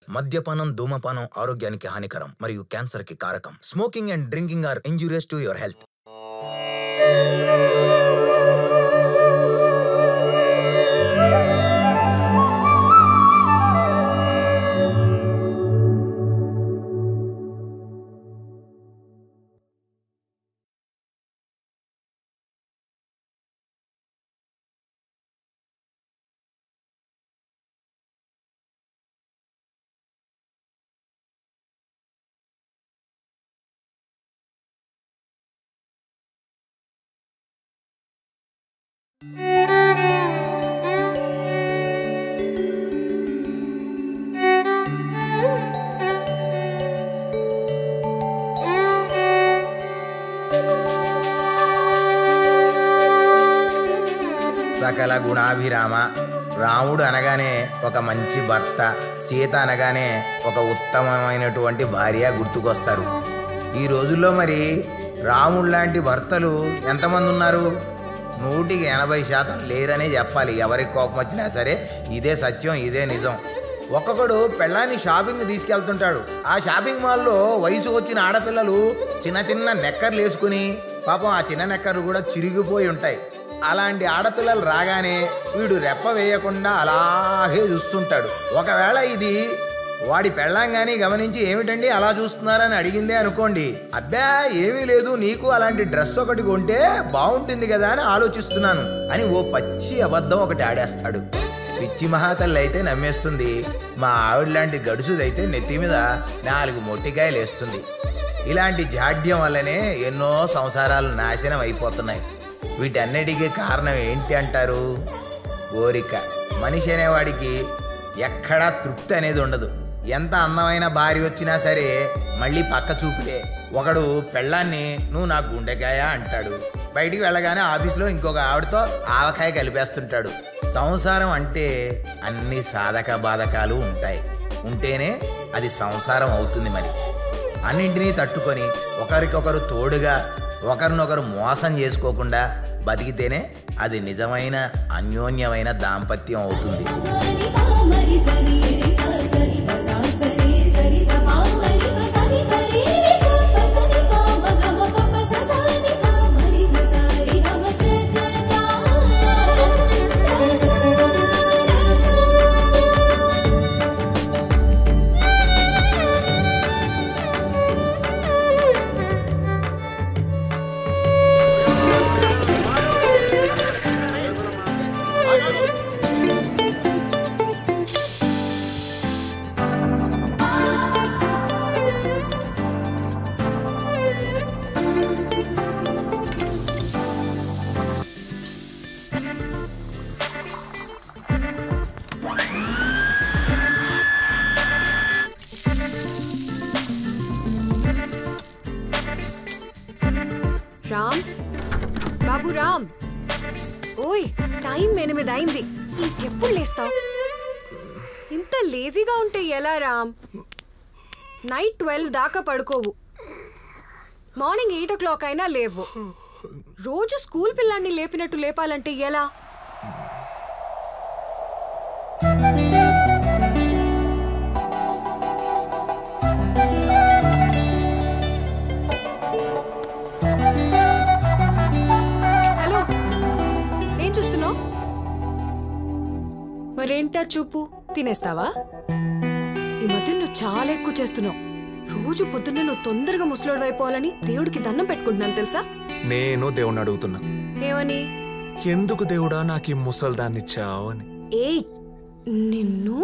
మద్యపానం ధూమపానం ఆరోగ్యానికి హానికరం మరియు క్యాన్సర్ కి కారకం smoking and drinking are injurious to your health సకల గుణాభిరామ రాముడు అనగానే ఒక మంచి భర్త సీత అనగానే ఒక ఉత్తమమైనటువంటి భార్య గుర్తుకొస్తారు ఈ రోజుల్లో మరి రాముడు లాంటి భర్తలు ఎంతమంది ఉన్నారు నూటికి ఎనభై శాతం లేరనే చెప్పాలి ఎవరికి కోపం వచ్చినా సరే ఇదే సత్యం ఇదే నిజం ఒక్కొక్కడు పెళ్ళాన్ని షాపింగ్ తీసుకెళ్తుంటాడు ఆ షాపింగ్ మాల్లో వయసు వచ్చిన ఆడపిల్లలు చిన్న చిన్న నెక్కర్లు వేసుకుని పాపం ఆ చిన్న నెక్కర్లు కూడా చిరిగిపోయి ఉంటాయి అలాంటి ఆడపిల్లలు రాగానే వీడు రెప్ప వేయకుండా అలాగే చూస్తుంటాడు ఒకవేళ ఇది వాడి పెళ్ళంగాని గమనించి ఏమిటండి అలా చూస్తున్నారని అడిగిందే అనుకోండి అబ్బా ఏమీ లేదు నీకు అలాంటి డ్రెస్ ఒకటి కొంటే బాగుంటుంది కదా అని ఆలోచిస్తున్నాను అని ఓ పచ్చి అబద్ధం ఒకటి ఆడేస్తాడు పిచ్చి మహాతల్లి అయితే నమ్మేస్తుంది మా ఆవిడ లాంటి గడుసుదైతే నెత్తి మీద నాలుగు మొట్టికాయలు వేస్తుంది ఇలాంటి జాడ్యం వల్లనే ఎన్నో సంసారాలు నాశనం అయిపోతున్నాయి వీటన్నిటికీ కారణం ఏంటి అంటారు కోరిక మనిషి అనేవాడికి ఎక్కడా తృప్తి అనేది ఉండదు ఎంత అందమైన భార్య వచ్చినా సరే మళ్ళీ పక్క చూపులే ఒకడు పెళ్ళాన్ని నువ్వు నా గుండెకాయ అంటాడు బయటికి వెళ్ళగానే ఆఫీస్లో ఇంకొక ఆవిడతో ఆవకాయ కలిపేస్తుంటాడు సంసారం అంటే అన్ని సాధక బాధకాలు ఉంటాయి ఉంటేనే అది సంసారం అవుతుంది మరి అన్నింటినీ తట్టుకొని ఒకరికొకరు తోడుగా ఒకరినొకరు మోసం చేసుకోకుండా బతికితేనే అది నిజమైన అన్యోన్యమైన దాంపత్యం అవుతుంది మరి పామరి సరి రి స సరి ప స సరి సరి స పామరి ప సరి పరి రి స ప సరి ప మ గ మ ప ప స సరి పామరి స సరి ర మ జగదా రామ్ బాబు రామ్ ఓయ్ టైం ఎనిమిది అయింది ఇంకెప్పుడు లేస్తావు ఇంత లేజీగా ఉంటే ఎలా రామ్ నైట్ ట్వెల్వ్ దాకా పడుకోవు మార్నింగ్ ఎయిట్ ఓ క్లాక్ అయినా లేవు రోజు స్కూల్ పిల్లాన్ని లేపినట్టు లేపాలంటే ఎలా హలో ఏం చూస్తున్నావు మరేంటా చూపు తినేస్తావా ఈ మధ్య నువ్వు చాలా ఎక్కువ చేస్తున్నావు రోజు పొద్దున్న నువ్వు తొందరగా ముసలోడు అయిపోవాలని దేవుడికి దండం పెట్టుకుంటున్నాను తెలుసా నేను దేవుణ్ణి అడుగుతున్నా ఏమని ఎందుకు దేవుడా నాకు ఈ ముసల్దాన్నిచ్చావు అని ఏయ్ నిన్ను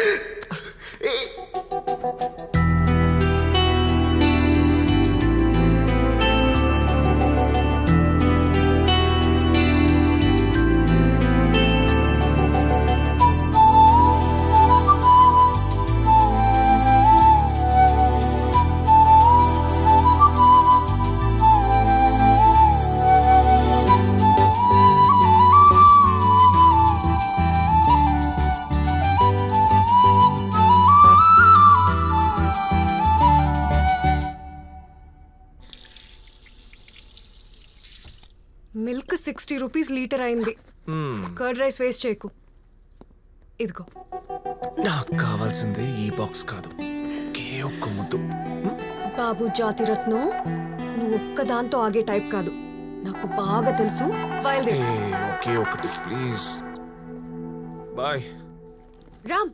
మిల్క్ సిక్స్టీ రూపీస్ లీటర్ అయింది కర్డ్ రైస్ వేస్ట్ చేయకు ఇదిగో నాకు కావాల్సింది ఈ బాక్స్ కాదు ఒకే ఒక్క ముద్దు బాబు జాతిరత్నం నువ్వు ఒక్కదాంతో ఆగే టైప్ కాదు నాకు బాగా తెలుసు ఏ బయలుదేరు ఒకే ఒకటి ప్లీజ్ బాయ్ రామ్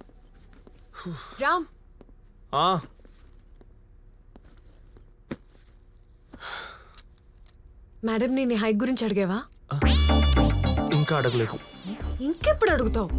రామ్ ఆ మేడం నీ హైక్ గురించి అడిగావా ఇంకా అడగలేదు ఇంకెప్పుడు అడుగుతావు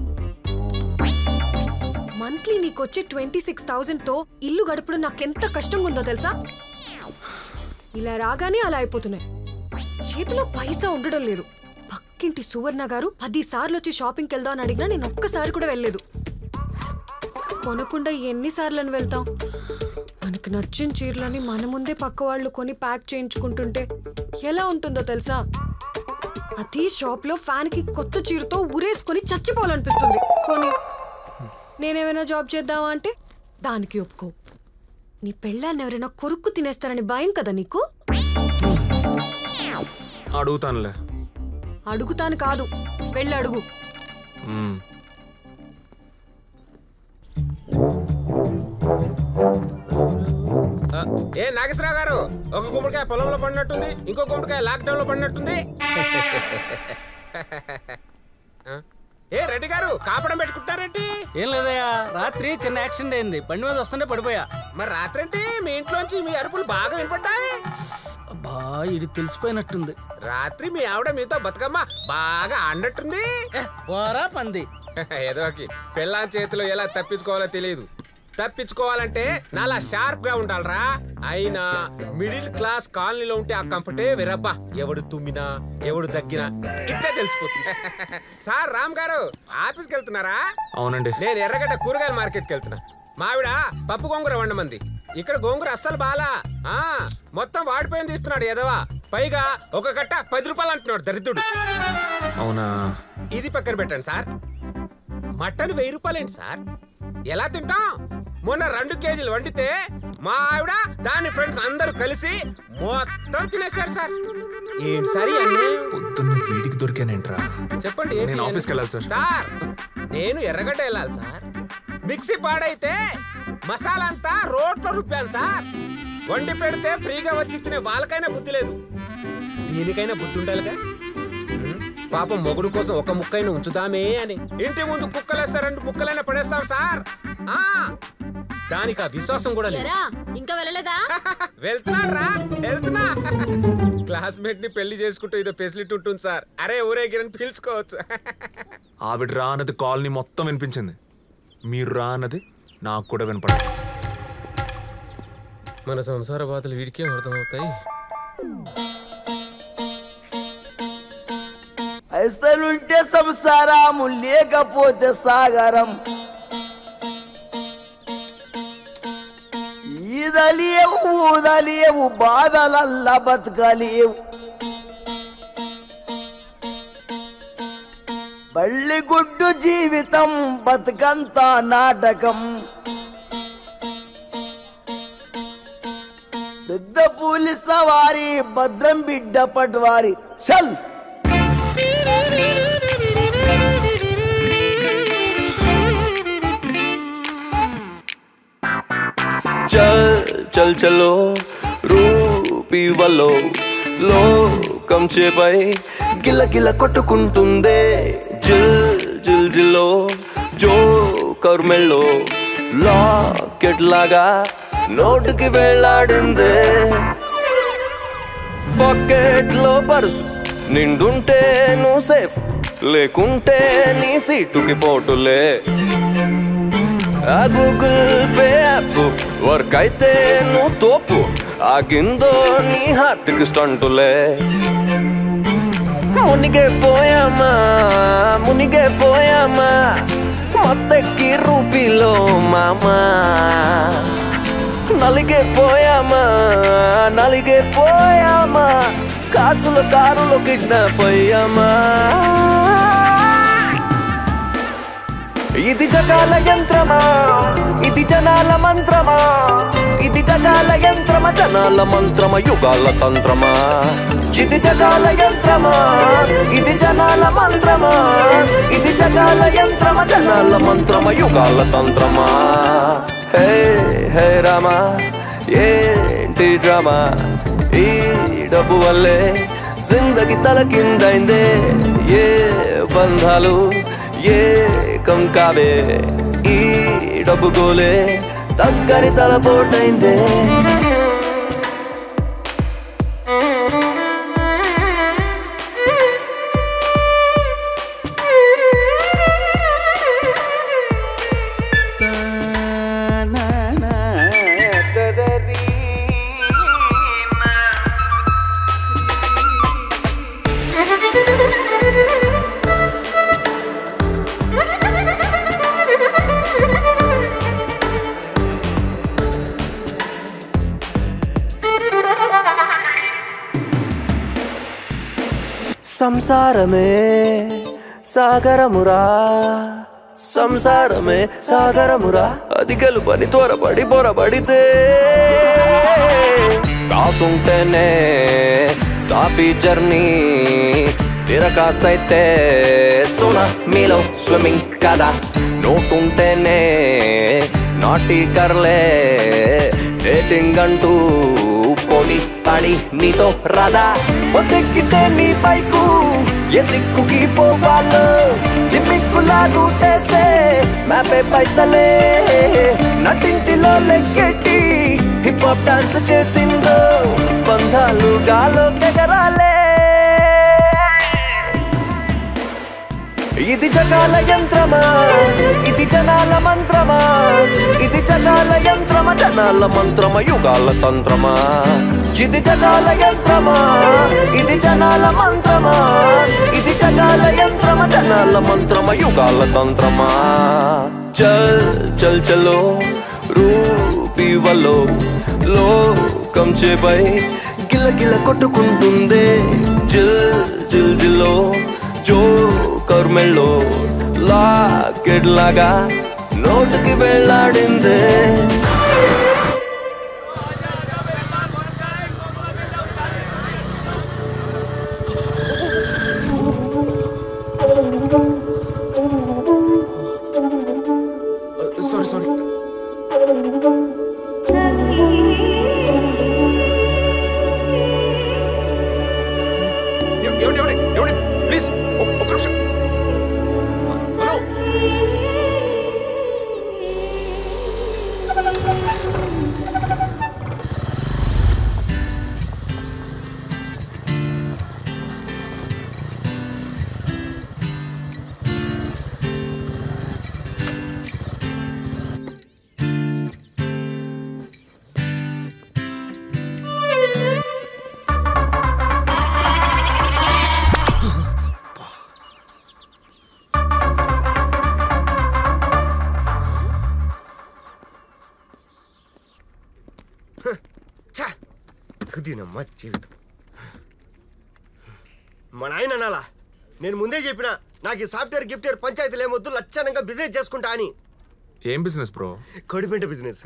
మంత్లీ నీకొచ్చే ట్వంటీ సిక్స్ థౌజండ్ తో ఇల్లు గడపడం నాకెంత కష్టంగా ఉందో తెలుసా ఇలా రాగానే అలా అయిపోతున్నాయి చేతిలో పైసా ఉండడం లేదు పక్కింటి సువర్ణ గారు పది సార్లు వచ్చి షాపింగ్కి వెళ్దాం అని అడిగినా నేను ఒక్కసారి కూడా వెళ్ళలేదు కొనకుండా ఎన్నిసార్లని వెళ్తాం మనకు నచ్చిన చీరలని మన ముందే పక్క వాళ్ళు కొని ప్యాక్ చేయించుకుంటుంటే ఎలా ఉంటుందో తెలుసా అదే షాప్ లో ఫ్యాన్ కి కొత్త చీరతో ఉరేసుకొని చచ్చిపోవాలనిపిస్తుంది కొని నేనేమైనా జాబ్ చేద్దామా అంటే దానికి ఒప్పుకో నీ పెళ్ళాన్ని ఎవరైనా కొరుక్కు తినేస్తారని భయం కదా నీకు అడుగుతానులే అడుగుతాను కాదు వెళ్ళి అడుగు మ్మ్. ఆ, ఏ నాగేశ్వరరావు గారు ఒక గుమ్మడికాయ పొలంలో పడినట్టుంది ఇంకో గుమ్మడికాయ లాక్డౌన్ లో పడినట్టుంది ఆ, ఏ రెడ్డి గారు కాపడం పెట్టుకుంటారేంటి ఏం లేదయ్యా రాత్రి చిన్న యాక్సిడెంట్ అయింది బండి మీద వస్తుంటే పడిపోయా మరి రాత్రంటే మీ ఇంట్లోంచి మీ అరుపులు బాగా వినపడ్డాయి అబ్బా ఇది తెలిసిపోయినట్టుంది రాత్రి మీ ఆవిడ మీతో బతుకమ్మ బాగా ఆడినట్టుంది ఏ, పోరా పంది ఏదో పెళ్ళాం చేతిలో ఎలా తప్పించుకోవాలో తెలియదు తప్పించుకోవాలంటే నాలా షార్ప్ గా ఉండాలరా అయినా మిడిల్ క్లాస్ కాలనీలో ఉంటే ఆ కంఫర్టే వేరబ్బా ఎవడు తుమ్మినా ఎవడు దగ్గినా ఇట్టే తెలిసిపోతుంది సార్ రామ్ గారు ఆఫీస్కి వెళ్తున్నారా అవునండి నేను ఎర్రగడ్డ కూరగాయల మార్కెట్కి వెళ్తున్నా మావిడ పప్పు గోంగూర వండమంది ఇక్కడ గోంగూర అస్సలు బాలా ఆ మొత్తం వాడిపోయింది ఇస్తున్నాడు ఎదవా పైగా ఒక కట్ట పది రూపాయలు అంటున్నాడు దరిద్రుడు అవునా ఇది పక్కన పెట్టండి సార్ మటన్ వెయ్యి రూపాయలేంటి సార్ ఎలా తింటాం మొన్న రెండు కేజీలు వండితే మా ఆవిడ దాని ఫ్రెండ్స్ అందరూ కలిసి మొత్తం తినేశారు సార్ ఏంటి సార్ ఇవన్నీ పొద్దున్న వీడికి దొరికానేంట్రా చెప్పండి ఏంటి నేను ఆఫీస్కి వెళ్ళాలి సార్. సార్ నేను ఎర్రగడ్డ వెళ్ళాలి సార్ మిక్సీ పాడైతే మసాలా అంతా రోట్లో రుబ్బాను సార్ వండి పెడితే ఫ్రీగా వచ్చి తినే వాళ్ళకైనా బుద్ధి లేదు దీనికైనా బుద్ధి ఉండాలిగా ఉం? పాపం మొగుడు కోసం ఒక ముక్కైనా ఉంచుదామే అని ఇంటి ముందు కుక్కలేస్తే రెండు ముక్కలైనా పడేస్తాం సార్ ఆ దానికి ఆ విశ్వాసం కూడా లేదు ఎరా ఇంకా వెళ్ళలేదా వెళ్తున్నాడు రా వెళ్తున్నా క్లాస్మేట్ ని పెళ్లి చేసుకుంటూ ఇదో ఫెసిలిటీ ఉంటుంది సార్ అరే ఊరేగిరని పిలుచుకోవచ్చు ఆవిడ రా అన్నది కాలనీ మొత్తం వినిపించింది మీరు రా అన్నది నాకు కూడా వినపడదు మన సంసార బాధలు వీడికే అర్థమవుతాయి అసలుంటే సంసారము లేకపోతే సాగరం ఈదలేవు ఊదలేవు బాధలల్లా బతకలేవు బళ్ళిగుడ్డు జీవితం బతుకంతా నాటకం పెద్ద పూలి సవారి భద్రం బిడ్డ పట్వారి చల్ చల్ చల్ చలో రూపీ వల్లో లోకం చేపై గిల్ల గిల్ల కొట్టుకుంటుందే జిల్ జిల్ జిల్లో జో కర్మెల్లో లాకెట్ లాగా నోటుకి వెళ్ళాడిందే పాకెట్ లో పర్సు నిండుంటే నువ్వు సేఫ్ లేకుంటే నీ సీటుకి పోటులే ఆ గూగుల్ పే యాప్ వర్క్ అయితే నువ్వు తోపు ఆగిందో నీ హార్ట్కి స్టంటులే మునిగే పోయామా మునిగే పోయామా మొత్తకి రూపీలో మామా నలిగే పోయామా నలిగే పోయామా కాసుల కారులో కిడ్నాప్ అయ్యామా ఇది జగాల యంత్రమా ఇది జనాల మంత్రమా ఇది జగాల యంత్రమా జనాల మంత్రమ యుగాల తంత్రమా ఇది జగాల యంత్రమా ఇది జనాల మంత్రమా ఇది జగాల యంత్రమ జనాల మంత్రమ యుగాల తంత్రమా హే హే రామా ఏంటి డ్రామా ఈ డబ్బు వల్లే జిందగి తలకిందైందే ఏ బంధాలు ఏ కంకావే ఈ డబ్బు గోలే దగ్గరి తలపోటైందే సంసారమే సాగరమురా సంసారమే సాగరమురా అది గెలుపని త్వరపడి పొరబడితే కాసుంటేనే సాఫీ జర్నీ తిరకాసైతే సున మీలో స్విమ్మింగ్ కదా నోటుంటేనే నాటి కర్లే డేటింగ్ అంటూ పోటీ పడి నీతో రాదా పొద్దెక్కితే నీ బైకు ఎదిక్కుకి పోవాలో జిమ్మిక్కులా రూటేసే మ్యాపే పైసలే నటింటిలో లెక్కెట్టి హిప్ హాప్ డాన్స్ చేసిందో బంధాలు గాలో ఎగరాలే ఇది జగాల యంత్రమా ఇది జనాల మంత్రమా ఇది జగాల యంత్రమా జనాల మంత్రమ యుగాల తంత్రమా ఇది జగాల యంత్రమా ఇది జనాల మంత్రమా ఇది జగాల యంత్రమ జనాల మంత్రమ యుగాల తంత్రమా చల్ చల్ చలో రూపీ వల్లో లోకం చేపై గిల గిల కొట్టుకుంటుందే జిల్ జిల్ జిల్లో జోకర్ మెళ్ళో లాకెట్ లాగా నోటికి వెళ్ళాడిందే సారీ సారీ ఎవడి ఎవడి ఎవడి ప్లీజ్ ఒక్క నిమిషం దీనమ్మ జీవితం మా నాయన అనాలా నేను ముందే చెప్పిన నాకు ఈ సాఫ్ట్వేర్ గిఫ్ట్వేర్ పంచాయతీలు ఏమొద్దు లచ్చనంగా బిజినెస్ చేసుకుంటా అని ఏం బిజినెస్ బ్రో కొడిపెంట బిజినెస్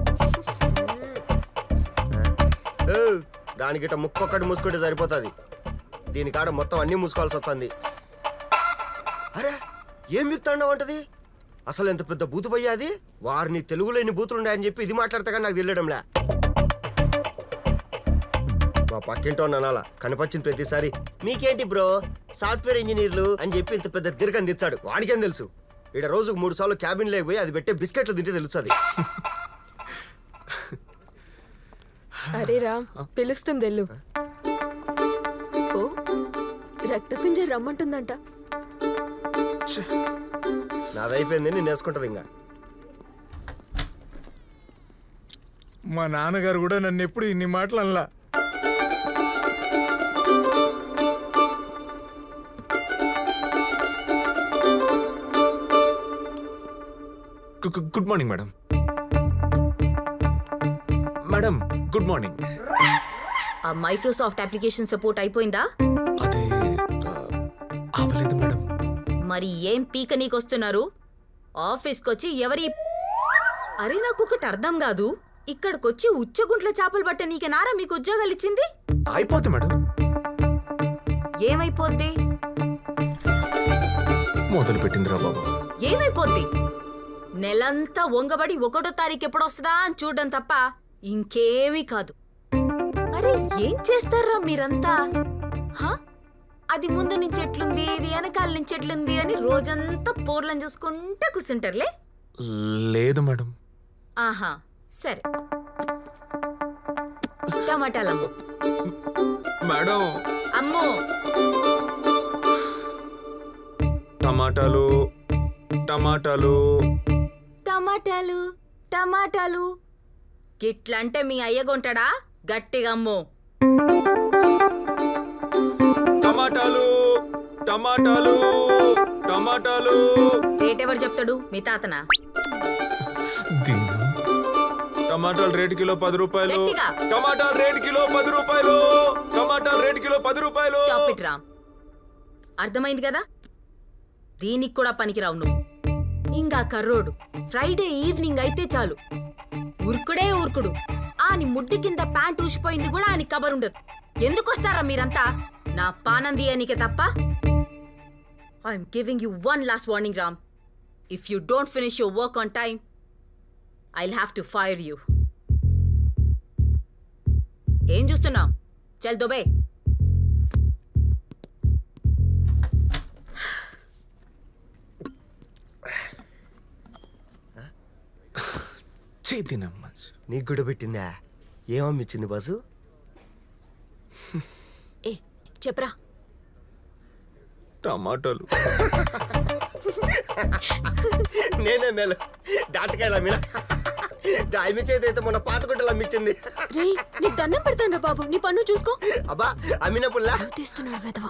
ఏ, దానికిట ముక్కొక్కటి మూసుకుంటే సరిపోతుంది దీని కాడ మొత్తం అన్నీ మూసుకోవాల్సి వస్తుంది అరే ఏం మిక్తాండవు అంటది అసలు ఎంత పెద్ద బూతు పోయ్యాది వారిని తెలుగులో ఎన్ని బూతులు ఉన్నాయని చెప్పి ఇది మాట్లాడితే కానీ నాకు తెలియడంలే మా పక్కింటో అనాలా కనిపించిన ప్రతిసారి మీకేంటి బ్రో సాఫ్ట్వేర్ ఇంజనీర్లు అని చెప్పి ఇంత పెద్ద దీర్ఘం తెచ్చాడు వాడికేం తెలుసు ఈడ రోజుకు మూడు సార్లు క్యాబిన్ లేకపోయి అది పెట్టే బిస్కెట్లు తింటే తెలుస్తుంది అరే రామ్ పిలుస్తుంది ఎల్లు ఓ రక్తపింజ రమ్మంటుందంట నాదైపోయింది నేను వేసుకుంటది ఇంకా మా నాన్నగారు కూడా నన్ను ఎప్పుడు ఇన్ని మాటలు అనలా good morning madam madam good morning ఆ మైక్రోసాఫ్ట్ అప్లికేషన్ సపోర్ట్ అయిపోయిందా అదే ఆ, అవ్వలేదు మేడం మరి ఏం పీక నీకొస్తున్నారు ఆఫీస్కి వచ్చి ఎవరి అరే నాకు ఒకటి అర్థం కాదు ఇక్కడికొచ్చి ఉచ్చగుంట్ల చేపలు పట్ట నీకు నారా మీకు ఉద్యోగాలు ఇచ్చింది అయిపోతుంది మేడం ఏమైపోద్ది మొదలు పెట్టిందిరా బాబు ఏమైపోద్ది నెలంతా వంగబడి ఒకటో తారీఖు ఎప్పుడొస్తుందా అని చూడడం తప్ప ఇంకేమీ కాదు అరే ఏం చేస్తారా మీరంతా హ? అది ముందు నుంచి ఎట్లుంది ఇది వెనకాల నుంచి ఎట్లుంది అని రోజంతా పోర్లను చూసుకుంటా కూర్చుంటారులే లేదు మేడం ఆహా సరే టమాటాలమ్ము మేడం అమ్మో టమాటాలు టమాటాలు టమాటాలు టమాటాలు గిట్లంటే మీ అయ్యగొంటాడా గట్టిగా అమ్మో టమాటాలు టమాటాలు టమాటాలు రేట్ ఎవరు చెప్తాడు మీ తాతనా దీని టమాటాలు రేటు కిలో పది రూపాయలు గట్టిగా. టమాటాలు రేటు కిలో పది రూపాయలు టమాటాలు రేటు కిలో పది రూపాయలు Stop it, రామ్ అర్థమైంది కదా దీనికి కూడా పనికిరావు నువ్వు ఇంకా కర్రోడు ఫ్రైడే ఈవినింగ్ అయితే చాలు ఉరుకుడే ఉరుకుడు ఆని ముడ్డి కింద ప్యాంట్ ఊసిపోయింది కూడా ఆని కబర్ ఉండదు ఎందుకు వస్తారా మీరంతా నా పానంది అనికే తప్ప I'm giving you one last warning Ram if you don't finish your work on time I'll have to fire you ఏం చూస్తున్నావు చల్ దుబే చేతినమ్మ నీకు కూడా పెట్టిందా ఏమమ్మిచ్చింది బాసు ఏ చెప్పరా టమాటాలు నేనే మేలు దాచకాయలు అమ్మినా దాయిమి చేతి అయితే మొన్న పాత గుడ్డలు అమ్మిచ్చింది రే నీకు దండం పెడతాను బాబు నీ పన్ను చూసుకో అబ్బా అమ్మినప్పుడులా తీస్తున్నాడు వెధవ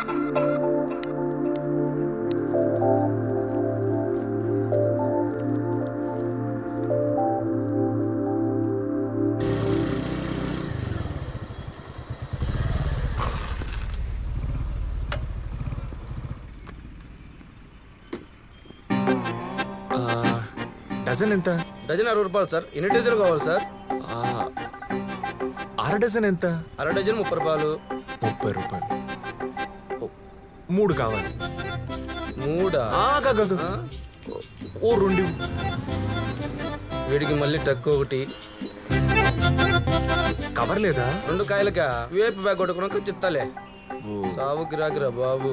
ఆ, డజన్ ఎంత డజన్ అరవై రూపాయలు సార్ ఎన్ని డజన్లు కావాలి సార్ ఆ, అర డజన్ ఎంత అర డజన్ ముప్పై రూపాయలు ముప్పై రూపాయలు ఓ, మూడు కావాలి మూడా ఆ, గా, గా, గా. ఓ రెండు వీడికి మళ్ళీ తక్కువ ఒకటి కవర్ లేదా రెండు కాయలకా వేపు బ్యాగ్ కొట్టుకున్నాక చిత్తాలే సావు గిరాకిరా బాబు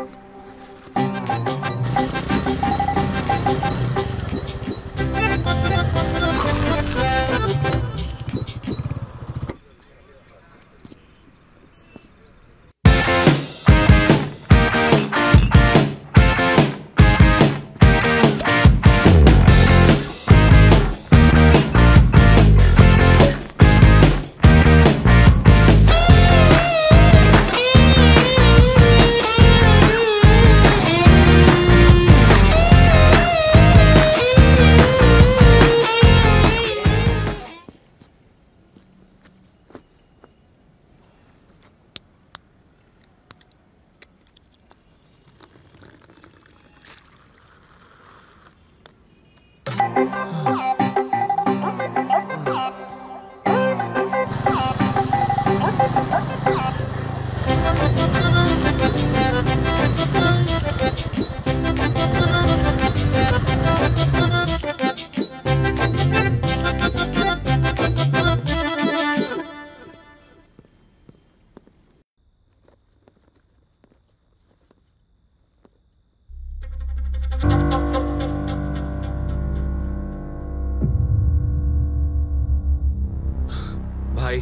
భాయ్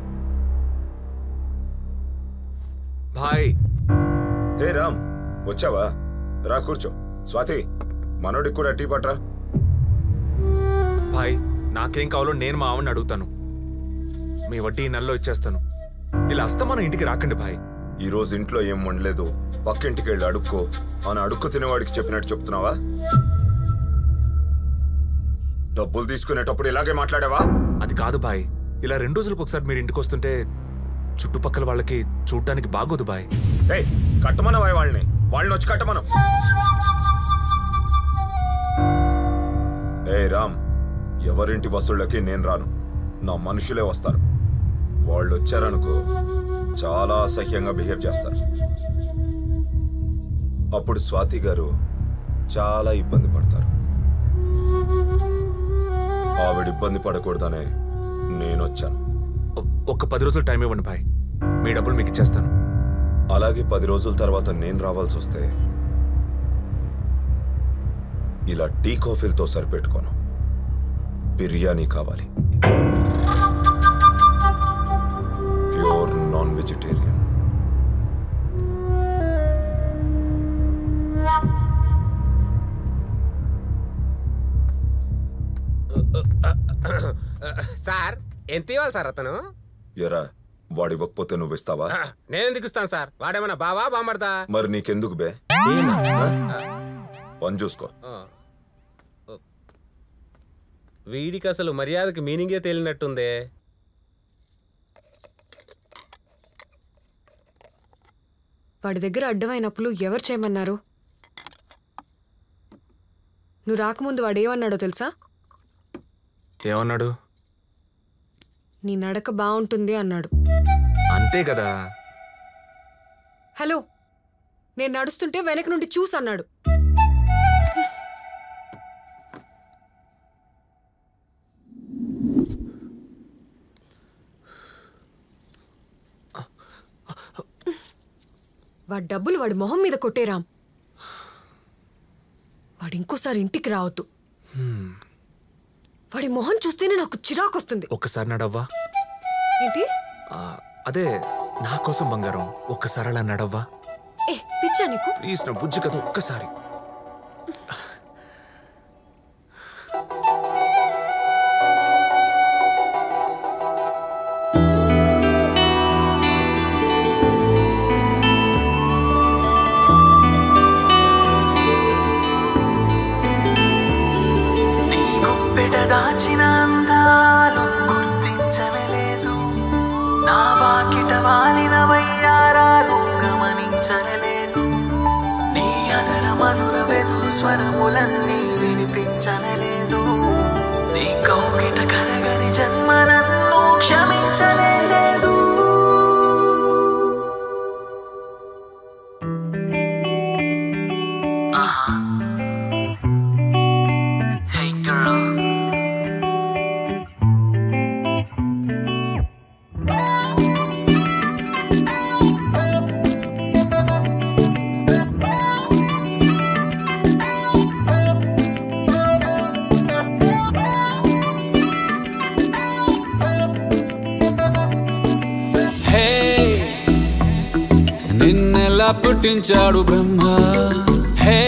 భాయ్ హే రామ్ వచ్చావా రా కూర్చో స్వాతి మనోడికి కూడా టీ పట్రా భాయ్ నాకేం కావాలో నేను మా ఆవిడని అడుగుతాను మీ వడ్డీ ఈ నెలలో ఇచ్చేస్తాను ఇలా అస్తమానం ఇంటికి రాకండి భాయ్ ఈ రోజు ఇంట్లో ఏం వండలేదు పక్కింటికి వెళ్ళి అడుక్కో అని అడుక్కు తినేవాడికి చెప్పినట్టు చెప్తున్నావా డబ్బులు తీసుకునేటప్పుడు ఇలాగే మాట్లాడావా అది కాదు భాయ్ ఇలా రెండు రోజులకు ఒకసారి మీరు ఇంటికి వస్తుంటే చుట్టుపక్కల వాళ్ళకి చూడటానికి బాగోదు బాయ్ ఏయ్ కట్టమనవా వాళ్ళని వాళ్ళని వచ్చి కట్టమనం ఏ రామ్ ఎవరింటి వసూళ్ళకి నేను రాను నా మనుషులే వస్తారు వాళ్ళు వచ్చారనుకో చాలా అసహ్యంగా బిహేవ్ చేస్తారు అప్పుడు స్వాతి గారు చాలా ఇబ్బంది పడతారు ఆవిడ ఇబ్బంది పడకూడదనే నేను వచ్చాను ఒక్క పది రోజులు టైం ఇవ్వండి భాయ్ మీ డబ్బులు మీకు ఇచ్చేస్తాను అలాగే పది రోజుల తర్వాత నేను రావాల్సి వస్తే ఇలా టీ కాఫీలతో సరిపెట్టుకోను బిర్యానీ కావాలి ప్యూర్ నాన్ వెజిటేరియన్ సార్ ఎంత ఇవ్వాలి సార్ అతను ఎరా వాడు ఇవ్వకపోతే నువ్వు ఇస్తావా నేను ఎందుకు ఇస్తాను సార్ వాడేమన్నా బావా బామర్దా మరి నీకెందుకు బే పని చూసుకో వీడికి అసలు మర్యాదకి మీనింగే తేలినట్టుందే వాడి దగ్గర అడ్డమైనప్పుడు ఎవరు చేయమన్నారు నువ్వు రాకముందు వాడు ఏమన్నాడో తెలుసా ఏమన్నాడు నీ నడక బాగుంటుంది అన్నాడు అంతే కదా హలో నేను నడుస్తుంటే వెనక నుండి చూసి అన్నాడు వాడి డబ్బులు వాడి మొహం మీద కొట్టేరాం వాడు ఇంకోసారి ఇంటికి రావద్దు హ్మ్. వాడి మొహం చూస్తేనే నాకు చిరాకు వస్తుంది ఒక్కసారి నడవ్వా ఏంటి ఆ, అదే నా కోసం బంగారం ఒక్కసారి అలా నడవ్వా ఏ పిచ్చా నీకు ప్లీజ్ నా బుజ్జి కదా ఒక్కసారి నీ గుప్పెట దాచిన అందాలు గుర్తించనలేదు నా వాకిట వాలిన వయ్యారాలు గమనించనలేదు నీ అదర మధుర వెదురు స్వరములన్నీ వినిపించనలేదు నీ కౌగిట కరగని జన్మ నన్ను క్షమించలేదు ఆహా Hey girl. హే నిన్నెలా పుట్టించాడు బ్రహ్మ హే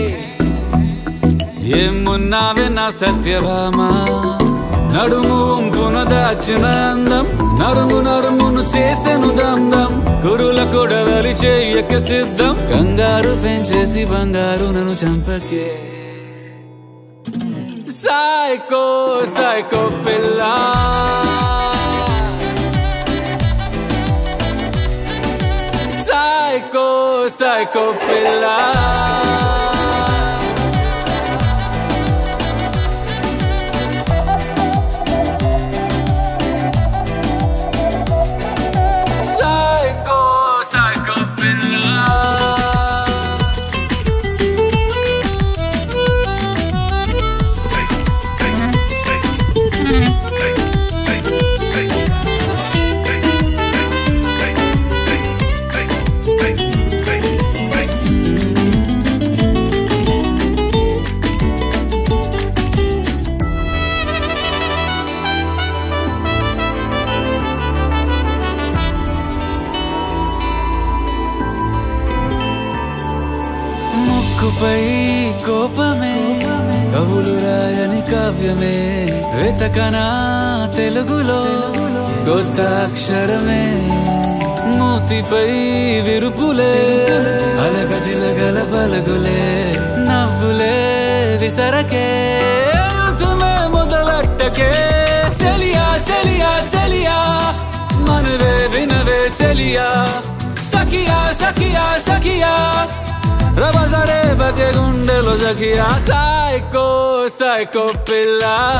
ఏమున్నావే నా సత్యభామ నడుము ఉంపున దాచిన అందం నరుము నరుమును చేసెను దందం కురుల కొడవలి చెయ్యక సిద్ధం కంగారు పెంచేసి బంగారు నన్ను చంపకే సాయ్కో సాయ్కో పిల్ల సాయ్కో సాయ్కో పిల్ల సాయ్కో సాయ్కో పిల్ల ముక్కుపై కోపమే కవులు రాయని కావ్యమే వెతకనా తెలుగులో కొత్త అక్షరమే మూతిపై విరుపులే అలగజిలగల పలుగులే నవ్వులే విసరకే తుమే మొదలట్టకే చలియా చలియా చలియా మనవే వినవే చలియా సఖియా సఖియా సఖియా రబజరే బకే గుండెలో జకియా సైకో సైకో పిల్ల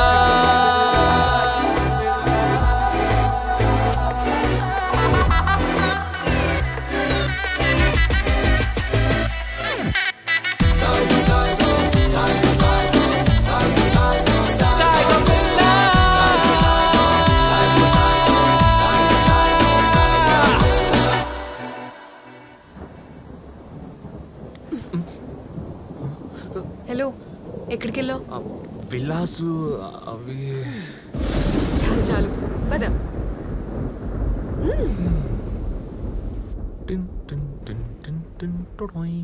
హలో ఎక్కడికి వెళ్ళావు విలాసు అవి చాలు చాలు పద టిన్ టిన్ టిన్ టిన్ టిన్ టొడొయ్.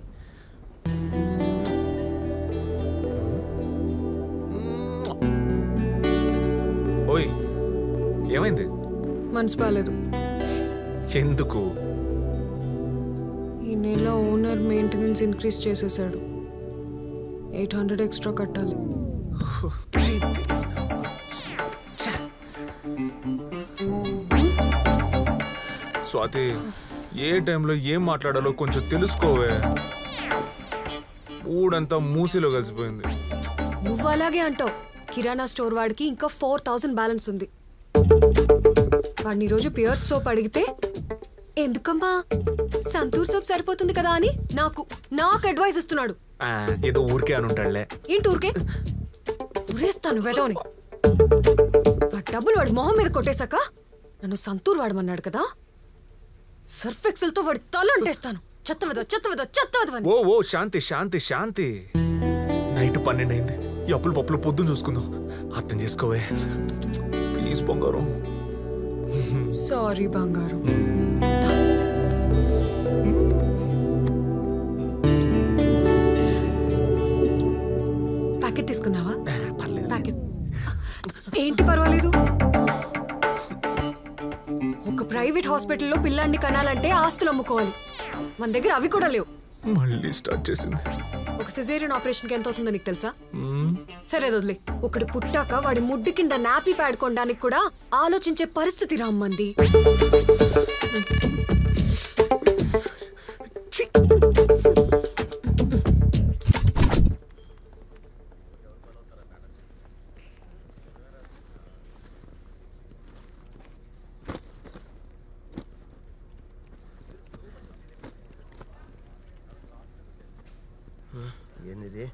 ఓయ్ ఏమైంది మనసు బాగాలేదు ఎందుకు ఈ నెల ఓనర్ మెయింటెనెన్స్ ఇంక్రీజ్ చేసేసాడు ఎయిట్ హండ్రెడ్ ఎక్స్ట్రా కట్టాలి స్వాతి ఏ టైంలో ఏం మాట్లాడాలో కొంచెం తెలుసుకోవే ఊడంతా మూసిలో కలిసిపోయింది నువ్వు అలాగే అంటావు కిరాణా స్టోర్ వాడికి ఇంకా ఫోర్ థౌసండ్ బ్యాలెన్స్ ఉంది వాడిని ఈరోజు ప్యూర్ సోప్ అడిగితే ఎందుకమ్మా సంతూర్ సోప్ సరిపోతుంది కదా అని నాకు నాకు అడ్వైస్ ఇస్తున్నాడు ఆ, ఏదో ఊరికే అని ఉంటాడులే ఏంటి ఊరికే ఉరేస్తాను వెదవని వాడి డబ్బులు వాడి మొహం మీద కొట్టేశాక నన్ను సంతూర్ వాడమన్నాడు కదా సర్ఫ్ ఎక్సెల్తో వాడి తల అంటేస్తాను చెత్త వెదవ చెత్త వెదవ చెత్త వెదవని ఓ ఓ శాంతి శాంతి శాంతి నైట్ పన్నెండు అయింది ఈ అప్పులు పప్పులు పొద్దున్న చూసుకుందాం అర్థం చేసుకోవే ప్లీజ్ బంగారం సారీ బంగారం ప్యాకెట్ తీసుకున్నావా ప్యాకెట్ ఏంటి పర్వాలేదు ఒక ప్రైవేట్ హాస్పిటల్లో పిల్లాన్ని కనాలంటే ఆస్తులు అమ్ముకోవాలి మన దగ్గర అవి కూడా లేవు మళ్ళీ స్టార్ట్ చేసింది ఒక సిజేరియన్ ఆపరేషన్కి ఎంత అవుతుందో నీకు తెలుసా మ్మ్. సరే అది వదిలే ఒకటి పుట్టాక వాడి ముడ్డు కింద నాపీ ప్యాడ్ కొనడానికి కూడా ఆలోచించే పరిస్థితి రామ్మంది ఏంది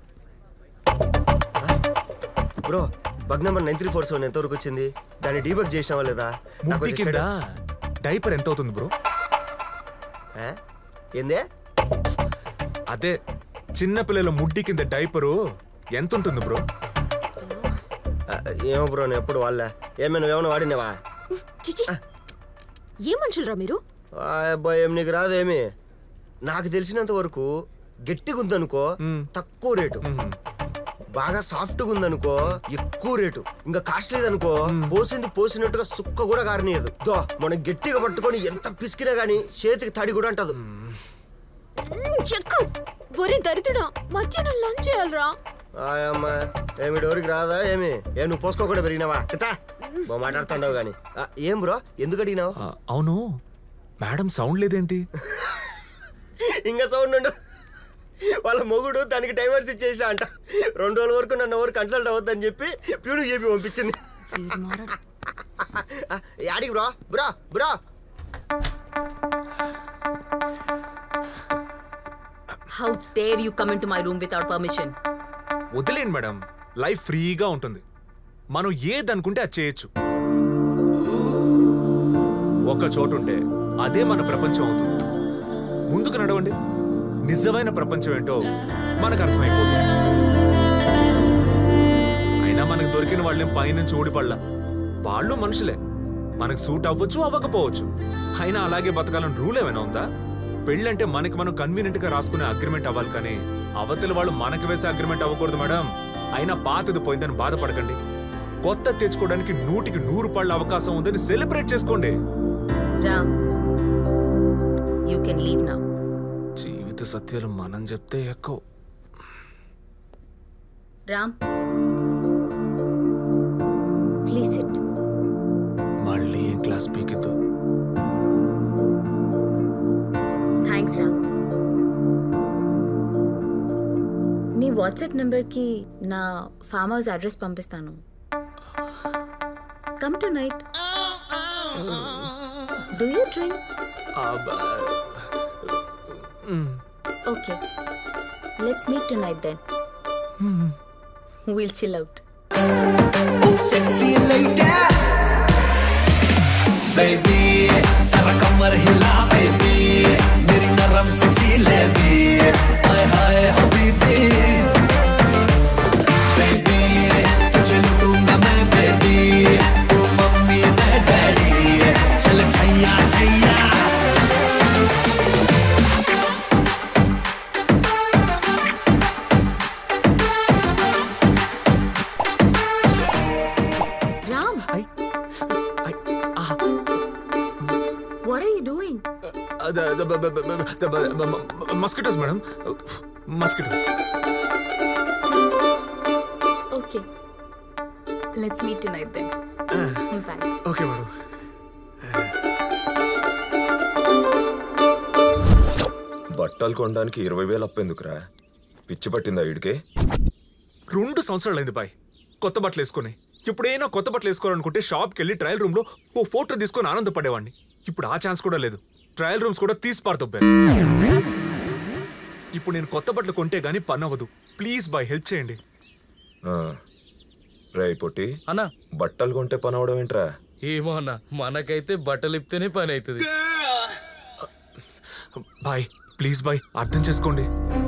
bro bug number nine three four seven ఎంతవరకు వచ్చింది దాన్ని డీబక్ చేసినావా లేదా నాకు ముడ్డి కొంచెం కింద స్టడీ- డైపర్ ఎంత అవుతుంది బ్రో ఆ? ఏందే అదే చిన్న పిల్లల ముడ్డి కింద డైపరు ఎంత ఉంటుంది బ్రో ఆ, ఏమో బ్రో నేను ఎప్పుడు వాళ్ళ ఏమైనా ఏమైనా వాడినావా చిచి ఏ మనుషులరా మీరు అబ్బాయి ఏం నీకు రాదేమి నాకు తెలిసినంత వరకు గట్టిగా ఉందనుకో తక్కువ రేటు బాగా సాఫ్ట్గా ఉందనుకో ఎక్కువ రేటు ఇంకా కాస్ట్లీది అనుకో పోసింది పోసినట్టుగా సుక్క కూడా కారనీయదు దో మనం గట్టిగా పట్టుకొని ఎంత పిసికినా గానీ చేతికి తడి కూడా అంటదు ఎక్కు ఒరే దరిద్రుడా మధ్యాహ్నం లంచ్ చేయాలరా ఆయమ్మా ఏమి డోరికి రాదా ఏమి ఏ నువ్వు పోసుకోకుండా పెరిగినావా చా బా మాట్లాడుతున్నావు గాని ఆ, ఏం బ్రో ఎందుకు అడిగినావు ఆ, అవును మేడం సౌండ్ లేదేంటి ఇంకా సౌండ్ ఉండు వాళ్ళ మొగుడు దానికి డైవర్స్ ఇచ్చేసా అంట రెండు రోజుల వరకు నన్ను ఎవరు కన్సల్ట్ అవ్వద్దని చెప్పి ప్యూను చెప్పి పంపించింది ఆ, యాడికి bro bro bro how dare you come in to my room without permission వదిలేండి మేడం లైఫ్ ఫ్రీగా ఉంటుంది మనం ఏదనుకుంటే అది చేయొచ్చు ఒక చోటు ఉంటే అదే మన ప్రపంచం అవుతుంది ముందుకు నడవండి నిజమైన ప్రపంచం ఏంటో మనకు అర్థమైపోతుంది అయినా మనకు దొరికిన వాళ్ళని పైనుంచి ఊడిపడలా వాళ్ళు మనుషులే మనకు సూట్ అవ్వచ్చు అవ్వకపోవచ్చు అయినా అలాగే బతకాలని రూల్ ఏమైనా ఉందా పెళ్ళంటే మనకి మనం కన్వీనియంట్ గా రాసుకునే అగ్రిమెంట్ అవ్వాలి కానీ అవతల వాళ్ళు మనకి వేసే అగ్రిమెంట్ అవ్వకూడదు మేడం అయినా పాతది పోయిందని బాధపడకండి కొత్త తెచ్చుకోవడానికి నూటికి నూరు పళ్ళ అవకాశం ఉందని సెలబ్రేట్ చేసుకోండి రామ్ యూ కెన్ లీవ్ నా జీవిత సత్యాలు మనం చెప్తే ఎక్కువ రామ్ ప్లీజ్ సిట్ మళ్ళీ ఏం క్లాస్ పీకిద్దు థ్యాంక్స్ రామ్ వాట్సాప్ నెంబర్కి నా ఫామ్ హౌస్ అడ్రస్ పంపిస్తాను come tonight do you drink okay let's meet tonight then will chill out sexy lady baby सारा कमर हिला baby मेरी नरम सी जिलेबी हाय हाय हबीबी baby तुझे लूटूंगा मैं baby तू मम्मी मैं डैडी चल छैया छैया Ram what are you doing mosquitoes madam mosquitoes okay let's meet tonight then bye okay madam బట్టలు కొనడానికి ఇరవై వేలు అప్పెందుకురా పిచ్చి పట్టిందా వీడికి రెండు సంవత్సరాలు అయింది బాయ్ కొత్త బట్టలు వేసుకొని ఎప్పుడైనా కొత్త బట్టలు వేసుకోవాలనుకుంటే షాప్కి వెళ్ళి ట్రయల్ రూమ్లో ఓ ఫోటో తీసుకొని ఆనందపడేవాడిని ఇప్పుడు ఆ ఛాన్స్ కూడా లేదు ట్రయల్ రూమ్స్ కూడా తీసి పారుతొప్పారు ఇప్పుడు నేను కొత్త బట్టలు కొంటే గానీ పని అవ్వదు ప్లీజ్ బాయ్ హెల్ప్ చేయండి ఆ, రేయ్ పొట్టి అన్నా బట్టలు కొంటే పని అవడం ఏంట్రా ఏమో అన్న మనకైతే బట్టలు ఇప్తేనే పని అవుతుంది బాయ్ ప్లీజ్ బాయ్ అర్థం చేసుకోండి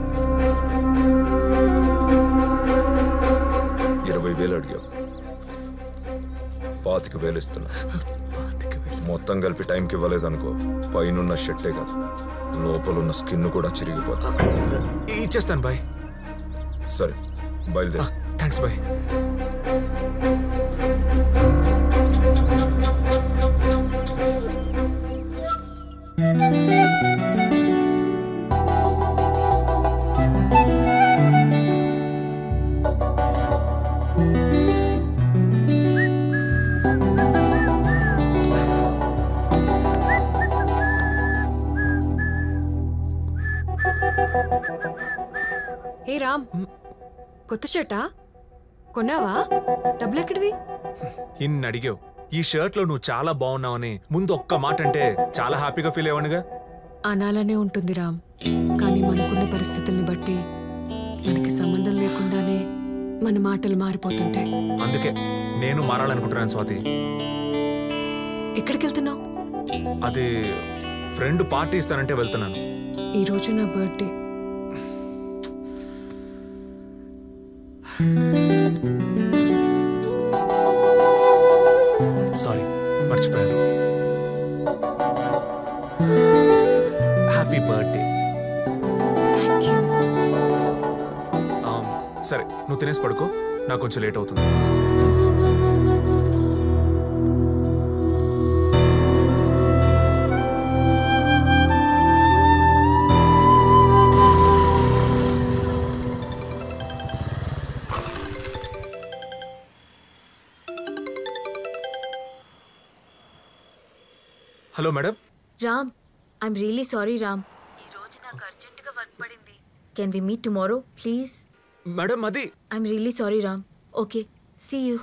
ఇరవై వేలు అడిగావు పాతిక వేలు ఇస్తున్నా మొత్తం కలిపి టైంకి ఇవ్వలేదనుకో పైనున్న షర్టే కాదు లోపలున్న స్కిన్ కూడా చిరిగిపోతుంది ఇచ్చేస్తాను బాయ్ సరే బయలుదేరు థ్యాంక్స్ బాయ్ ఏ రామ్ కొత్త షర్టా కొన్నావా డబ్బులు ఎక్కడివి ఇన్ని అడిగావు ఈ షర్ట్ లో నువ్వు చాలా బాగున్నావని ముందు ఒక్క మాట అంటే చాలా హ్యాపీగా ఫీల్ అయ్యానుగా అనాలనే ఉంటుంది రామ్ కానీ మనకున్న పరిస్థితుల్ని బట్టి మనకి సంబంధం లేకుండానే మన మాటలు మారిపోతుంటాయి అందుకే నేను మారాలనుకుంటున్నాను స్వాతి ఎక్కడికి వెళ్తున్నావు అది ఫ్రెండ్ పార్టీ ఇస్తానంటే వెళ్తున్నాను ఈ రోజు నా బర్త్డే సారీ మర్చిపోయాను హ్యాపీ బర్త్డే సరే నువ్వు తినేసి పడుకో నాకు కొంచెం లేట్ అవుతుంది hello madam Ram I'm really sorry Ram ఈ రోజు నాకు అర్జెంటుగా వర్క్ పడింది can we meet tomorrow please madam అది I'm really sorry Ram okay see you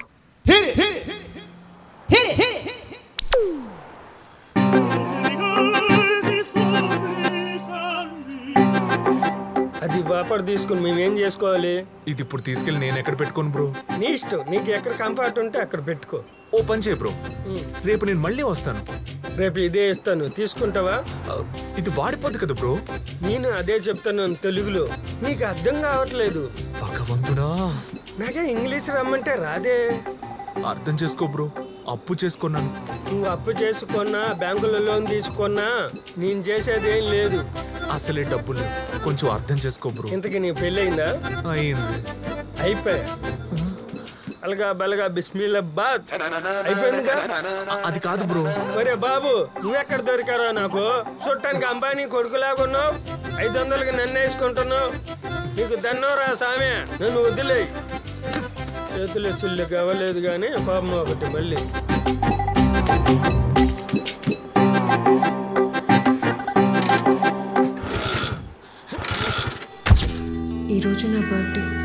అది బాపడు తీసుకుని మేమేం చేసుకోవాలి ఇది ఇప్పుడు తీసుకెళ్ళి నేను ఎక్కడ పెట్టుకోను బ్రో నీ ఇష్టం నీకు ఎక్కడ కంఫర్ట్ ఉంటే అక్కడ పెట్టుకో ఓ పని చేయ బ్రో రేపు నేను మళ్ళీ వస్తాను రేపు ఇదే ఇస్తాను తీసుకుంటావా ఇది వాడిపోద్ది కదా బ్రో నేను అదే చెప్తాను తెలుగులో నీకు అర్థం కావట్లేదు భగవంతుడా నాకే ఇంగ్లీష్ రమ్మంటే రాదే అర్థం చేసుకో బ్రో అప్పు చేసుకున్నాను నువ్వు అప్పు చేసుకున్నా బ్యాంకులో లోన్ తీసుకున్నా నేను చేసేది ఏం లేదు అసలే డబ్బులు కొంచెం అర్థం చేసుకో బ్రో ఇంతకీ నీ పెళ్ళయిందా అయింది అయిపోయా అలగా బలగా బిస్మిల్లా బాత్ అయిపోయిందిగా అది కాదు బ్రో ఒరే బాబు నువ్వెక్కడ దొరికారా నాకు చుట్టానికి అంబానీ కొడుకులాగా ఉన్నావు ఐదు వందలకి నన్ను వేసుకుంటున్నావు నీకు దన్నోరా సామె నన్ను వదిలే చేతులు చిల్లు కావలేదు కానీ పాపం ఒకటి మళ్ళీ ఈ రోజు నా birthday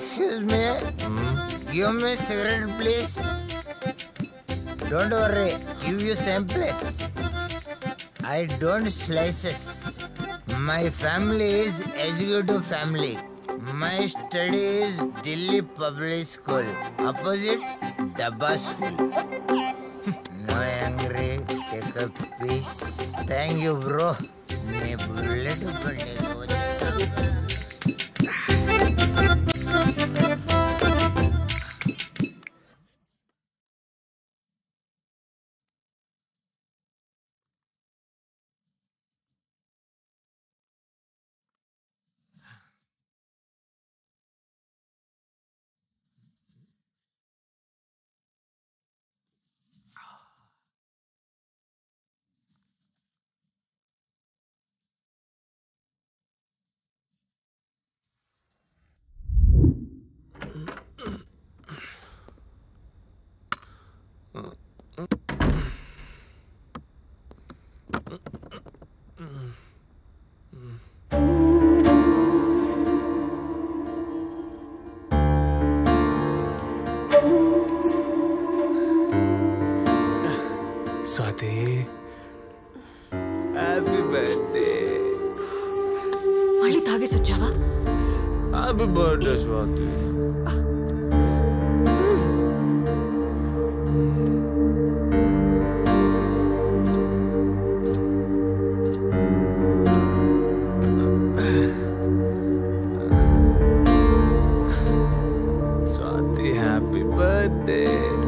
Excuse me. Give me cigarette, please. Don't worry. Give you same place. I don't slices. My family is executive family. My study is Delhi Public School. Opposite Dabba School. no angry. Take a piece. Thank you, bro. నీ bullet పడేది Swathi happy birthday మళ్ళీ తాగేసి వచ్చావా happy birthday Swathi Swathi happy birthday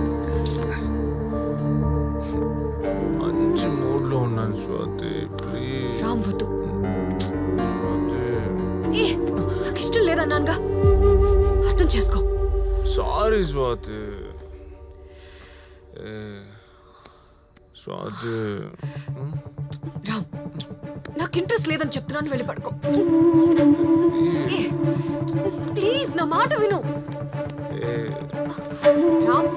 మంచి మూడ్లో ఉన్నాను Swathi please Ram వద్దు స్వాతి ఏ నాకు ఇష్టం లేదన్నానుగా అర్థం చేసుకో సారీ స్వాతి ఏ, స్వాతి రామ్ నాకు ఇంట్రెస్ట్ లేదని చెప్తున్నాను వెళ్ళి పడుకో ఏ, ప్లీజ్ నా మాట విను ఏ, రామ్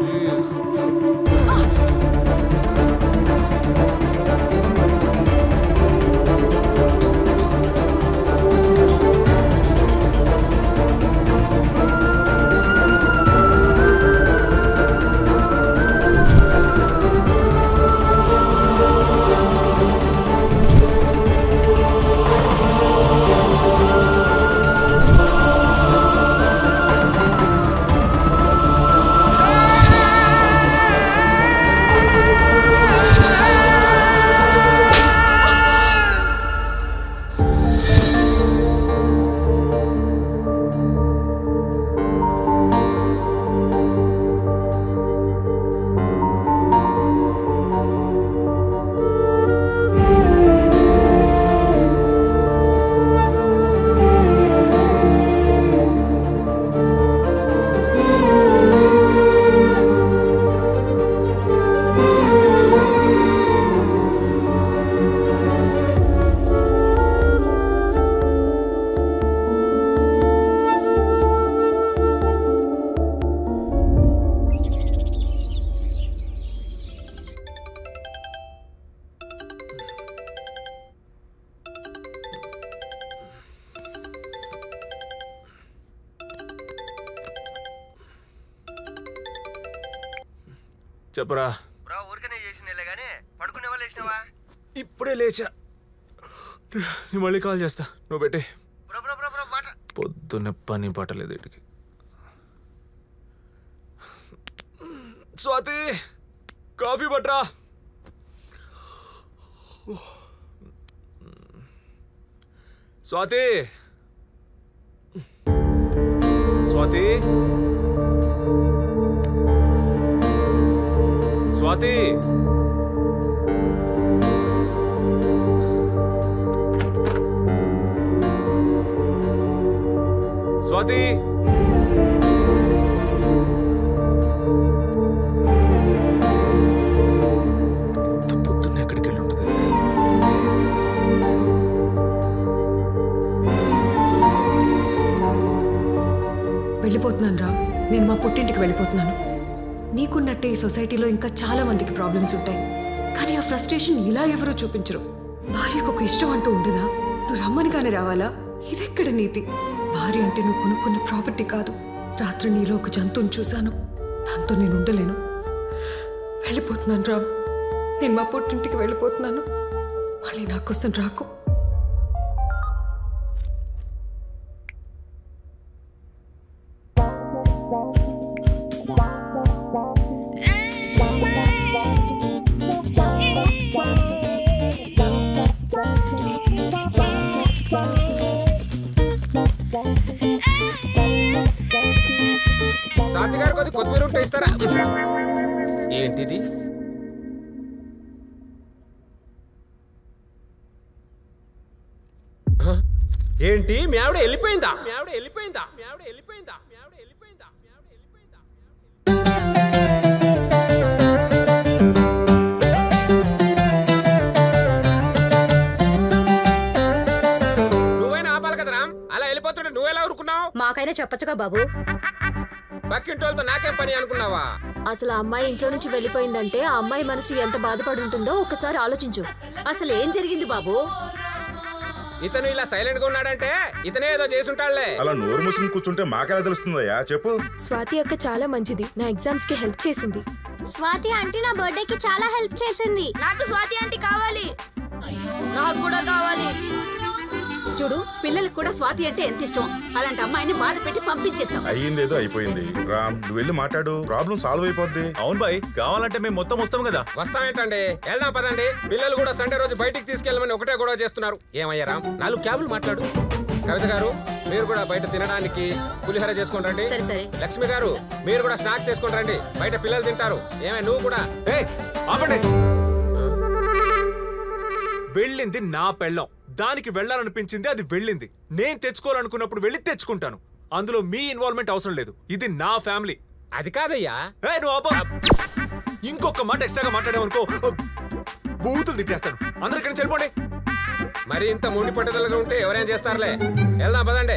చెప్పరా బ్రా ఊరికనే చేసినలే గానీ పడుకునే వాళ్ళు వేసినావా ఇప్పుడే లేచా నేను మళ్ళీ కాల్ చేస్తా నువ్వు పెట్టి బ్రా బ్రా బ్రా బ్రా మాట పొద్దున్న పని పట్టలేదు ఇటుకి స్వాతి కాఫీ పట్రా స్వాతి స్వాతి స్వాతి స్వాతి ఇంత పొద్దున్న ఎక్కడికి వెళ్ళి ఉంటుంది వెళ్ళిపోతున్నాను రా నేను మా పుట్టింటికి వెళ్ళిపోతున్నాను నీకున్నట్టే ఈ సొసైటీలో ఇంకా చాలా మందికి ప్రాబ్లమ్స్ ఉంటాయి కానీ ఆ ఫ్రస్ట్రేషన్ ఇలా ఎవరూ చూపించరు భార్యకు ఒక ఇష్టం అంటూ ఉండదా నువ్వు రమ్మనిగానే రావాలా ఇదెక్కడ నీతి భార్య అంటే నువ్వు కొనుక్కున్న ప్రాపర్టీ కాదు రాత్రి నీలో ఒక జంతువుని చూశాను దాంతో నేను ఉండలేను వెళ్ళిపోతున్నాను రామ్ నేను మా పుట్టింటికి వెళ్ళిపోతున్నాను మళ్ళీ నా కోసం రాకు సాతి గారు కొద్ది కొత్తిమీర ఉంటే ఇస్తారా ఏంటిది హ? ఏంటి మీ ఆవిడ వెళ్ళిపోయిందా మీ ఆవిడ వెళ్ళిపోయిందా మీ ఆవిడ వెళ్ళిపోయిందా మీ ఆవిడ వెళ్ళిపోయిందా నువ్వైనా ఆపాలి కదరా అలా వెళ్ళిపోతుంటే నువ్వెలా ఊరుకున్నావు మాకైనా చెప్పచ్చుగా బాబు పక్కింటి వాళ్ళతో నాకేం పని అనుకున్నావా అసలు ఆ అమ్మాయి ఇంట్లో నుంచి వెళ్ళిపోయిందంటే ఆ అమ్మాయి మనసు ఎంత బాధపడి ఉంటుందో ఒకసారి ఆలోచించు అసలు ఏం జరిగింది బాబు ఇతను ఇలా సైలెంట్ గా ఉన్నాడంటే ఇతనే ఏదో చేసుంటాడులే అలా నోరు మూసుకుని కూర్చుంటే మాకెలా తెలుస్తుందయ్యా చెప్పు స్వాతి అక్క చాలా మంచిది నా ఎగ్జామ్స్ కి హెల్ప్ చేసింది స్వాతి ఆంటీ నా బర్త్డేకి చాలా హెల్ప్ చేసింది నాకు స్వాతి ఆంటీ కావాలి నాకు కూడా కావాలి చూడు పిల్లలకు కూడా స్వాతి అంటే ఎంత ఇష్టం అలాంటి అమ్మాయిని బాధ పెట్టి పంపించేశాం అయ్యిందేదో అయిపోయింది రామ్ నువ్వు వెళ్ళి మాట్లాడు ప్రాబ్లం సాల్వ్ అయిపోద్ది అవును బాయ్ కావాలంటే మేము మొత్తం వస్తాం కదా వస్తామేంటండి వెళ్దాం పదండి పిల్లలు కూడా సండే రోజు బయటికి తీసుకెళ్ళమని ఒకటే గొడవ చేస్తున్నారు ఏమయ్యారా నాలుగు క్యాబులు మాట్లాడు కవిత గారు మీరు కూడా బయట తినడానికి పులిహోర చేసుకొని రండి సరే, సరే. లక్ష్మి గారు మీరు కూడా స్నాక్స్ చేసుకొని రండి బయట పిల్లలు తింటారు ఏమే నువ్వు కూడా ఆపండి వెళ్ళింది నా పెళ్ళం దానికి వెళ్ళాలనిపించింది అది వెళ్ళింది నేను తెచ్చుకోవాలనుకున్నప్పుడు వెళ్ళి తెచ్చుకుంటాను అందులో మీ ఇన్వాల్వ్మెంట్ అవసరం లేదు ఇది నా ఫ్యామిలీ అది కాదయ్యా ఏ, నువ్వు ఆపు. ఇంకొక మాట ఎక్స్ట్రాగా మాట్లాడావనుకో బూతులు తిట్టేస్తాను అందరికీ నుంచి వెళ్ళిపోండి మరి ఇంత మొండి పట్టుదలగా ఉంటే ఎవరేం చేస్తారులే వెళ్దాం పదండి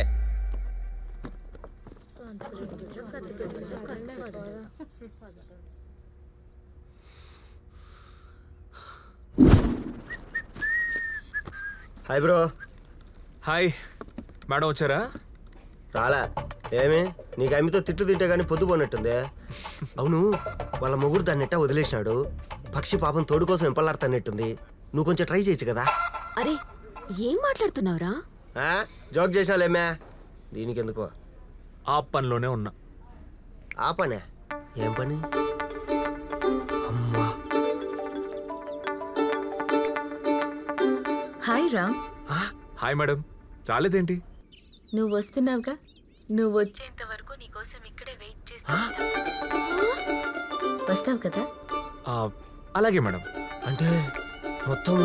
హాయ్ బ్రో హాయ్ మేడం వచ్చారా రాలా ఏమి నీకు అమ్మితో తిట్టు తింటే గానీ పొద్దు పోనట్టుంది అవును వాళ్ళ మొగుడు దాన్ని ఎట్టా వదిలేసినాడు పక్షి పాపం తోడు కోసం ఎంపలాడుతానట్టుంది నువ్వు కొంచెం ట్రై చేయొచ్చు కదా అరే ఏం మాట్లాడుతున్నావురా ఆ? జోక్ చేసినాలేమ్మే దీనికి ఎందుకో ఆ పనిలోనే ఉన్నా ఆ పనే ఏం పని హాయ్ రామ్ హాయ్ మేడం రాలేదేంటి నువ్వు వస్తున్నావుగా నువ్వు వచ్చేంత వరకు నీకోసం ఇక్కడే వెయిట్ చేస్తా వస్తావు కదా ఆ, అలాగే మేడం అంటే మొత్తం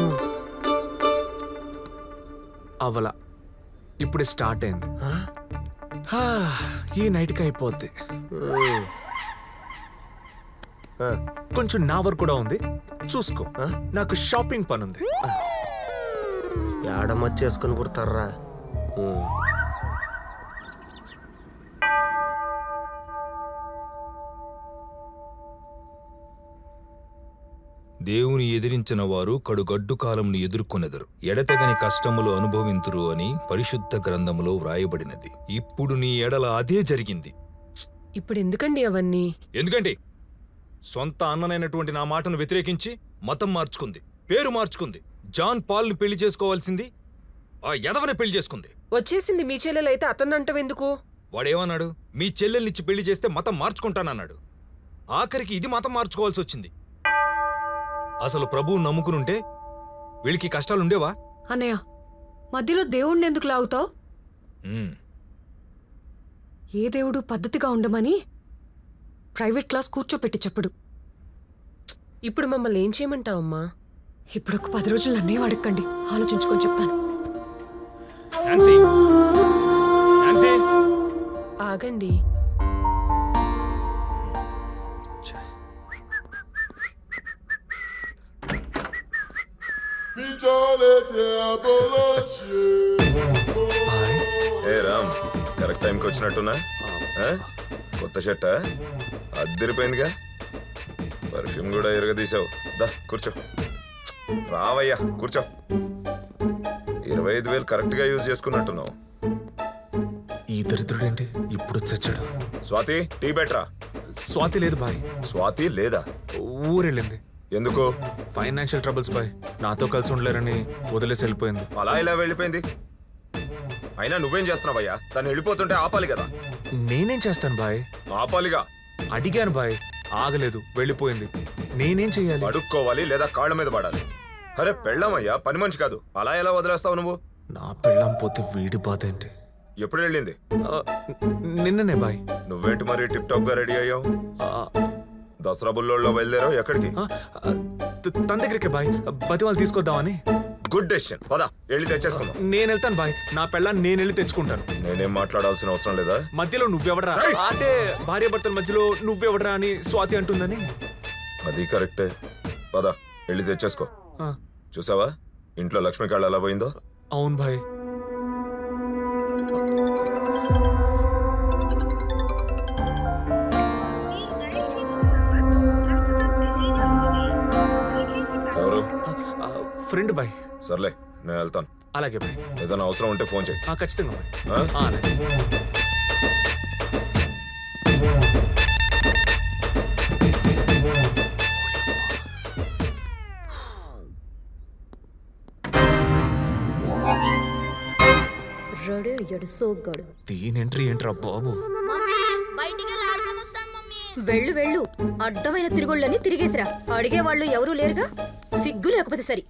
అవలా ఇప్పుడే స్టార్ట్ అయింది హా, ఈ నైట్కి అయిపోద్ది కొంచెం నా వర్క్ కూడా ఉంది చూసుకో నాకు షాపింగ్ పని ఉంది ఏడమచ్చేసుకొని పుడతారా దేవుని ఎదిరించిన వారు కడుగడ్డు కాలమును ఎదుర్కొనెదరు ఎడతెగని కష్టములు అనుభవింతురు అని పరిశుద్ధ గ్రంథములో వ్రాయబడినది ఇప్పుడు నీ ఎడల అదే జరిగింది ఇప్పుడు ఎందుకండి అవన్నీ ఎందుకంటే సొంత అన్ననైనటువంటి నా మాటను వ్యతిరేకించి మతం మార్చుకుంది పేరు మార్చుకుంది జాన్ పాల్ని పెళ్లి చేసుకోవాల్సింది ఆ యదవని పెళ్లి చేసుకుంది వచ్చేసింది మీ చెల్లెలైతే అతన్ని అంటవెందుకు వాడేమన్నాడు మీ చెల్లెల్నిచ్చి పెళ్లి చేస్తే మతం మార్చుకుంటానన్నాడు ఆఖరికి ఇది మతం మార్చుకోవాల్సి వచ్చింది అసలు ప్రభువు నమ్ముకునుంటే వీళ్ళకి కష్టాలుండేవా అన్నయ్య మధ్యలో దేవుణ్ణి ఎందుకు లాగుతావు ఉమ్, ఏ దేవుడు పద్ధతిగా ఉండమని ప్రైవేట్ క్లాస్ కూర్చోపెట్టి చెప్పడు ఇప్పుడు మమ్మల్ని ఏం చేయమంటావమ్మా ఇప్పుడు ఒక పది రోజులు నన్నే అడగండి ఆలోచించుకొని చెప్తాను నాన్సీ! నాన్సీ! ఆగండి ఏ రామ్ కరెక్ట్ టైంకి వచ్చినట్టున్నా ఆ? కొత్త షర్ట అద్దరిపోయిందిగా పర్ఫ్యూమ్ కూడా ఎరగదీసావు దా కూర్చో రావయ్యా కూర్చో ఇరవై ఐదు వేలు కరెక్ట్గా యూజ్ చేసుకున్నట్టున్నావు ఈ దరిద్రుడేంటి ఇప్పుడు చచ్చాడు స్వాతి టీ బెట్రా స్వాతి లేదు బాయ్ స్వాతి లేదా ఊరెళ్ళింది ఎందుకు ఫైనాన్షియల్ ట్రబుల్స్ బాయ్ నాతో కలిసి ఉండలేరని వదిలేసి వెళ్ళిపోయింది అలా ఇలా వెళ్ళిపోయింది అయినా నువ్వేం చేస్తున్నావయ్యా తను వెళ్ళిపోతుంటే ఆపాలి కదా నేనేం చేస్తాను బాయ్ ఆపాలిగా అడిగాను బాయ్ ఆగలేదు వెళ్ళిపోయింది నేనేం చెయ్యాలి అడుక్కోవాలి లేదా కాళ్ళ మీద పడాలి అరే పెళ్ళామయ్యా పని మనిషి కాదు అలా ఎలా వదిలేస్తావు నువ్వు నా పెళ్ళం పోతే వీడి బాధ ఏంటి ఎప్పుడు వెళ్ళింది నిన్ననే బాయ్ నువ్వేంటి మరి టిప్ టాప్ గా రెడీ అయ్యావు దసరా బుల్లోళ్ళలో బయలుదేరావు ఎక్కడికి త- తన దగ్గరికి బాయ్ బతి వాళ్ళు తీసుకొద్దామని గుడ్ డెసిషన్ పదా వెళ్ళి తెచ్చేసుకుందాం నేను వెళ్తాను బాయ్ నా పెళ్ళాన్ని నేను వెళ్ళి తెచ్చుకుంటాను నేనేం మాట్లాడాల్సిన అవసరం లేదా మధ్యలో నువ్వెవడరా అంటే భార్య భర్తల మధ్యలో నువ్వెవడరా అని స్వాతి అంటుందని అది కరెక్టే పద వెళ్ళి తెచ్చేసుకో ఆ. చూసావా ఇంట్లో లక్ష్మి కాళ్ళు ఎలా పోయిందో అవును భాయ్ ఎవరు ఫ్రెండ్ బాయ్ సర్లే నేను వెళ్తాను అలాగే బాయ్ ఏదైనా అవసరం ఉంటే ఫోన్ చేయి ఆ, ఖచ్చితంగా బాయ్ ఆ? ఆ, అలాగే రెడీ అయ్యాడు సోగ్గాడు దీని ఎంట్రీ ఏంట్రా బాబు వెళ్ళు వెళ్ళు అడ్డమైన తిరుగుళ్ళని తిరిగేసిరా అడిగేవాళ్ళు ఎవరూ లేరుగా సిగ్గు లేకపోతే సరి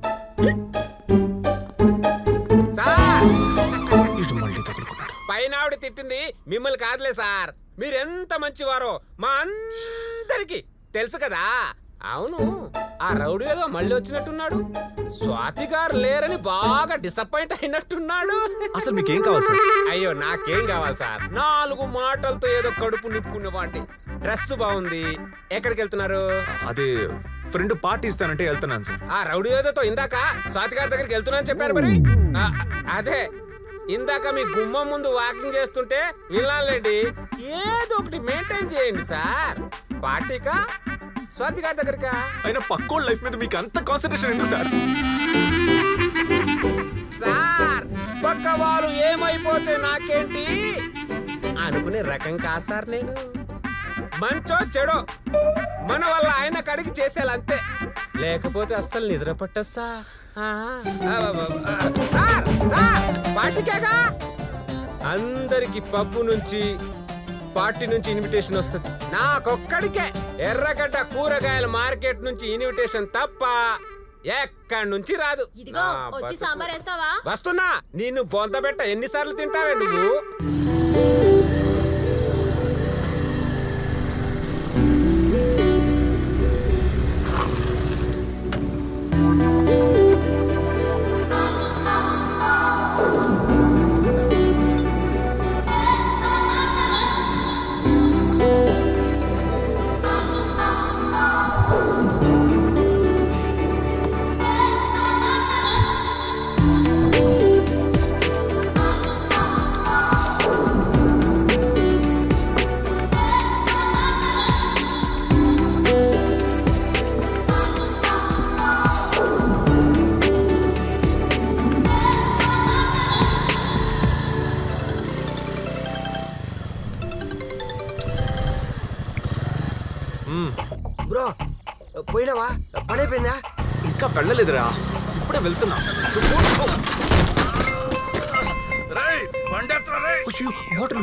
ఇటు మళ్ళీ తగులుకున్నాడు పైన ఆవిడ తిట్టింది మిమ్మల్ని కాదులే సార్ మీరెంత మంచివారో మా అందరికి తెలుసు కదా అవును ఆ రౌడీ ఏదో మళ్ళీ వచ్చినట్టున్నాడు స్వాతి గారు లేరని బాగా డిసప్పాయింట్ అయినట్టున్నాడు అసలు మీకేం కావాలి సార్ అయ్యో నాకేం కావాలి సార్ నాలుగు మాటలతో ఏదో కడుపు నిప్పుకునేవాడి డ్రెస్ బాగుంది ఎక్కడికి వెళ్తున్నారు అదే ఫ్రెండ్ పార్టీ ఇస్తానంటే వెళ్తున్నాను సార్ ఆ రౌడీ ఏదోతో ఇందాక స్వాతి గారి దగ్గరికి వెళ్తున్నా అని చెప్పారు మరి ఆ, అదే ఇందాక మీ గుమ్మం ముందు వాకింగ్ చేస్తుంటే వినాలండి ఏదో ఒకటి మెయింటైన్ చేయండి సార్ పార్టీకా స్వాతి గారి దగ్గరికా అయినా పక్కోళ్ళ లైఫ్ మీద మీకు అంత కాన్సన్ట్రేషన్ ఎందుకు సార్ సార్ పక్క వాళ్ళు ఏమైపోతే నాకేంటి అనుకునే రకం కాదు సార్ నేను మంచో చెడో మన వల్ల ఆయన కడిగి చేసేయాలంతే లేకపోతే అస్సలు నిద్ర పట్టదు సార్ ఆ, ఆ, ఆ, ఆ, సార్ సార్ పార్టీకేగా అందరికి పప్పు నుంచి పార్టీ నుంచి ఇన్విటేషన్ వస్తుంది నాకొక్కడికే ఎర్రగడ్డ కూరగాయల మార్కెట్ నుంచి ఇన్విటేషన్ తప్ప ఎక్కడి నుంచి రాదు ఇదిగో నా వచ్చి బతుకు. సాంబార్ వేస్తావా వస్తున్నా నిన్ను బొందబెట్ట ఎన్నిసార్లు తింటావే నువ్వు బ్రో పోయినావా పని అయిపోయిందా ఇంకా వెళ్ళలేదురా ఇప్పుడే వెళ్తున్నా అయ్యో, బాటిల్.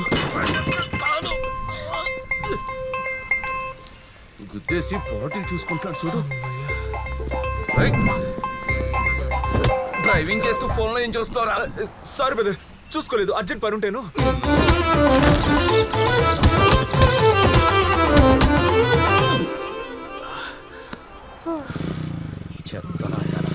గుద్దేసి బాటిల్ చూసుకుంటాడు చూడు డ్రైవింగ్ చేస్తూ ఫోన్లో ఏం చూస్తారా సారీ బ్రదర్ చూసుకోలేదు అర్జెంట్ పని ఉంటేను చెత్తనాయాల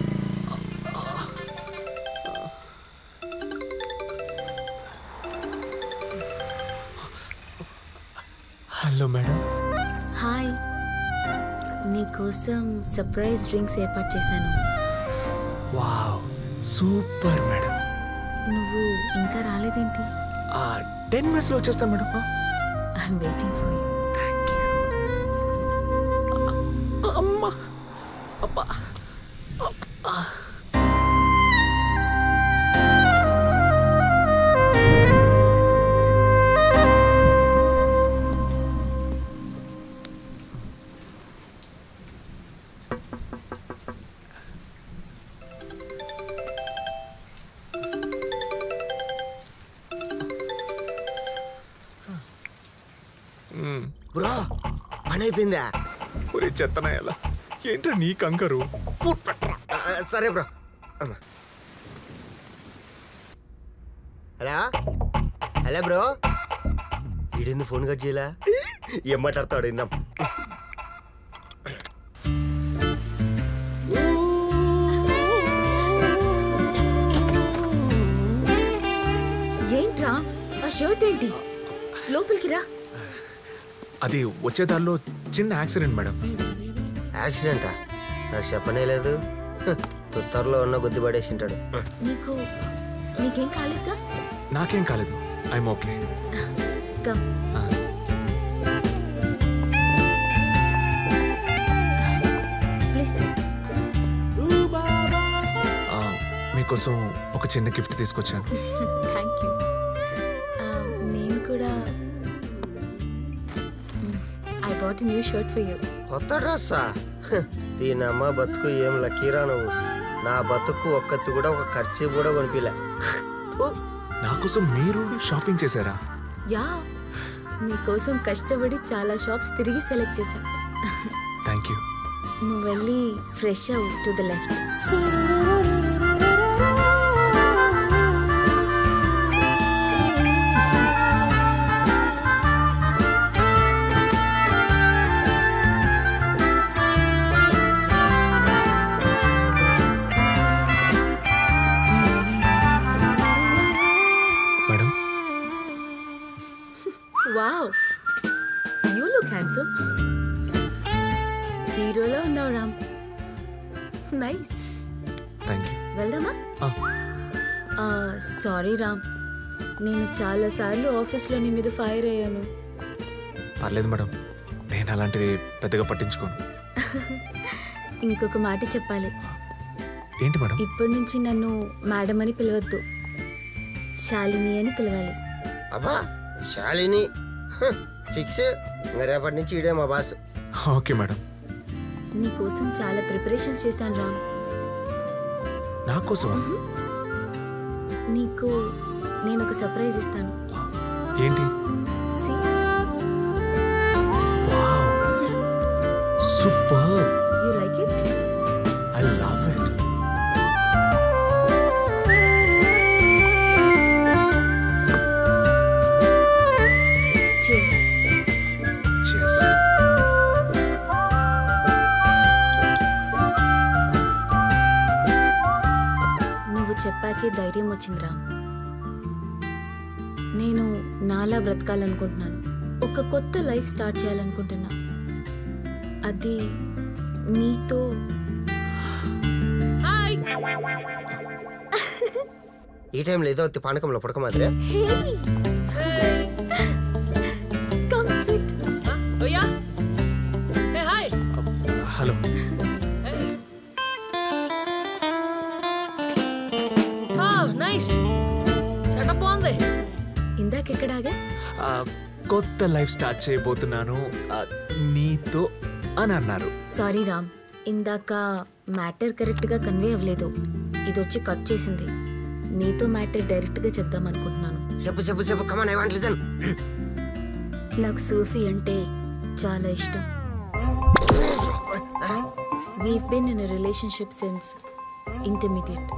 హలో మేడం హాయ్ నీకోసం సర్ప్రైజ్ డ్రింక్స్ ఏర్పాటు చేశాను వావ్ సూపర్ మేడం నువ్వు ఇంకా రాలేదేంటి టెన్ మినిట్స్లో వచ్చేస్తాను madam I'm waiting for you అమ్మా అబ్బా బ్రో పని అయిపోయిందా ఒరే చెత్తనా ఎలా ఏంట్రా నీ కంకరు ఆ, ఆ, సరే బ్రో అమ్మా. హలో హలో బ్రో ఈడెందు ఫోన్ కట్ చేయలా ఏం మాట్లాడతాడు ఇందాం ఏంట్రా ఆ షర్ట్ ఏంటి లోపలికి రా అది వచ్చే దారిలో చిన్న యాక్సిడెంట్ మేడం యాక్సిడెంటా నాకు చెప్పనే లేదు హ్, తుత్తర్లో ఉన్న గుద్ది పడేసి ఉంటాడు నీకు నీకేం కాలేదుగా నాకేం కాలేదు ఐఎమ్ ఓకే కమ్ ప్లీజ్ మీకోసం ఒక చిన్న గిఫ్ట్ తీసుకొచ్చాను థ్యాంక్ యూ నేను కూడా I bought new shirt for you కొత్త డ్రెస్సా హ్, దీనమ్మ బతుకు ఏం లక్కీరా నువ్వు నా బతుకు ఒక్కతి కూడా ఒక ఖర్చు కూడా కొనిపిలే నా కోసం మీరు షాపింగ్ చేశారా యా నీకోసం కష్టపడి చాలా షాప్స్ తిరిగి సెలెక్ట్ చేశా థ్యాంక్ యూ నువ్వు వెళ్ళి ఫ్రెష్ అవు to the left madam wow you look handsome హీరోలో ఉన్నావు రామ్ నైస్ థ్యాంక్ యూ వెళ్దామా సారీ రామ్ నేను చాలాసార్లు ఆఫీస్లో నీ మీద ఫైర్ అయ్యాను పర్లేదు మేడం నేను అలాంటివి పెద్దగా పట్టించుకోను ఇంకొక మాట చెప్పాలి ఏంటి మేడం ఇప్పటి నుంచి నన్ను మేడం అని పిలవద్దు శాలిని అని పిలవాలి అబ్బా శాలిని హ్, ఫిక్స్ ఇంకా రేపటి నుంచి ఇడే మా బాస్ ఓకే మేడం నీకోసం చాలా ప్రిపరేషన్స్ చేశాను రామ్ నా కోసం నీకు నేను ఒక సర్ప్రైజ్ ఇస్తాను ఏంటి See? Super You like it? I love it Cheers. Cheers. నువ్వు చెప్పాకే ధైర్యం వచ్చిందిరా నేను నాలా బ్రతకాలనుకుంటున్నాను ఒక కొత్త లైఫ్ స్టార్ట్ చేయాలనుకుంటున్నా అది నీతో ఈ టైంలో ఏదో ఒత్తి పానకంలో పుడక మాదిరే కమ్ సిట్ ఓయా ఏ హాయ్ హలో ఆ నైస్ సెటప్ బాగుంది ఇందాకెక్కడాగా ఆ, కొత్త లైఫ్ స్టార్ట్ చేయబోతున్నాను ఆ, నీతో అని అన్నారు సారీ రామ్ ఇందాక మ్యాటర్ కరెక్ట్గా కన్వే అవ్వలేదు ఇది వచ్చి కట్ చేసింది నీతో మ్యాటర్ డైరెక్ట్గా చెప్దాం అనుకుంటున్నాను చెప్పు చెప్పు చెప్పు కమాన్ ఐ వాంట్ లిసన్ నాకు సూఫీ అంటే చాలా ఇష్టం we've been in relationship since intermediate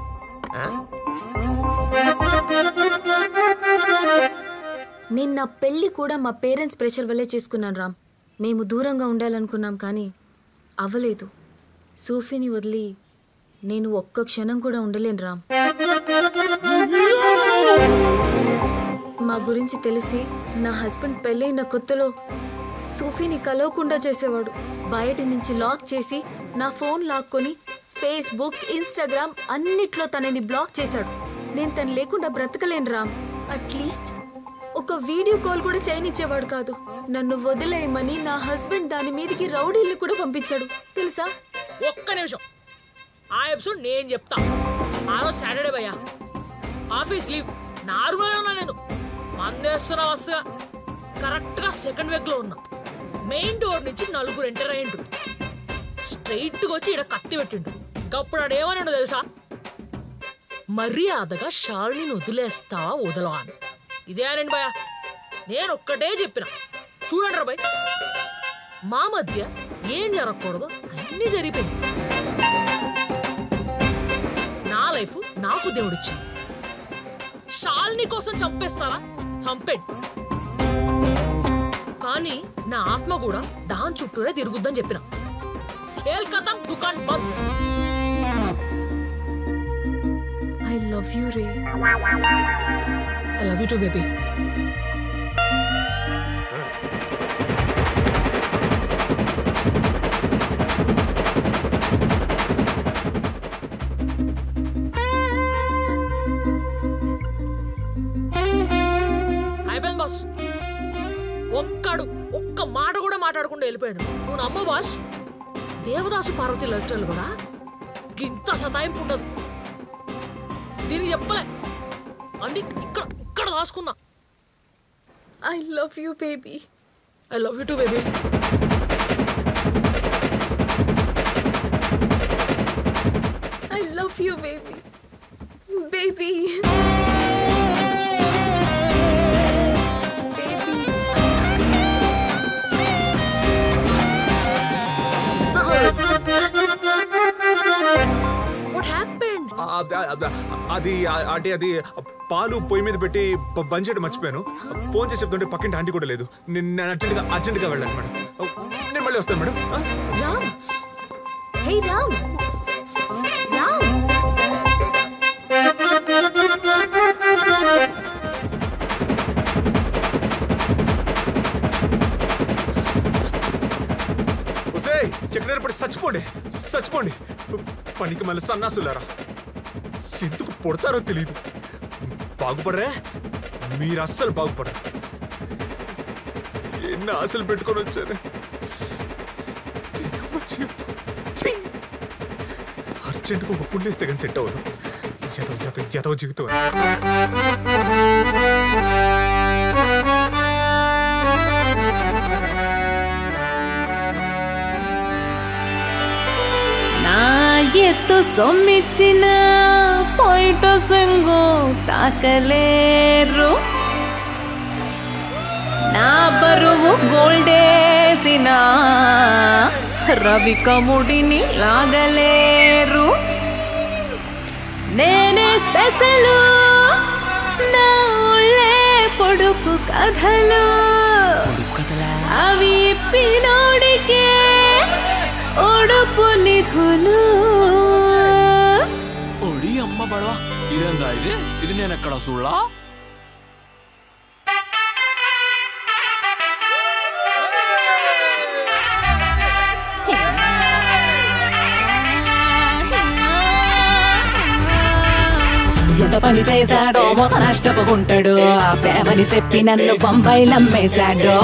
నేను నా పెళ్లి కూడా మా పేరెంట్స్ ప్రెషర్ వల్లే చేసుకున్నాను రామ్ మేము దూరంగా ఉండాలనుకున్నాం కానీ అవ్వలేదు సూఫీని వదిలి నేను ఒక్క క్షణం కూడా ఉండలేను రామ్ మా గురించి తెలిసి నా హస్బెండ్ పెళ్ళైన కొత్తలో సూఫీని కలవకుండా చేసేవాడు బయట నుంచి లాక్ చేసి నా ఫోన్ లాక్కొని ఫేస్బుక్ ఇన్స్టాగ్రామ్ అన్నిట్లో తనని బ్లాక్ చేశాడు నేను తను లేకుండా బ్రతకలేను రామ్ అట్లీస్ట్ ఒక వీడియో కాల్ కూడా చేయనిచ్చేవాడు కాదు నన్ను వదిలేయమని నా హస్బెండ్ దాని మీదకి రౌడీల్ని కూడా పంపించాడు తెలుసా ఒక్క నిమిషం ఆ ఎపిసోడ్ నేను చెప్తా ఆ రోజు సాటర్డే భయ్యా ఆఫీస్ లీవ్ నార్మల్గా ఉన్నా నేను మందేస్తున్నా వస్తుగా కరెక్ట్గా సెకండ్ వీక్లో ఉన్నా మెయిన్ డోర్ నుంచి నలుగురు ఎంటర్ అయ్యిండు స్ట్రైట్గా వచ్చి ఇక్కడ కత్తి పెట్టిండు అప్పుడు ఆడు ఏమన్నాడు తెలుసా మర్యాదగా షాల్ని వదిలేస్తావా వదలవా అని ఇదే అనండి భయ నేను ఒక్కటే చెప్పిన చూడండి రా బాయ్ మా మధ్య ఏం జరగకూడదు అన్నీ జరిగిపోయింది నా లైఫ్ నాకు దేవుడిచ్చింది షాల్ని కోసం చంపేస్తారా చంపేడు కానీ నా ఆత్మ కూడా దాని చుట్టూరే తిరుగుద్దని చెప్పిన కేల్కతా దుకాన్ బంద్ ఐ లవ్ యూ రే I love you too baby అయిపోయింది బాస్ ఒక్కడు ఒక్క మాట కూడా మాట్లాడకుండా వెళ్ళిపోయాడు నువ్వు నమ్మ బాస్ దేవదాసు పార్వతి లక్షలు కూడా ఇంత సతాయింపు ఉండదు దీనికి చెప్పలే అండి ఇక్కడ ఇక్కడ రాసుకున్నా I love you baby I love you too baby I love you baby baby what happened అద- అద- అది ఆ- అంటే అది పాలు పొయ్యి మీద పెట్టి బ- బంద్ చేయడం మర్చిపోయాను ఫోన్ చేసి చెప్తుంటే పక్కింటి ఆంటీ కూడా లేదు నేను నేను అర్జెంట్గా అర్జెంట్గా వెళ్ళాను మేడం నేను మళ్ళీ వస్తాను మేడం ఆ? రామ్ హే రామ్ రామ్ ఒసే ఎక్కడైనా పడి చచ్చిపోండి చచ్చిపోండి పనికి మళ్ళీ సన్నాసులారా ఎందుకు పుడతారో తెలియదు బాగుపడరే మీరు అస్సలు బాగుపడరు ఎన్ని ఆశలు పెట్టుకొని వచ్చాను దీనమ్మ జీవితం. ఛీ! అర్జెంటుగా ఒక ఫుడ్ వేస్తే కానీ సెట్ అవ్వదు ఎదవ ఎదవ ఎదవ జీవితం నా ఎత్తు సొమ్మిచ్చిన పొయిట సింగు తాకలేరు నా బరువు గోల్డేసిన రవి కముడిని లాగలేరు నేనే స్పెషల్ నా ఒళ్ళే పొడుపు కథలు అవి ఇప్పినోడికే ఒడుపు నిధులు ఒడి అమ్మ బడవా ఇదేందా ఇది ఇది నేను ఎక్కడ చూడలా ఎంత పని చేశాడో మొత నష్టపోకుంటాడు ఆ ప్రేమని చెప్పి నన్ను బొంబాయిలు అమ్మేశాడు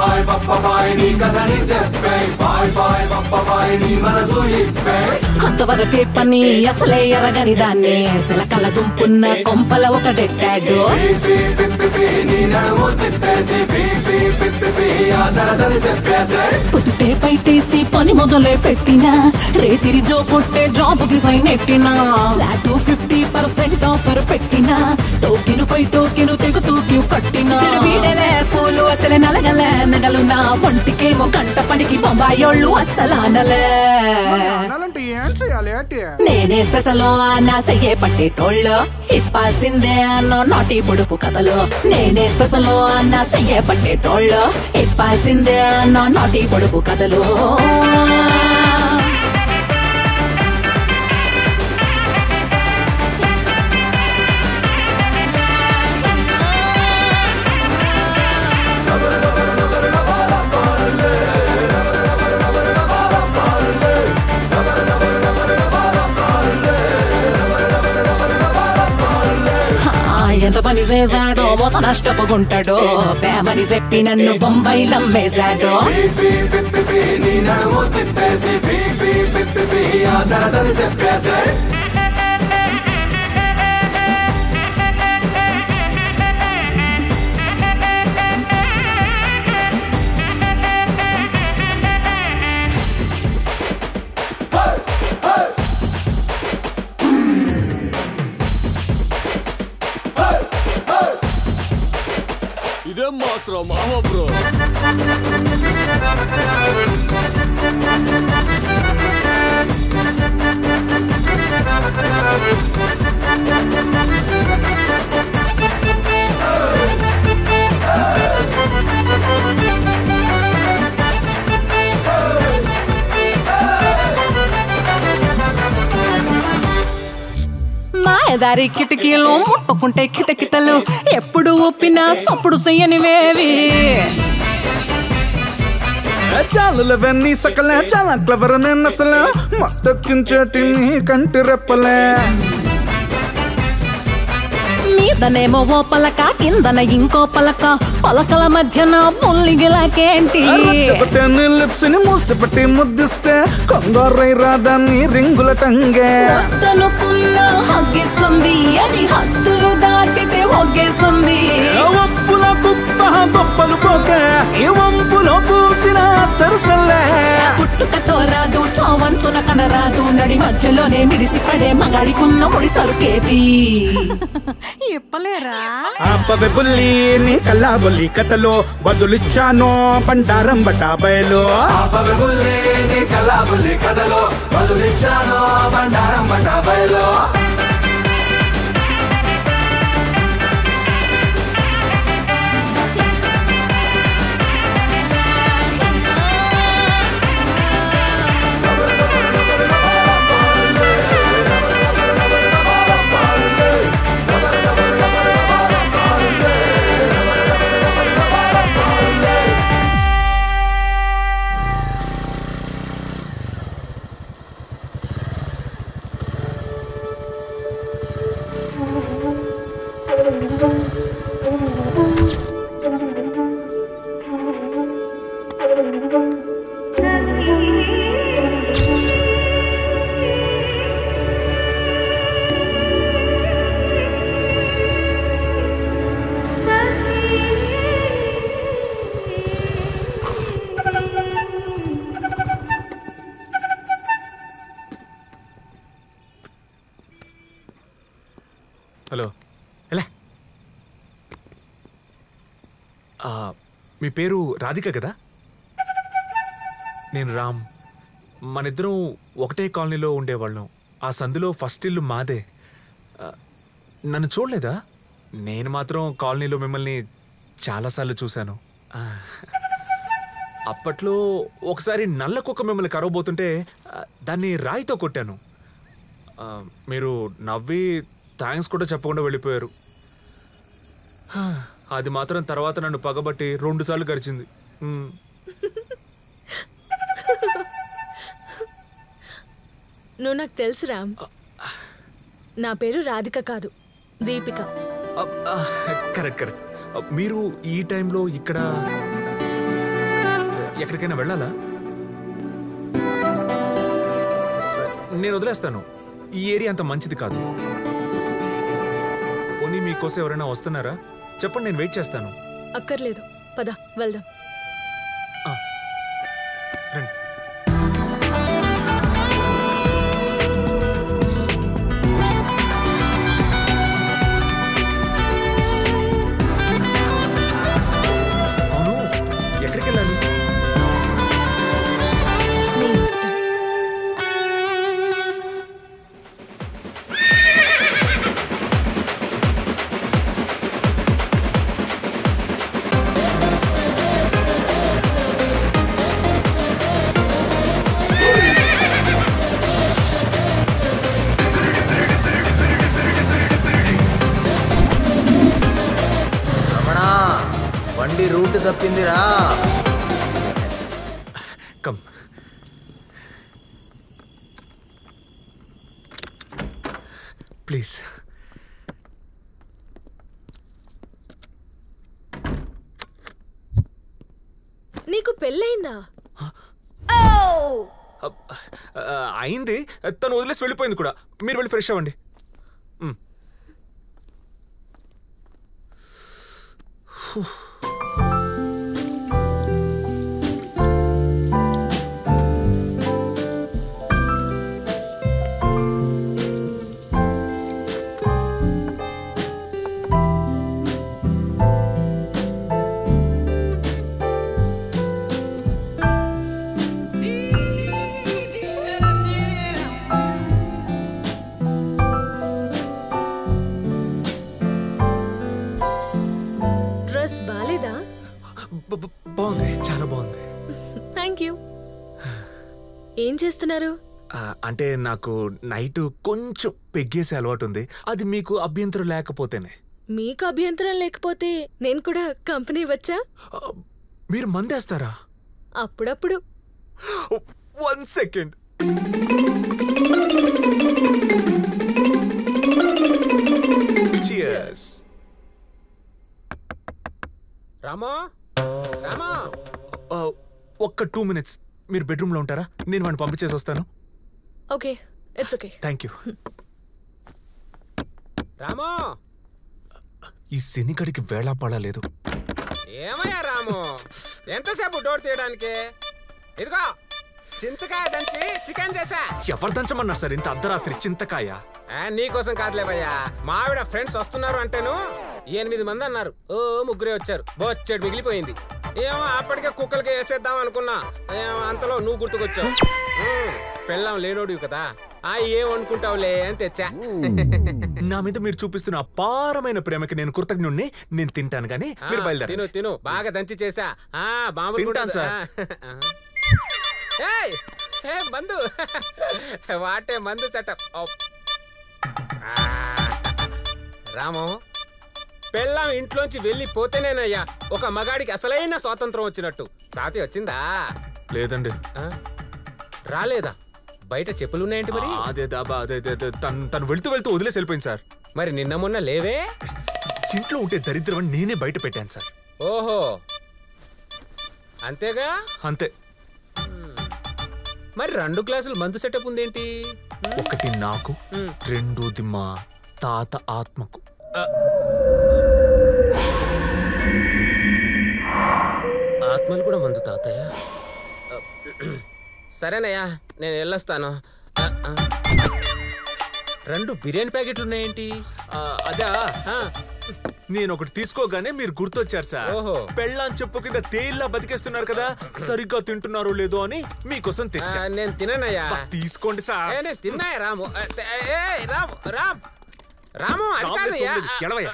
అంతవరకే పని అసలే ఎరగని దాన్ని సిలకల గుంపున్న కొంపల ఒకటెట్టాడు పొద్దుటే బయటేసి పని మొదలే పెట్టినా రేతిరి జో కొట్టే జాబ్ కి సైన్ ఎట్టినా ఫ్లాట్ ఫిఫ్టీ పర్సెంట్ ఆఫర్ పెట్టినా టోకెను పై టోకెను తెగుతూ క్యూ కట్టినా చెడు వీడలే పూలు అసలు నలగలే నగలు నా ఒంటికేమో గంట పనికి బొంబాయోళ్ళు అస్సలానలే అనాలంటే ఏం చేయాలి అంటే నేనే స్పెషల్ నా సయ్యే పట్టేటోళ్ళు ఇప్పాల్సిందే అన్నో నాటి పొడుపు కథలు నేనే స్పెషల్ నా సయ్యే పట్టేటోళ్ళు ఇప్పాల్సిందే అన్నో నాటి పొడుపు కథలు ఆ, ఎంత పని చేశాడో మొత నష్టపోకుంటాడో ప్రేమని చెప్పి నన్ను బొంబాయిలో అమ్మేశాడో ఇదే ఏం మాసరా మామ బ్రో మాయదారి కిటికీలు ముట్టుకుంటే కిటకిటలు ఎప్పుడు ఊపినా సప్పుడు చెయ్యనివేవి చాలులవన్నీ సకలే చాలా క్లవర్ నేను అసలు మత్తెక్కించేటి నీ కంటి రెప్పలే మీదనేమో ఓ పలక కిందన ఇంకో పలక పలకల మధ్యన పుల్లిగిలాకేంటి చెబితే నీ లిప్స్ ని మూసిపెట్టి ముద్దిస్తే కొందరై రాదాన్ని రింగుల టంగే వద్దనుకున్న హగ్గిస్తుంది అది హద్దులు దాటితే ఒగ్గేస్తుంది ఒప్పుల కుప్ప గొప్పలు పోకే ఈ వంపులో పూసిన తెరుసల్లే పుట్టుకతో రాదు చోవంచున కనరాదు నడి మధ్యలోనే మిడిసి పడే మగాడికున్న ముడి సరుకేది ఇప్పలేరా ఆపవే బుల్లి నీ కల్లా బుల్లి కథలో బదులిచ్చాను బండారం బటాబయలో ఆపవే బుల్లి నీ కల్లా బుల్లి కథలో బదులిచ్చాను బండారం బటాబయలో హలో ఎలా ఆ, మీ పేరు రాధిక కదా నేను రామ్ మనిద్దరం ఒకటే కాలనీలో ఉండేవాళ్ళం ఆ సందులో ఫస్ట్ ఇల్లు మాదే ఆ, నన్ను చూడలేదా నేను మాత్రం కాలనీలో మిమ్మల్ని చాలాసార్లు చూశాను ఆ, అప్పట్లో ఒకసారి నల్ల కుక్క మిమ్మల్ని కరవబోతుంటే ఆ, దాన్ని రాయితో కొట్టాను ఆ, మీరు నవ్వి థ్యాంక్స్ కూడా చెప్పకుండా వెళ్ళిపోయారు హా, అది మాత్రం తర్వాత నన్ను పగబట్టి రెండు సార్లు గడిచింది మ్. నువ్వు నాకు తెలుసు రామ్ నా పేరు రాధిక కాదు దీపిక అబ్, ఆ, కరెక్ట్ కరెక్ట్ అబ్, మీరు ఈ టైంలో ఇక్కడ ఎక్కడికైనా వెళ్ళాలా నేను వదిలేస్తాను ఈ ఏరియా అంత మంచిది కాదు పోనీ మీకోసం ఎవరైనా వస్తున్నారా చెప్పండి నేను వెయిట్ చేస్తాను అక్కర్లేదు పద వెళ్దాం రండి అవును ఎక్కడికి వెళ్ళాలి నీ ఇష్టం రమణ బండి రూట్ తప్పిందిరా కమ్ ప్లీజ్ నీకు పెళ్ళయిందా ఆ, అయింది తను వదిలేసి వెళ్ళిపోయింది కూడా మీరు వెళ్ళి ఫ్రెష్ అవ్వండి మ్. డ్రెస్ బాలేదా బాగుంది చాలా బాగుంది థ్యాంక్ యూ ఏం చేస్తున్నారు ఆ, అంటే నాకు నైట్ కొంచెం పెగ్గేసే అలవాటు ఉంది అది మీకు అభ్యంతరం లేకపోతేనే మీకు అభ్యంతరం లేకపోతే నేను కూడా కంపెనీ వచ్చా మీరు మందేస్తారా అప్పుడప్పుడు వన్ సెకండ్ Cheers. రామో రామో ఆ, ఒక్క టూ మినిట్స్ మీరు బెడ్రూమ్ లో ఉంటారా నేను వాడిని పంపించేసి వస్తాను okay it's okay thank you రామో ఈ శనిగడికి వేళా పడలేదు ఏమయ్యా రాము ఎంతసేపు డోర్ తీయడానికి ఇదిగో చింతకాయ దంచి చికెన్ చేసా ఎవరు దంచమన్నారు సార్ ఇంత అర్ధరాత్రి చింతకాయ ఆ, నీకోసం కాదులేవయ్యా మావిడ ఫ్రెండ్స్ వస్తున్నారు అంటేను ఎనిమిది మంది అన్నారు ఓ ముగ్గురే వచ్చారు బొచ్చెడు మిగిలిపోయింది ఏమో అప్పటికే కుక్కలకి వేసేద్దాం అనుకున్నా ఏమో అంతలో నువ్వు గుర్తుకొచ్చావు ఉమ్, పెళ్ళాం లేనోడివి కదా ఆ ఏం అనుకుంటావులే అని తెచ్చా నా మీద మీరు చూపిస్తున్న అపారమైన ప్రేమకి నేను కృతజ్ఞుణ్ణి నేను తింటాను కానీ మీరు ఆ, బయలుదేరండి తిను తిను బాగా దంచి చేసా ఆ బాంబులు తింటాను, కూడా- సార్. ఆ, ఆ. ఏయ్, ఏ మందు వాటే మందు సెటప్ రాము పెళ్ళాం ఇంట్లోంచి వెళ్ళిపోతేనేనయ్యా ఒక మగాడికి అసలైన స్వాతంత్రం వచ్చినట్టు సాతి వచ్చిందా లేదండి ఆ? రాలేదా బయట చెప్పులున్నాయంటి మరి ఆ, అదే దాబా అదే అదే, అదే తను తను వెళ్తూ వెళ్తూ వదిలేసి వెళ్ళిపోయింది సార్ మరి నిన్న మొన్న లేవే ఇంట్లో ఉంటే దరిద్రం అని నేనే బయట పెట్టాను సార్ ఓహో అంతేగా అంతే మరి రెండు గ్లాసులు మందు సెటప్ ఉందేంటి ఒకటి నాకు రెండోది మా తాత ఆత్మకు ఆత్మలు కూడా మందు తాతయ్య సరేనయ్యా నేను వెళ్ళొస్తాను ఆ, ఆ. రెండు బిర్యానీ ప్యాకెట్లు ఉన్నాయేంటి ఆ, అదా నేను ఒకటి తీసుకోగానే మీరు గుర్తొచ్చారు సార్ ఓహో. పెళ్ళాం చెప్పు కింద తేయిల్లా బతికేస్తున్నారు కదా సరిగ్గా తింటున్నారో లేదో అని మీకోసం తెచ్చా ఆ, నేను తిననయ్యా బా, తీసుకోండి సార్ ఏ, నేను తిన్నాయా రాము ఆ, తే- ఏ, రాము రామ్ రాము అది రాముడే కాదయ్యా సోమరిది, ఎడవయ్యా.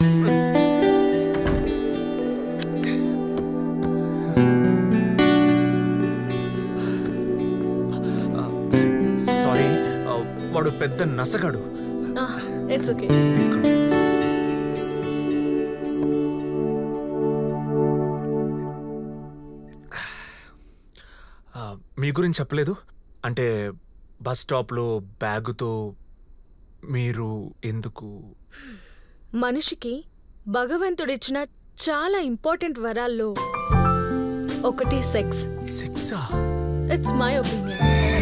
సారీ ఆ, వాడు పెద్ద నసగాడు ఇట్స్ ఓకే తీసుకోండి ఆ, మీ గురించి చెప్పలేదు అంటే బస్ స్టాప్లో బ్యాగుతో మీరు ఎందుకు మనిషికి భగవంతుడిచ్చిన చాలా ఇంపార్టెంట్ వరాల్లో ఒకటి సెక్స్ సెక్సా ఇట్స్ మై ఒపీనియన్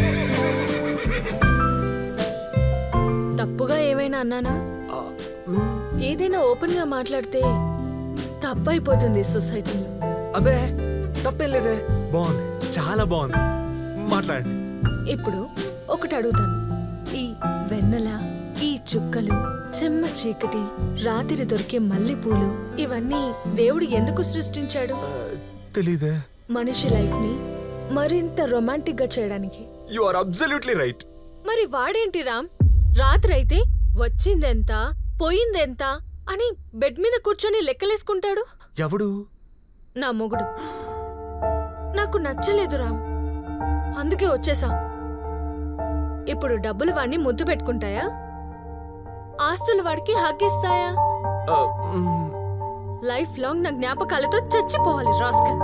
తప్పుగా ఏమైనా అన్నానా ఏదైనా ఓపెన్ గా మాట్లాడితే తప్పైపోతుంది సొసైటీలో అబే తప్పేం లేదే బాగుంది చాలా బాగుంది మాట్లాడండి ఇప్పుడు ఒకటి అడుగుతాను ఈ వెన్నెల ఈ చుక్కలు చెమ్మ చీకటి రాత్రి దొరికే మల్లెపూలు ఇవన్నీ దేవుడు ఎందుకు సృష్టించాడు తెలీదే మనిషి లైఫ్ ని మరింత రొమాంటిక్ గా చేయడానికి యు ఆర్ అబ్సల్యూట్లీ రైట్ మరి వాడేంటి రామ్ రాత్రైతే వచ్చిందెంత పోయిందెంత అని బెడ్ మీద కూర్చొని లెక్కలేసుకుంటాడు ఎవడు నా మొగుడు నాకు నచ్చలేదు రామ్ అందుకే వచ్చేసా ఇప్పుడు డబ్బులు వాడిని ముద్దు పెట్టుకుంటాయా ఆస్తులు వాడికి హగ్గిస్తాయా ఆ, మ్, లైఫ్ లాంగ్ నా జ్ఞాపకాలతో చచ్చిపోవాలి రాస్కల్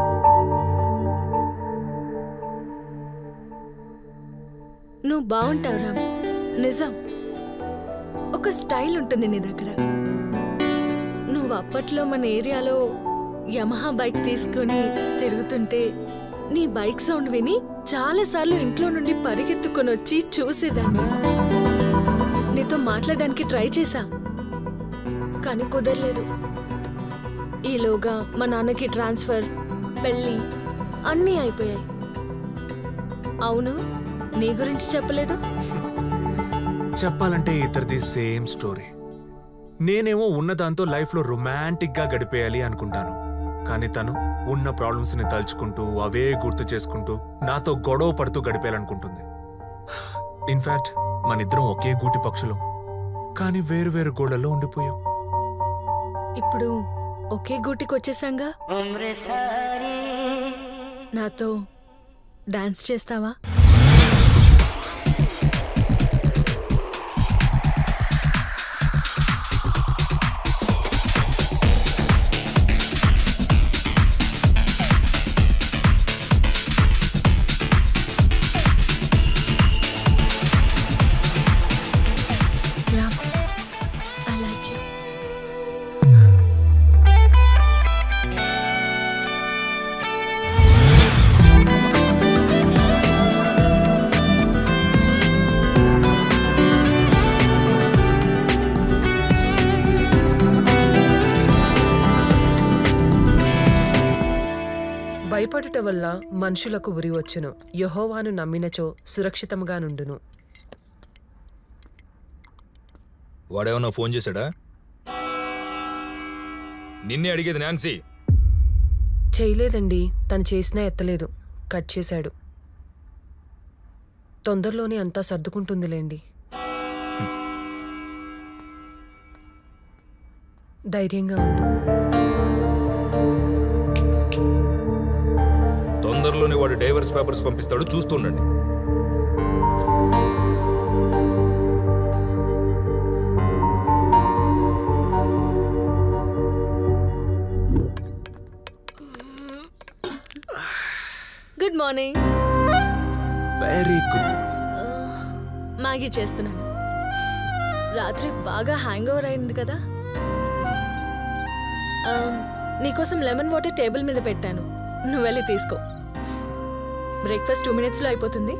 నువ్వు బాగుంటావు రామ్ నిజం ఒక స్టైల్ ఉంటుంది నీ దగ్గర నువ్వు అప్పట్లో మన ఏరియాలో యమహా బైక్ తీసుకొని తిరుగుతుంటే నీ బైక్ సౌండ్ విని చాలాసార్లు ఇంట్లో నుండి పరిగెత్తుకొని వచ్చి చూసేదాన్ని నీతో మాట్లాడడానికి ట్రై చేశా కానీ కుదరలేదు ఈలోగా మా నాన్నకి ట్రాన్స్ఫర్ పెళ్ళి అన్నీ అయిపోయాయి అవును నీ గురించి చెప్పలేదు చెప్పాలంటే ఇద్దరిది సేమ్ స్టోరీ నేనేమో ఉన్న దాంతో లైఫ్లో రొమాంటిక్గా గడిపేయాలి అనుకుంటాను కానీ తను ఉన్న ప్రాబ్లమ్స్ ని తలుచుకుంటూ అవే గుర్తు చేసుకుంటూ నాతో గొడవ పడుతూ గడిపేయాలనుకుంటుంది ఇన్ఫాక్ట్ మనిద్దరం ఒకే గూటి పక్షులం కానీ వేరు వేరు గోడల్లో ఉండిపోయాం ఇప్పుడు ఒకే గూటికి వచ్చేసాంగా నాతో డాన్స్ చేస్తావా రామ్ ఐ లైక్ యూ భయపడుట వల్ల మనుషులకు ఉరి వచ్చును యహోవాను నమ్మినచో సురక్షితముగా నుండును వాడేమన్నా ఫోన్ చేశాడా నిన్నే అడిగేది నాన్సీ చేయలేదండి తను చేసినా ఎత్తలేదు కట్ చేశాడు తొందరలోనే అంతా సర్దుకుంటుందిలేండి ధైర్యంగా ఉండు తొందరలోనే వాడు డైవర్స్ పేపర్స్ పంపిస్తాడు చూస్తుండండి good morning very good Maggi చేస్తున్నాను రాత్రి బాగా హ్యాంగ్ ఓవర్ అయింది కదా ఆ, నీకోసం లెమన్ వాటర్ టేబుల్ మీద పెట్టాను నువ్వు వెళ్ళి తీసుకో బ్రేక్ఫాస్ట్ టూ మినిట్స్లో అయిపోతుంది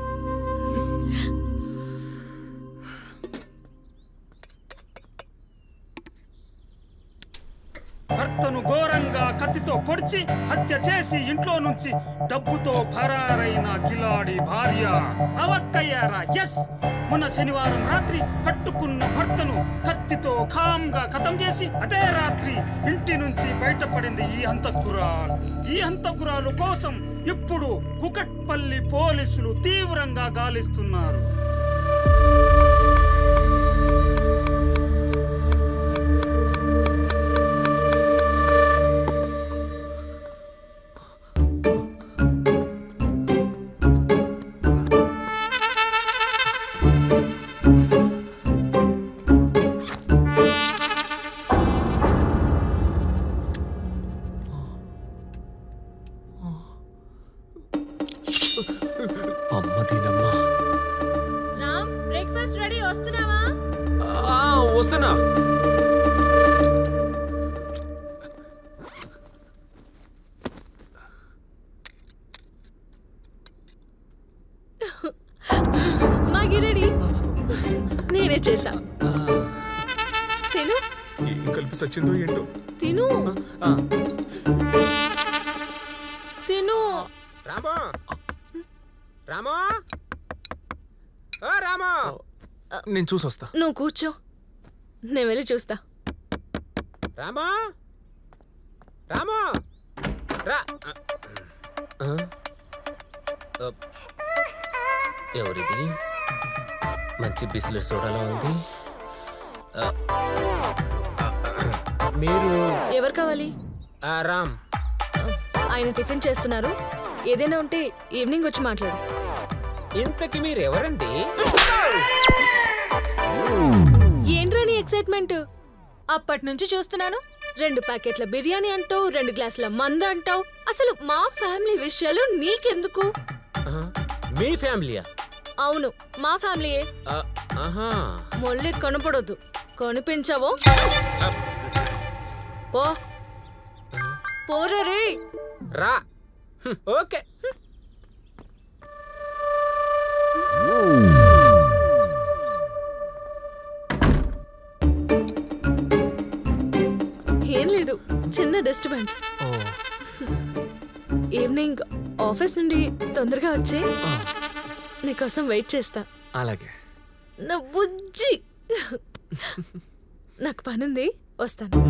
భర్తను ఘోరంగా కత్తితో పొడిచి హత్య చేసి ఇంట్లో నుంచి డబ్బుతో ఫరారైన కిలాడి భార్య అవక్కయ్యారా ఎస్ మొన్న శనివారం రాత్రి కట్టుకున్న భర్తను కత్తితో ఖామ్గా ఖతం చేసి అదే రాత్రి ఇంటి నుంచి బయటపడింది ఈ హంతకురాలు ఈ హంతకురాలు కోసం ఇప్పుడు కుకట్పల్లి పోలీసులు తీవ్రంగా గాలిస్తున్నారు అమ్మ దీనమ్మా రామ్ బ్రేక్ఫాస్ట్ రెడీ వస్తున్నావా వస్తున్నా మ్యాగీ రెడీ నేనే చేసా తిను ఏం కలిపి సచ్చిందో ఏంటో తిను ఆ, తిను రామో రామో ఓ రామో నేను చూసొస్తా నువ్వు కూర్చో నేను వెళ్ళి చూస్తా రామో రామో రా ఆ? ఆ, ఎవరిది మంచి బిస్లెట్ సోడాలో ఉంది ఆ, మీరు ఎవరు కావాలి ఆ, రామ్ ఆయన టిఫిన్ చేస్తున్నారు ఏదైనా ఉంటే ఈవినింగ్ వచ్చి మాట్లాడు ఇంతకి మీరు ఎవరండి ఏంట్రా నీ ఎక్సైట్మెంట్ అప్పటి నుంచి చూస్తున్నాను రెండు ప్యాకెట్ల బిర్యానీ అంటావు రెండు గ్లాసుల మంద అంటావు అసలు మా ఫ్యామిలీ విషయాలు నీకెందుకు ఆ, మీ ఫ్యామిలీయా అవును మా ఫ్యామిలీయే ఆ, ఆహా మళ్ళీ కనపడొద్దు కనిపించవో పో పోరా రే రా హ్మ్, ఓకే ఏం లేదు చిన్న డిస్టర్బెన్స్ ఈవినింగ్ ఆఫీస్ నుండి తొందరగా వచ్చే నీకోసం వెయిట్ చేస్తా అలాగే నా బుజ్జి నాకు పనుంది వస్తాను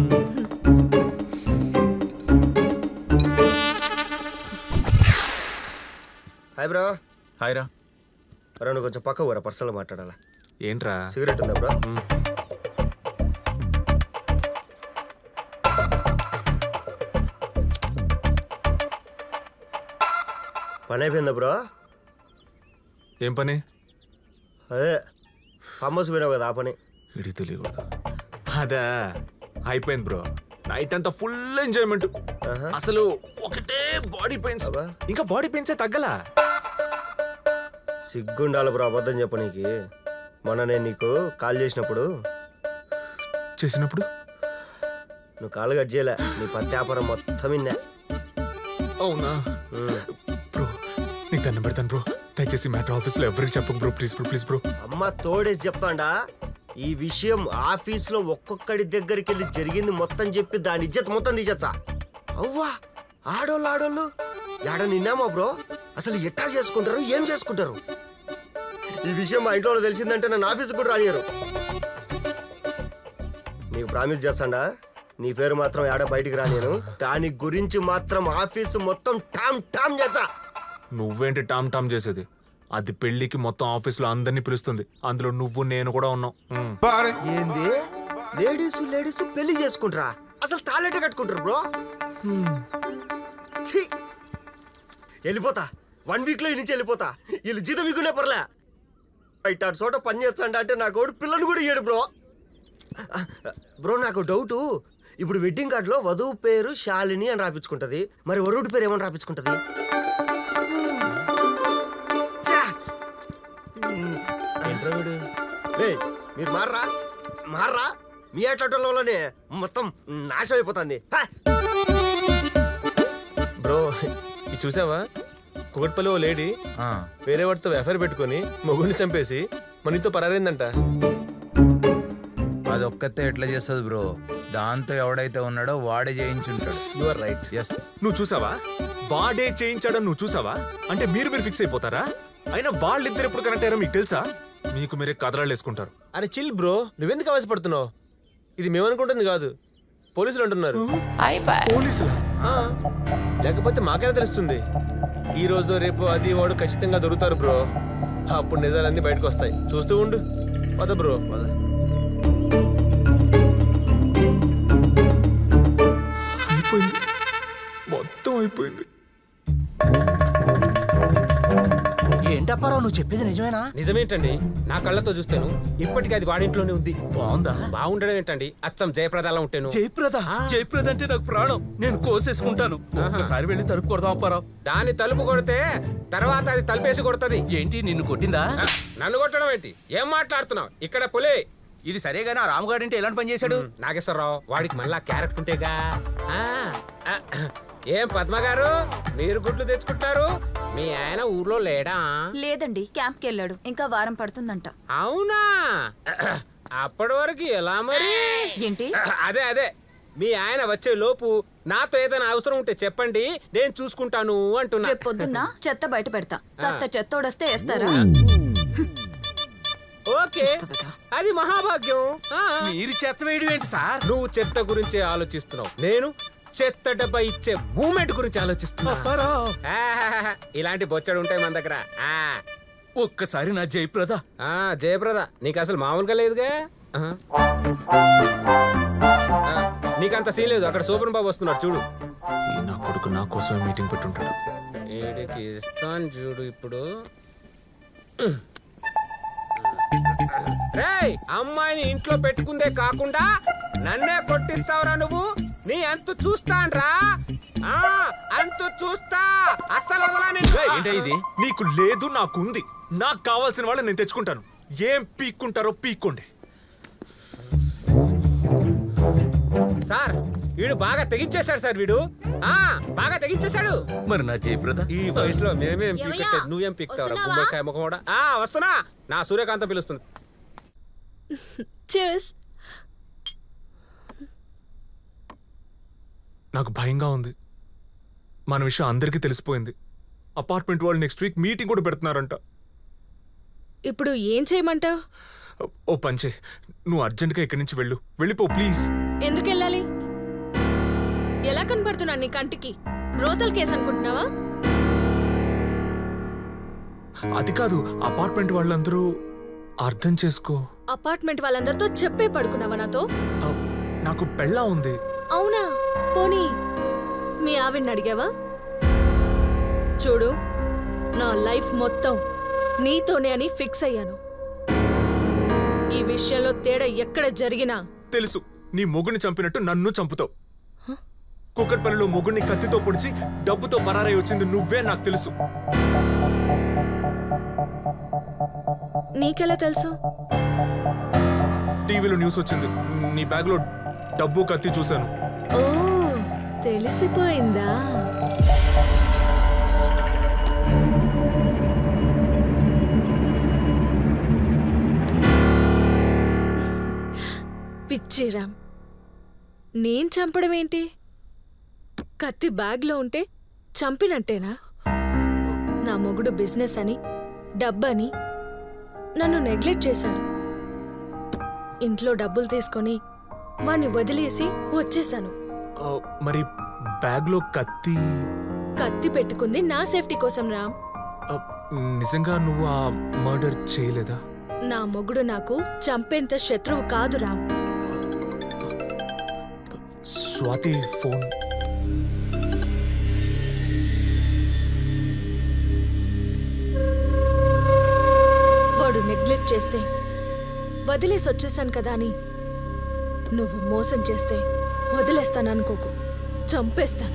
హాయ్ బ్రో హాయ్ రా అరే నువ్వు కొంచెం పక్క ఊరా పర్సనల్ మాట్లాడాలా ఏంట్రా సిగరెట్ ఉందా బ్రో పని అయిపోయిందా బ్రో ఏం పని అదే ఫామ్ హౌస్ పోయినావు కదా ఆ పని ఇడి తెలియకూడదు అదా అయిపోయింది బ్రో నైట్ అంతా ఫుల్ ఎంజాయ్మెంట్ అసలు ఒకటే బాడీ పెయిన్స్ ఇంకా బాడీ పెయిన్స్ తగ్గలా సిగ్గుండాలి బ్రో అబద్ధం చెప్పనీకి మొన్న నేను నీకు కాల్ చేసినప్పుడు చేసినప్పుడు నువ్వు కాల్ కట్ చేయలే నీ పత్తి వ్యాపారం మొత్తం ఇన్నా అవునా బ్రో నీకు దండం పెడతాను బ్రో దయచేసి మ్యాటర్ ఆఫీస్లో ఎవరికి చెప్పకు bro please bro please bro అమ్మ తోడేసి చెప్తాండా ఈ విషయం ఆఫీస్లో ఒక్కొక్కడి దగ్గరికి వెళ్ళి జరిగింది మొత్తం చెప్పి దాని ఇజ్జత్ మొత్తం తీసేచ్చా అవ్వా ఆడోళ్ళు ఆడోళ్ళు ఏడ నిన్నామా బ్రో అసలు ఎట్టా చేసుకుంటారు ఏం చేసుకుంటారు ఈ విషయం మా ఇంట్లో వాళ్ళకి తెలిసిందంటే నన్ను ఆఫీస్కి కూడా రానియరు నీకు ప్రామిస్ చేస్తాడా నీ పేరు మాత్రం ఏడ బయటికి రానియను దాని గురించి మాత్రం ఆఫీసు మొత్తం టామ్ టామ్ చేస్తా నువ్వేంటి టామ్ టామ్ చేసేది అది పెళ్లికి మొత్తం ఆఫీస్లో అందరినీ పిలుస్తుంది అందులో నువ్వు నేను కూడా ఉన్నాం మ్. ఏంది లేడీస్ లేడీస్ పెళ్లి చేసుకుంటారా అసలు తాళెట్ట కట్టుకుంటారు బ్రో ఛీ! వెళ్ళిపోతా వన్ వీక్ లో ఈ నుంచి వెళ్ళిపోతా వీళ్ళు జీతం మీకునే పర్లే ఇట్టాడు చోట పని చేస్తాంట అంటే నా కోడు పిల్లని కూడా ఇయ్యాడు బ్రో బ్రో నాకు డౌట్ ఇప్పుడు వెడ్డింగ్ కార్డులో వధువు పేరు శాలిని అని రాపించుకుంటది మరి వరుడు పేరు ఏమని రాపించుకుంటది ఛా! ఏయ్, మీరు మార్రా మార్రా మీ అట్ల వల్లనే మొత్తం నాశనం అయిపోతుంది హా! బ్రో ఇది చూసావా కుకట్పల్లి ఓ లేడీ వేరే వాడితో ఎఫ్ఐఆర్ పెట్టుకొని మొగుడిని చంపేసి మనీతో పరారైందంట అదొక్కతే ఎట్లా చేస్తుంది బ్రో దాంతో ఎవడైతే ఉన్నాడో వాడే చేయించుంటాడు యు ఆర్ రైట్ ఎస్ నువ్వు చూసావా బాడే చేయించాడని నువ్వు చూసావా అంటే మీరు మీరు ఫిక్స్ అయిపోతారా అయినా వాళ్ళిద్దరు ఎప్పుడు కనెక్ట్ అయ్యారో మీకు తెలుసా మీకు మీరే కదలాళ్ళు వేసుకుంటారు అరే చిల్ బ్రో నువ్వెందుకు ఆవేశపడుతున్నావు ఇది మేమనుకుంటుంది కాదు పోలీసులు అంటున్నారు పోలీసులు లేకపోతే మాకైనా తెలుస్తుంది ఈ రోజు రేపు అది వాడు ఖచ్చితంగా దొరుకుతారు బ్రో అప్పుడు నిజాలన్నీ బయటకు వస్తాయి చూస్తూ ఉండు పద బ్రో పద అయిపోయింది మొత్తం అయిపోయింది ఏంటప్పారావు నువ్వు చెప్పేది నిజమేనా నిజమేంటండి నా కళ్ళతో చూస్తాను ఇప్పటికీ అది వాడింట్లోనే ఉంది బాగుందా బాగుండడం ఏంటండి అచ్చం జయప్రదాలా ఉంటాను జయప్రద జయప్రద అంటే నాకు ప్రాణం నేను కోసేసుకుంటాను ఒకసారి వెళ్ళి తలుపు కొడదాం అప్పారావు దాన్ని తలుపు కొడితే తర్వాత అది తలుపేసి కొడుతుంది ఏంటి నిన్ను కొట్టిందా నన్ను కొట్టడం ఏంటి ఏం మాట్లాడుతున్నావు ఇక్కడ పులి ఇది సరేగాని ఆ రాముగాడు అంటే ఎలాంటి పని చేశాడు నాగేశ్వరరావు వాడికి మళ్ళా క్యారెక్ట్ ఉంటేగా ఆ, ఆ, ఏం పద్మ గారు మీరు గుడ్లు తెచ్చుకుంటారు మీ ఆయన ఊర్లో లేడా లేదండి క్యాంప్కి వెళ్ళాడు ఇంకా వారం పడుతుందంట అవునా అప్పటి వరకు ఎలా మరి ఏంటి అదే అదే మీ ఆయన వచ్చే లోపు నాతో ఏదైనా అవసరం ఉంటే చెప్పండి నేను చూసుకుంటాను అంటున్నా రేపు పొద్దున్న చెత్త బయట పెడతా కాస్త చెత్తోడొస్తే వేస్తారా ఓకే అది మహాభాగ్యం ఆ. మీరు చెత్త వేయడం ఏంటి సార్ నువ్వు చెత్త గురించే ఆలోచిస్తున్నావు నేను చెత్త డబ్బా ఇచ్చే మూమెంట్ గురించి ఆలోచిస్తున్నా ఆహాహాహా. ఇలాంటి బొచ్చడు ఉంటాయి మన దగ్గర ఆ. ఒక్కసారి నా జయప్రద ఆ, జయప్రద నీకు అసలు మామూలుగా లేదుగా ఆహా. ఆ, నీకంత సీన్ లేదు అక్కడ సూపర్ బాబు వస్తున్నాడు చూడు ఈ నా కొడుకు నా కోసమే మీటింగ్ పెట్టుంటాడు వీడికి ఇస్తాను చూడు ఇప్పుడు రేయ్ అమ్మాయిని ఇంట్లో పెట్టుకుందే కాకుండా నన్నే కొట్టిస్తావురా నువ్వు నీ అంతు చూస్తాన్రా ఆ, అంతు చూస్తా అస్సలు వదలా నిన్ను. ఏంటి ఇది నీకు లేదు నాకు ఉంది నాకు కావాల్సిన వాళ్ళని నేను తెచ్చుకుంటాను ఏం పీక్కుంటారో పీక్కోండి సార్ వీడు బాగా తెగించేశాడు సార్ వీడు ఆ బాగా తెగించేశాడు మరి నా జయప్రద ఈ వయసులో మేమేం ఏమయ్యా? పీకెట్టేది నువ్వేం పీక్తావురా వస్తున్నావా? గుమ్మడికాయ ముఖం ఆ వస్తున్నా నా సూర్యకాంతం పిలుస్తుంది చేస్ నాకు భయంగా ఉంది మన విషయం అందరికీ తెలిసిపోయింది అపార్ట్మెంట్ వాళ్ళు నెక్స్ట్ వీక్ మీటింగ్ కూడా పెడుతున్నారంట ఇప్పుడు ఏం చేయమంటావు ఓ పంచే నువ్వు అర్జెంట్గా ఇక్కడి నుంచి వెళ్ళు వెళ్ళిపో ప్లీజ్ ఎందుకు వెళ్ళాలి ఎలా కనపడుతున్నా నీ కంటికి బ్రోతల్ కేసు అనుకుంటున్నావా అది కాదు అపార్ట్మెంట్ వాళ్ళందరూ అర్థం చేసుకో అపార్ట్మెంట్ వాళ్ళందరితో చెప్పే పడుకున్నావా నాతో నాకు పెళ్ళా ఉంది అవునా పోనీ మీ ఆవిడ్ని అడిగావా చూడు నా లైఫ్ మొత్తం నీతోనే అని ఫిక్స్ అయ్యాను ఈ విషయంలో తేడా ఎక్కడ జరిగినా తెలుసు నీ మొగుడిని చంపినట్టు నన్ను చంపుతావు కుక్కట్పల్లిలో మొగుడిని కత్తితో పొడిచి డబ్బుతో పరారై వచ్చింది నువ్వే నాకు తెలుసు నీకెలా తెలుసు టీవీలో న్యూస్ వచ్చింది నీ బ్యాగ్లో డబ్బు కత్తి చూశాను ఓ తెలిసిపోయిందా పిచ్చిరామ్ నేను చంపడం ఏంటి కత్తి బ్యాగ్లో ఉంటే చంపినట్టేనా నా మొగుడు బిజినెస్ అని డబ్బని నన్ను నెగ్లెక్ట్ చేశాడు ఇంట్లో డబ్బులు తీసుకొని వాణ్ణి వదిలేసి వచ్చేశాను ఆ, మరి బ్యాగ్లో కత్తి కత్తి పెట్టుకుంది నా సేఫ్టీ కోసం రామ్ ఆ, నిజంగా నువ్వు ఆ మర్డర్ చేయలేదా నా మొగుడు నాకు చంపేంత శత్రువు కాదు రామ్ స్వాతి ఫోన్ వాడు నెగ్లెక్ట్ చేస్తే వదిలేసి వచ్చేసాను కదా అని నువ్వు మోసం చేస్తే వదిలేస్తాను అనుకోకు చంపేస్తాను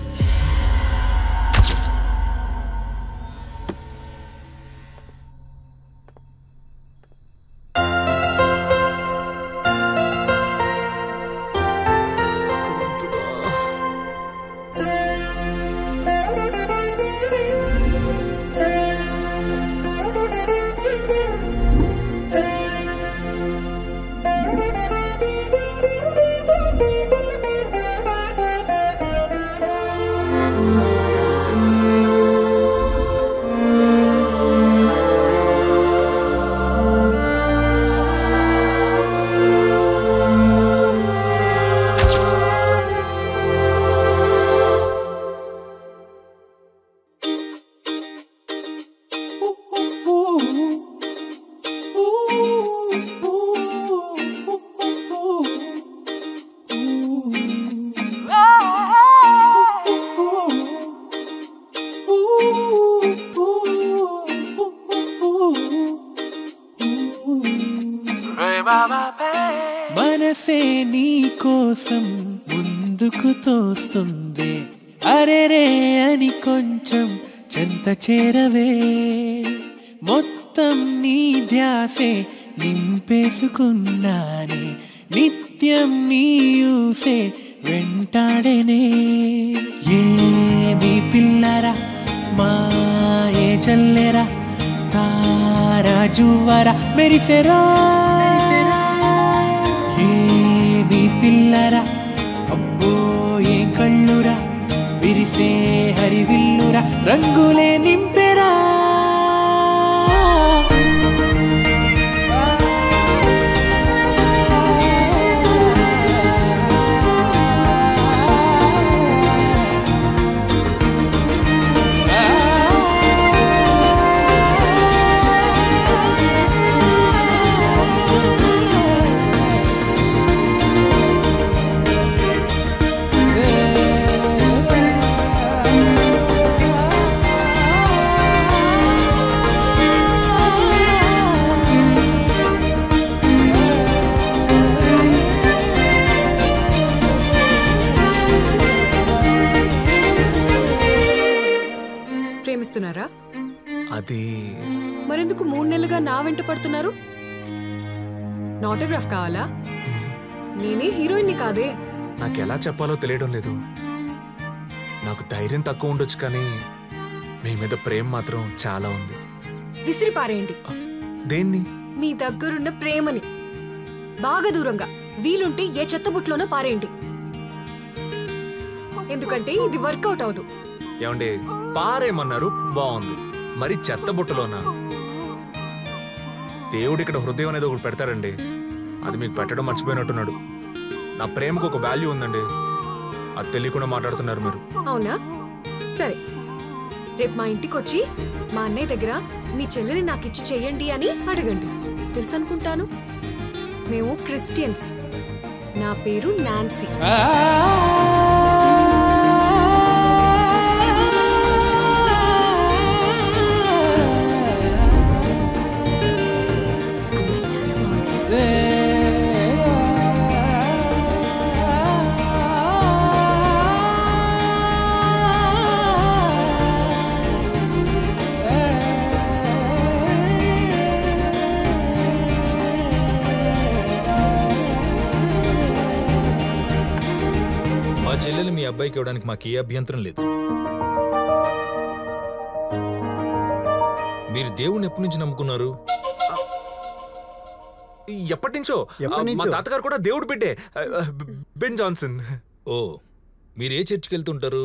మనసే నీ కోసం ముందుకు తోస్తుంది అరెరే అని కొంచెం చెంత చేరవే మొత్తం నీ ధ్యాసే నింపేసుకున్నానే నిత్యం నీ ఊసే వెంటాడేనే ఏమి పిల్లరా మా ఏ జల్లెరా తారా జువరా మెరిసెరా ఏమి పిల్లరా అబ్బో ఏం కళ్ళురా విరిసే హరివిల్లురా రంగులే నింపెరా ప్రేమిస్తున్నారా అది మరెందుకు మూడు నెలలుగా నా వెంట పడుతున్నారు నా ఆటోగ్రాఫ్ కావాలా నేనే హీరోయిన్ని కాదే నాకు ఎలా చెప్పాలో తెలియడం లేదు నాకు ధైర్యం తక్కువ ఉండొచ్చు కానీ మీ మీద ప్రేమ మాత్రం చాలా ఉంది విసిరి పారేయండి దేన్ని మీ దగ్గరున్న ప్రేమని బాగా దూరంగా వీలుంటే ఏ చెత్తబుట్లోనో పారేయండి ఎందుకంటే ఇది వర్కౌట్ అవదు ఏమండి పారేమన్నారు బాగుంది మరి చెత్త బుట్టలోనా దేవుడు ఇక్కడ హృదయం అనేది ఒకటి పెడతాడండి అది మీకు పెట్టడం మర్చిపోయినట్టున్నాడు నా ప్రేమకు ఒక వాల్యూ ఉందండి అది తెలియకుండా మాట్లాడుతున్నారు మీరు అవునా సరే రేపు మా ఇంటికి వచ్చి మా అన్నయ్య దగ్గర మీ చెల్లెని నాకు ఇచ్చి చెయ్యండి అని అడగండి తెలుసు అనుకుంటాను మేము క్రిస్టియన్స్ నా పేరు నాన్సీ చెల్లెలు మీ అబ్బాయికి ఇవ్వడానికి మాకు ఏ అభ్యంతరం లేదు మీరు దేవుణ్ణి ఎప్పటి నుంచి నమ్ముకున్నారు ఎప్పటి నుంచో ఎప్పటి ఆ, మా నుంచో? తాతగారు కూడా దేవుడు బిడ్డే ఆ, ఆ, బెన్ జాన్సన్ ఓ మీరు ఏ చర్చికి వెళ్తుంటారు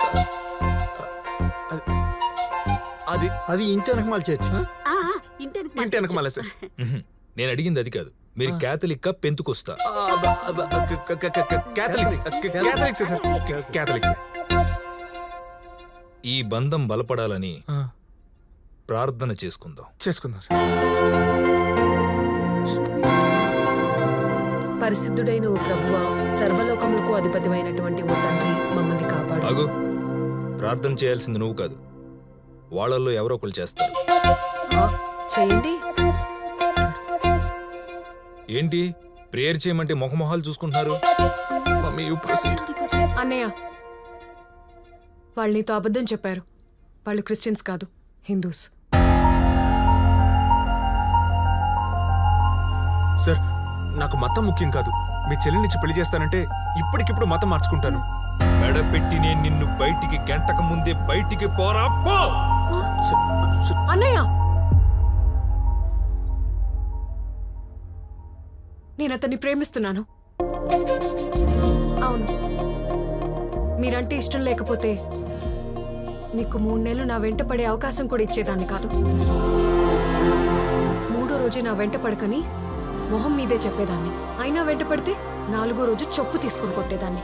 అది అది ఇంటి వెనకమాల చర్చి ఇంటి వెనక మళ్ళీ సార్ మ్హూ. నేను అడిగింది అది కాదు మీరు క్యాథలిక్ పెంతుకొస్తా క్యాథలిక్స్ క్యాథలిక్స్ సార్ క్యాథలిక్స్ ఈ బంధం బలపడాలని ప్రార్థన చేసుకుందాం చేసుకుందాం సార్ పరిశుద్ధుడైన ఓ ప్రభువ సర్వలోకములకు అధిపతిమైనటువంటి ఓ తండ్రి మమ్మల్ని కాపాడు ఆగు ప్రార్థన చేయాల్సింది నువ్వు కాదు వాళ్ళల్లో ఎవరో ఒకరు చేస్తారు చేయండి ఏంటి ప్రేయర్ చేయమంటే మొహమొహాలు చూసుకుంటున్నారు మమ్మీ అన్నయ్య వాళ్ళు నీతో అబద్ధం చెప్పారు వాళ్ళు క్రిస్టియన్స్ కాదు హిందూస్ సార్ నాకు మతం ముఖ్యం కాదు మీ చెల్లినిచ్చి పెళ్లి చేస్తానంటే ఇప్పటికిప్పుడు మతం మార్చుకుంటాను మెడపెట్టి నేను నిన్ను బయటికి గంటకు ముందే బయటికి పోరా పో అన్నయ్య నేను అతన్ని ప్రేమిస్తున్నాను అవును మీరంటే ఇష్టం లేకపోతే మీకు మూడు నెలలు నా వెంట పడే అవకాశం కూడా ఇచ్చేదాన్ని కాదు మూడో రోజే నా వెంట పడకని మొహం మీదే చెప్పేదాన్ని అయినా వెంట పడితే నాలుగో రోజు చొప్పు తీసుకుని కొట్టేదాన్ని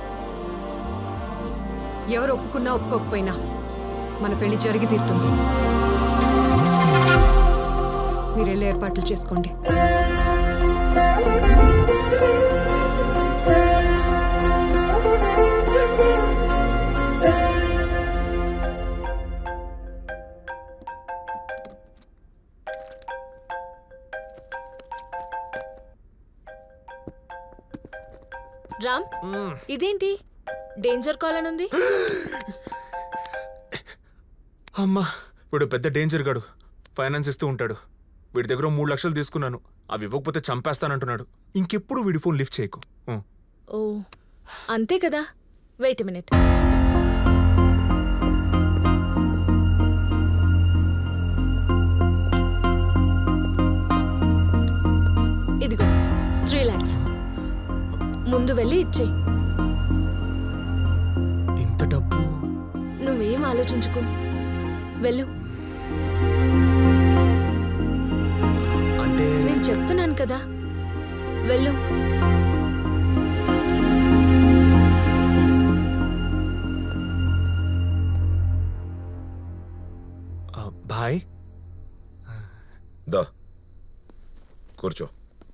ఎవరు ఒప్పుకున్నా ఒప్పుకోకపోయినా మన పెళ్లి జరిగి తీరుతుంది మీరు వెళ్ళి ఏర్పాట్లు చేసుకోండి రామ్ ఇదేంటి డేంజర్ కాల్ అని ఉంది అమ్మా వీడు పెద్ద డేంజర్ గాడు ఫైనాన్స్ ఇస్తూ ఉంటాడు వీడి దగ్గర మూడు లక్షలు తీసుకున్నాను అవి ఇవ్వకపోతే చంపేస్తానంటున్నాడు ఇంకెప్పుడు వీడి ఫోన్ లిఫ్ట్ చేయకు ఉం. ఓ అంతే కదా వెయిట్ మినిట్ ఇదిగో త్రీ ల్యాక్స్ ముందు వెళ్ళి ఇచ్చేయి ఇంత డబ్బు నువ్వేం ఆలోచించుకో వెళ్ళు అంటే నేను చెప్తున్నాను కదా వెళ్ళు ఆ, భాయ్ దా కూర్చో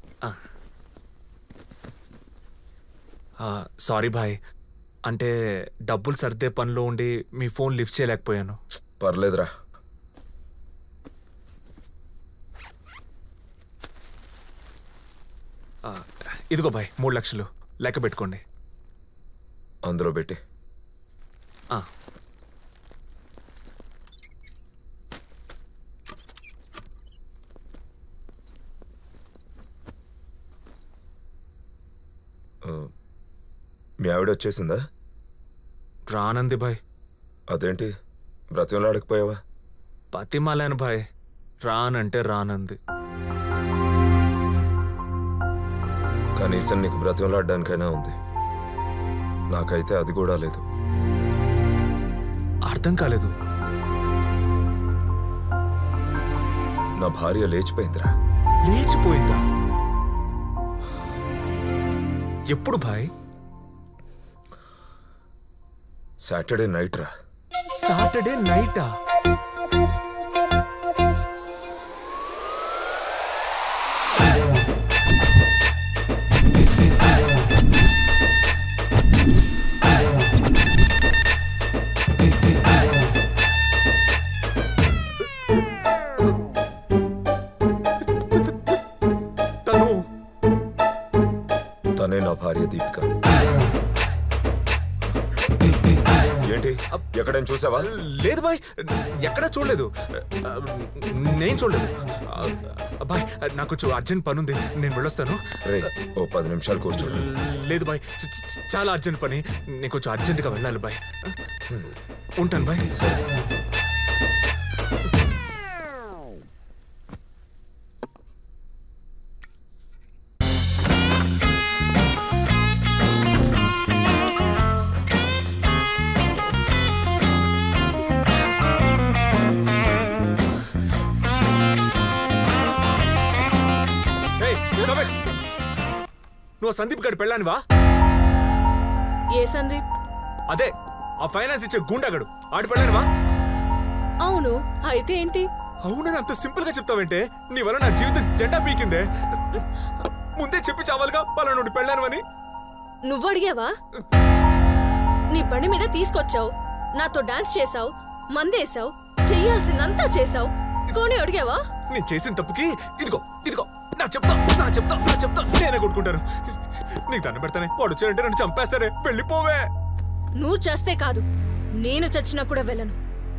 ఆ, సారీ భాయ్ అంటే డబ్బులు సర్దే పనిలో ఉండి మీ ఫోన్ లిఫ్ట్ చేయలేకపోయాను పర్లేదురా ఆ, ఇదిగో భాయ్ మూడు లక్షలు లెక్క పెట్టుకోండి అందులో పెట్టి ఆ. ఆ, మీ ఆవిడ వచ్చేసిందా రానంది భాయ్ అదేంటి బ్రతిమలాడకపోయావా పతిమాలాను భాయ్ రానంటే రానంది కనీసం నీకు బ్రతిమలాడడానికైనా ఉంది నాకైతే అది కూడా లేదు అర్థం కాలేదు నా భార్య లేచిపోయిందిరా లేచిపోయిందా ఎప్పుడు భాయ్ సాటర్డే నైట్ రా సాటర్డే నైటా తను తనే నా భార్య దీపిక ఏంటి ఎక్కడైనా చూసావా లేదు బాయ్ ఎక్కడా చూడలేదు ఆ, నేను చూడలేదు ఆ, బాయ్ నాకు కొంచెం అర్జెంట్ పని ఉంది నేను వెళ్ళొస్తాను రే ఓ పది నిమిషాలు కూర్చోండి లేదు బాయ్ చ- చ- చ- చాలా అర్జెంట్ పని నేను కొంచెం అర్జెంటుగా వెళ్ళాలి బాయ్ ఉంటాను బాయ్ సరే ఏయ్, stop it. నువ్వు ఆ సందీప్ గడి పెళ్ళానివా ఏ సందీప్ అదే ఆ ఫైనాన్స్ ఇచ్చే గుండాగడు ఆడి పెళ్ళానివా అవును అయితే ఏంటి అవునని అంత సింపుల్ గా చెప్తావంటే నీ వల్ల నా జీవితం జెండా పీకిందే ముందే చెప్పి చావాలిగా పలానుడి పెళ్ళానువని నువ్వు అడిగావా నీ బండి మీద తీసుకొచ్చావు నాతో డాన్స్ చేసావు మందేసావు చెయ్యాల్సిందంతా చేసావు కొని అడిగావా నేను చేసిన తప్పుకి ఇదిగో ఇదిగో నా చెప్తా నా చెప్తా నా చెప్తా నేనే కొట్టుకుంటాను నీకు దండం పెడతానే వాడు వచ్చాడంటే నన్ను చంపేస్తాడే వెళ్ళిపోవే నువ్వు చేస్తే కాదు నేను చచ్చినా కూడా వెళ్ళను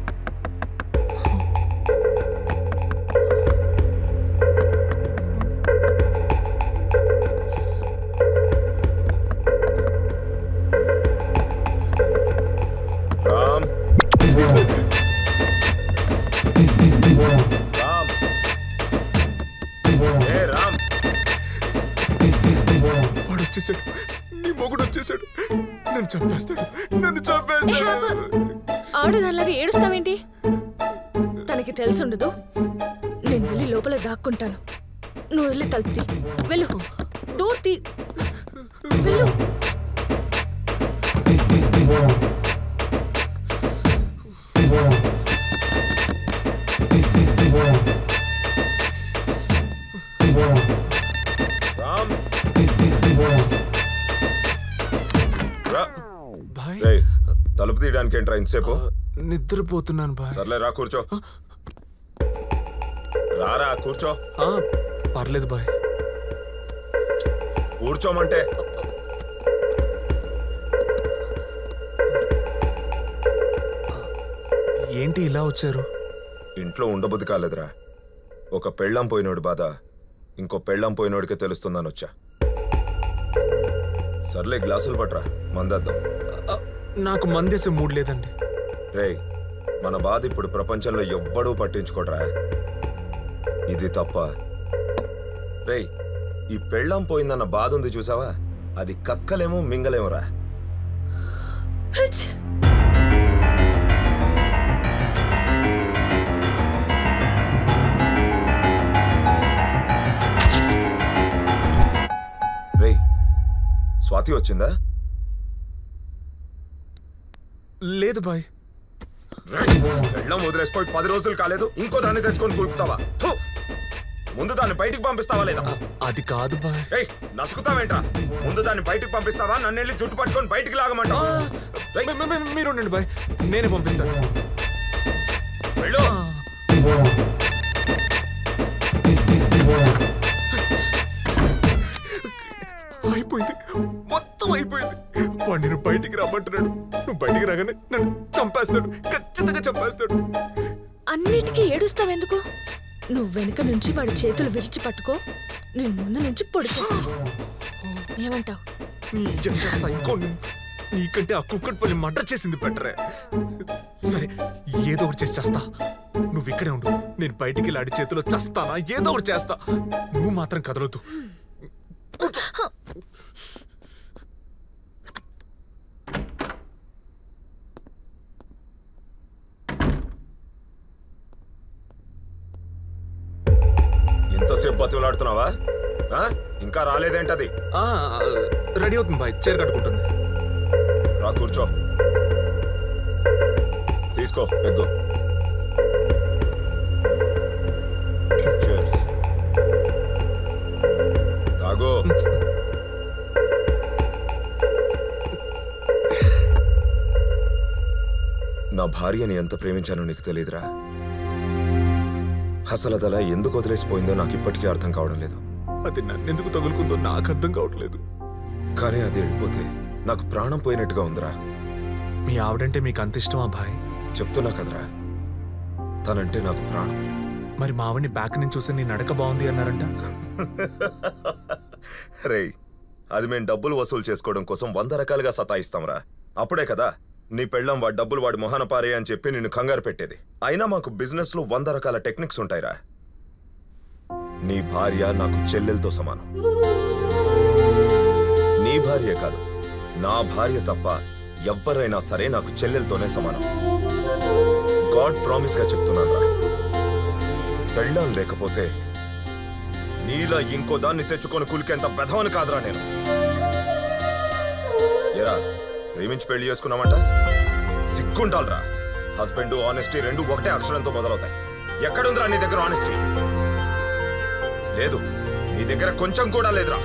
రామ్ రామ్ ఏ రామ్ వాడు వచ్చేసాడు నీ మొగుడు వచ్చేసాడు నన్ను చంపేస్తాడు నన్ను ఏ చంపేస్తాడు ఆపు. ఆడదానిలాగా ఏడుస్తావేంటి తనకి తెలుసుండదు నేను వెళ్ళి లోపల దాక్కుంటాను నువ్వు వెళ్ళి తలుపు తీ వెళ్ళు డోర్ తీ వెళ్ళు రామ్ రా రేయ్, తలుపు తీయడానికి ఏంట్రా ఇంతసేపు నిద్రపోతున్నాను బాయ్ సర్లే రా కూర్చో రారా కూర్చో పర్లేదు బాయ్ కూర్చోమంటే ఏంటి ఇలా వచ్చారు ఇంట్లో ఉండబుద్ధి కాలేదురా ఒక పెళ్ళం పోయినోడి బాధ ఇంకో పెళ్ళం పోయినోడికే తెలుస్తుందని వచ్చా సర్లే గ్లాసులు పట్రా మందేద్దాం నాకు మందేసే మూడ్ లేదండి రేయ్ మన బాధ ఇప్పుడు ప్రపంచంలో ఎవ్వడూ పట్టించుకోడ్రా ఇది తప్ప రేయ్ ఈ పెళ్ళం పోయిందన్న బాధ ఉంది చూసావా అది కక్కలేమో మింగలేమురా హచ్! రేయ్ స్వాతి వచ్చిందా లేదు బాయ్ రేయ్, పెళ్ళం వదిలేసిపోయి పది రోజులు కాలేదు ఇంకో దాన్ని తెచ్చుకొని కులుపుతావా థు! ముందు దాన్ని బయటికి పంపిస్తావా లేదా అది కాదు బాయ్ ఏయ్ నసుకుతావేంట్రా ముందు దాన్ని బయటికి పంపిస్తావా నన్ను వెళ్ళి జుట్టు పట్టుకొని బయటికి లాగమంటావా మీ- మీ- మీ- మీరు ఉండండి బాయ్ నేనే పంపిస్తాను వెళ్ళు అయిపోయింది మొత్తం అయిపోయింది వాడు నేను బయటికి రమ్మంటున్నాడు నువ్వు బయటికి రాగానే నన్ను చంపేస్తాడు ఖచ్చితంగా చంపేస్తాడు అన్నిటికీ ఏడుస్తావెందుకు నువ్వు వెనుక నుంచి వాడి చేతులు విరిచి పట్టుకో నేను ముందు నుంచి పొడి చేస్తా ఏమంటావు నీ ఎంత సైకో నీ- నీకంటే ఆ కుక్కటి పల్లి మర్డర్ చేసింది బెటరే సరే ఏదో ఒకటి చేసి చేస్తా నువ్వు ఇక్కడే ఉండు నేను బయటికి వెళ్ళి ఆడి చేతిలో చస్తానా ఏదో ఒకటి చేస్తా నువ్వు మాత్రం కదలొద్దు ఇంతసేపు బతిలాడుతున్నావా ఇంకా రాలేదేంటది ఆ, రెడీ అవుతుంది బాయ్ చీర కట్టుకుంటుంది రా కూర్చో తీసుకో ఎగ్గు Cheers. తాగు నా భార్యని ఎంత ప్రేమించానో నీకు తెలియదురా అసలు అదలా ఎందుకు వదిలేసిపోయిందో నాకు ఇప్పటికీ అర్థం కావడం లేదు అది నన్నెందుకు తగులుకుందో నాకు అర్థం కావట్లేదు కానీ అది వెళ్ళిపోతే నాకు ప్రాణం పోయినట్టుగా ఉందిరా మీ ఆవిడంటే మీకు అంత ఇష్టమా బాయ్ చెప్తున్నా కదరా తనంటే నాకు ప్రాణం మరి మావిని బ్యాక్ నుంచి చూసి నీ నడక బాగుంది అన్నారంట రేయ్ అది మేము డబ్బులు వసూలు చేసుకోవడం కోసం వంద రకాలుగా సతాయిస్తాంరా అప్పుడే కదా నీ పెళ్ళం వాడి డబ్బులు వాడి మొహన పారే అని చెప్పి నిన్ను కంగారు పెట్టేది అయినా మాకు బిజినెస్ లో వంద రకాల టెక్నిక్స్ ఉంటాయిరా నీ భార్య నాకు చెల్లెలతో సమానం నీ భార్య కాదు నా భార్య తప్ప ఎవ్వరైనా సరే నాకు చెల్లెలతోనే సమానం గాడ్ ప్రామిస్ గా చెప్తున్నాను రా పెళ్ళాం లేకపోతే నీలా ఇంకో దాన్ని తెచ్చుకొని కులికేంత ప్రధాని కాదురా నేను ఎరా ప్రేమించి పెళ్లి చేసుకున్నామంట సిగ్గుండాలరా హస్బెండ్ ఆనెస్టీ రెండు ఒకటే అక్షరంతో మొదలవుతాయి ఎక్కడుందిరా నీ దగ్గర ఆనెస్టీ లేదు నీ దగ్గర కొంచెం కూడా లేదురా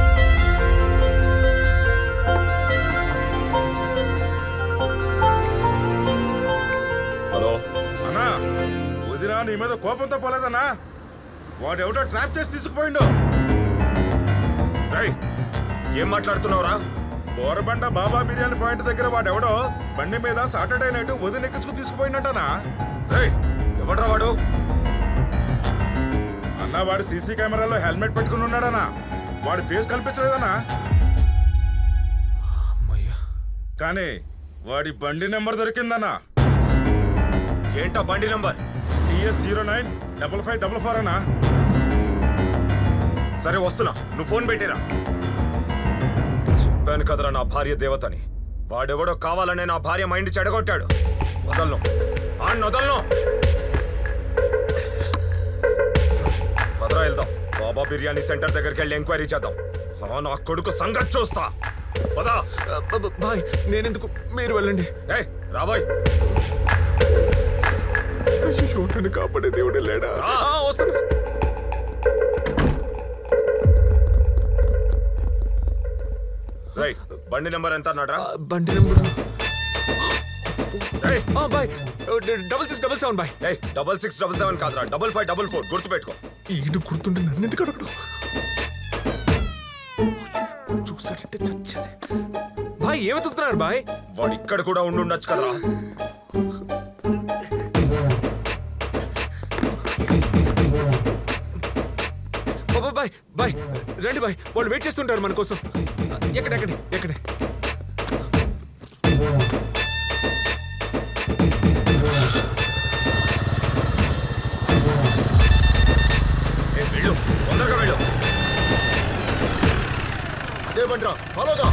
హలో అన్నా వదినా నీ మీద కోపంతో పోలేదన్నా వాడెవడో ట్రాప్ చేసి తీసుకుపోయిండు ఏం మాట్లాడుతున్నావురా బోరబండ బాబా బిర్యానీ పాయింట్ దగ్గర వాడెవడో బండి మీద సాటర్డే నైట్ వదిన ఎక్కించుకు తీసుకుపోయిండటనా ఎవడ్రా వాడు అన్న వాడు సీసీ కెమెరాలో హెల్మెట్ పెట్టుకుని ఉన్నాడనా వాడి ఫేస్ కనిపించలేదనా కానీ వాడి బండి నెంబర్ దొరికిందన్నా ఏంటా బండి number TS zero nine double five double four అన్నా సరే వస్తున్నా నువ్వు ఫోన్ పెట్టిరా చెప్పాను కదరా నా భార్య దేవతని వాడెవడో కావాలనే నా భార్య మైండ్ చెడగొట్టాడు వదలను ఆ వదలను పదరా వెళ్దాం బాబా బిర్యానీ సెంటర్ దగ్గరికి వెళ్ళి ఎంక్వైరీ చేద్దాం ఆ నా కొడుకు సంగతి చూస్తా పదా బాయ్ నేనెందుకు మీరు వెళ్ళండి ఏయ్ రాబాయ్ అయ్యో నన్ను కాపాడే దేవుడే లేడా ఆ, వస్తున్నా రైట్ బండి నెంబర్ ఎంత అన్నాడ్రా బండి నెంబర్ బాయ్ డబల్ సిక్స్ డబల్ సెవెన్ బాయ్ ఏయ్ డబల్ సిక్స్ డబల్ సెవెన్ కాదురా డబల్ ఫైవ్ డబల్ ఫోర్ గుర్తుపెట్టుకో ఈడు గుర్తుంటే నన్ను ఎందుకు అడగడు చూసాడంటే చచ్చానే బాయ్ ఏమెత్తుతున్నారు బాయ్ వాడు ఇక్కడ కూడా ఉండుండొచ్చు కదరా బాయ్ బాయ్ బాయ్ రండి బాయ్ వాళ్ళు వెయిట్ చేస్తుంటారు మన కోసం ఎక్కడెక్కడి ఎక్కడే ఏ, వెళ్ళు తొందరగా వెళ్ళు అదే బండిరా ఫాలోగా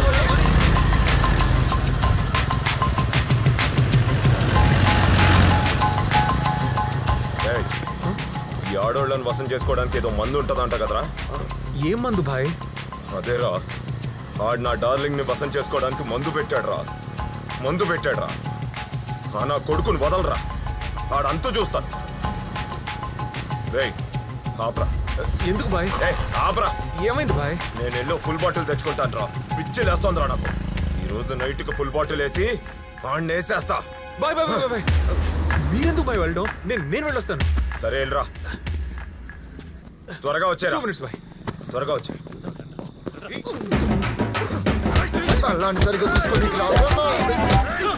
ఏయ్, ఈ ఆడోళ్ళని వసం చేసుకోవడానికి ఏదో మందు ఉంటదంట కదరా ఏం మందు బాయ్ అదేరా ఆడు నా డార్లింగ్ ని వసం చేసుకోవడానికి మందు పెట్టాడురా మందు పెట్టాడురా ఆ నా కొడుకుని వదలరా ఆడంతు చూస్తాను రేయ్ ఆపరా ఎందుకు బాయ్ ఏ ఆపరా ఏమైంది బాయ్ నేను ఎల్లో ఫుల్ బాటిల్ తెచ్చుకుంటాను రా పిచ్చి లేస్తోందిరా నాకు ఈ రోజు నైట్ కి ఫుల్ బాటిల్ వేసి ఆడిని వేసేస్తా బాయ్ బాయ్ బాయ్ బాయ్ మీరెందుకు బాయ్ వెళ్ళడం నేను నేను వెళ్ళొస్తాను సరే వెళ్ళరా త్వరగా వచ్చేరా టూ మినిట్స్ బాయ్ త్వరగా వచ్చే అలాంటి సరిగ్గా చూసుకొని నీకు రావు.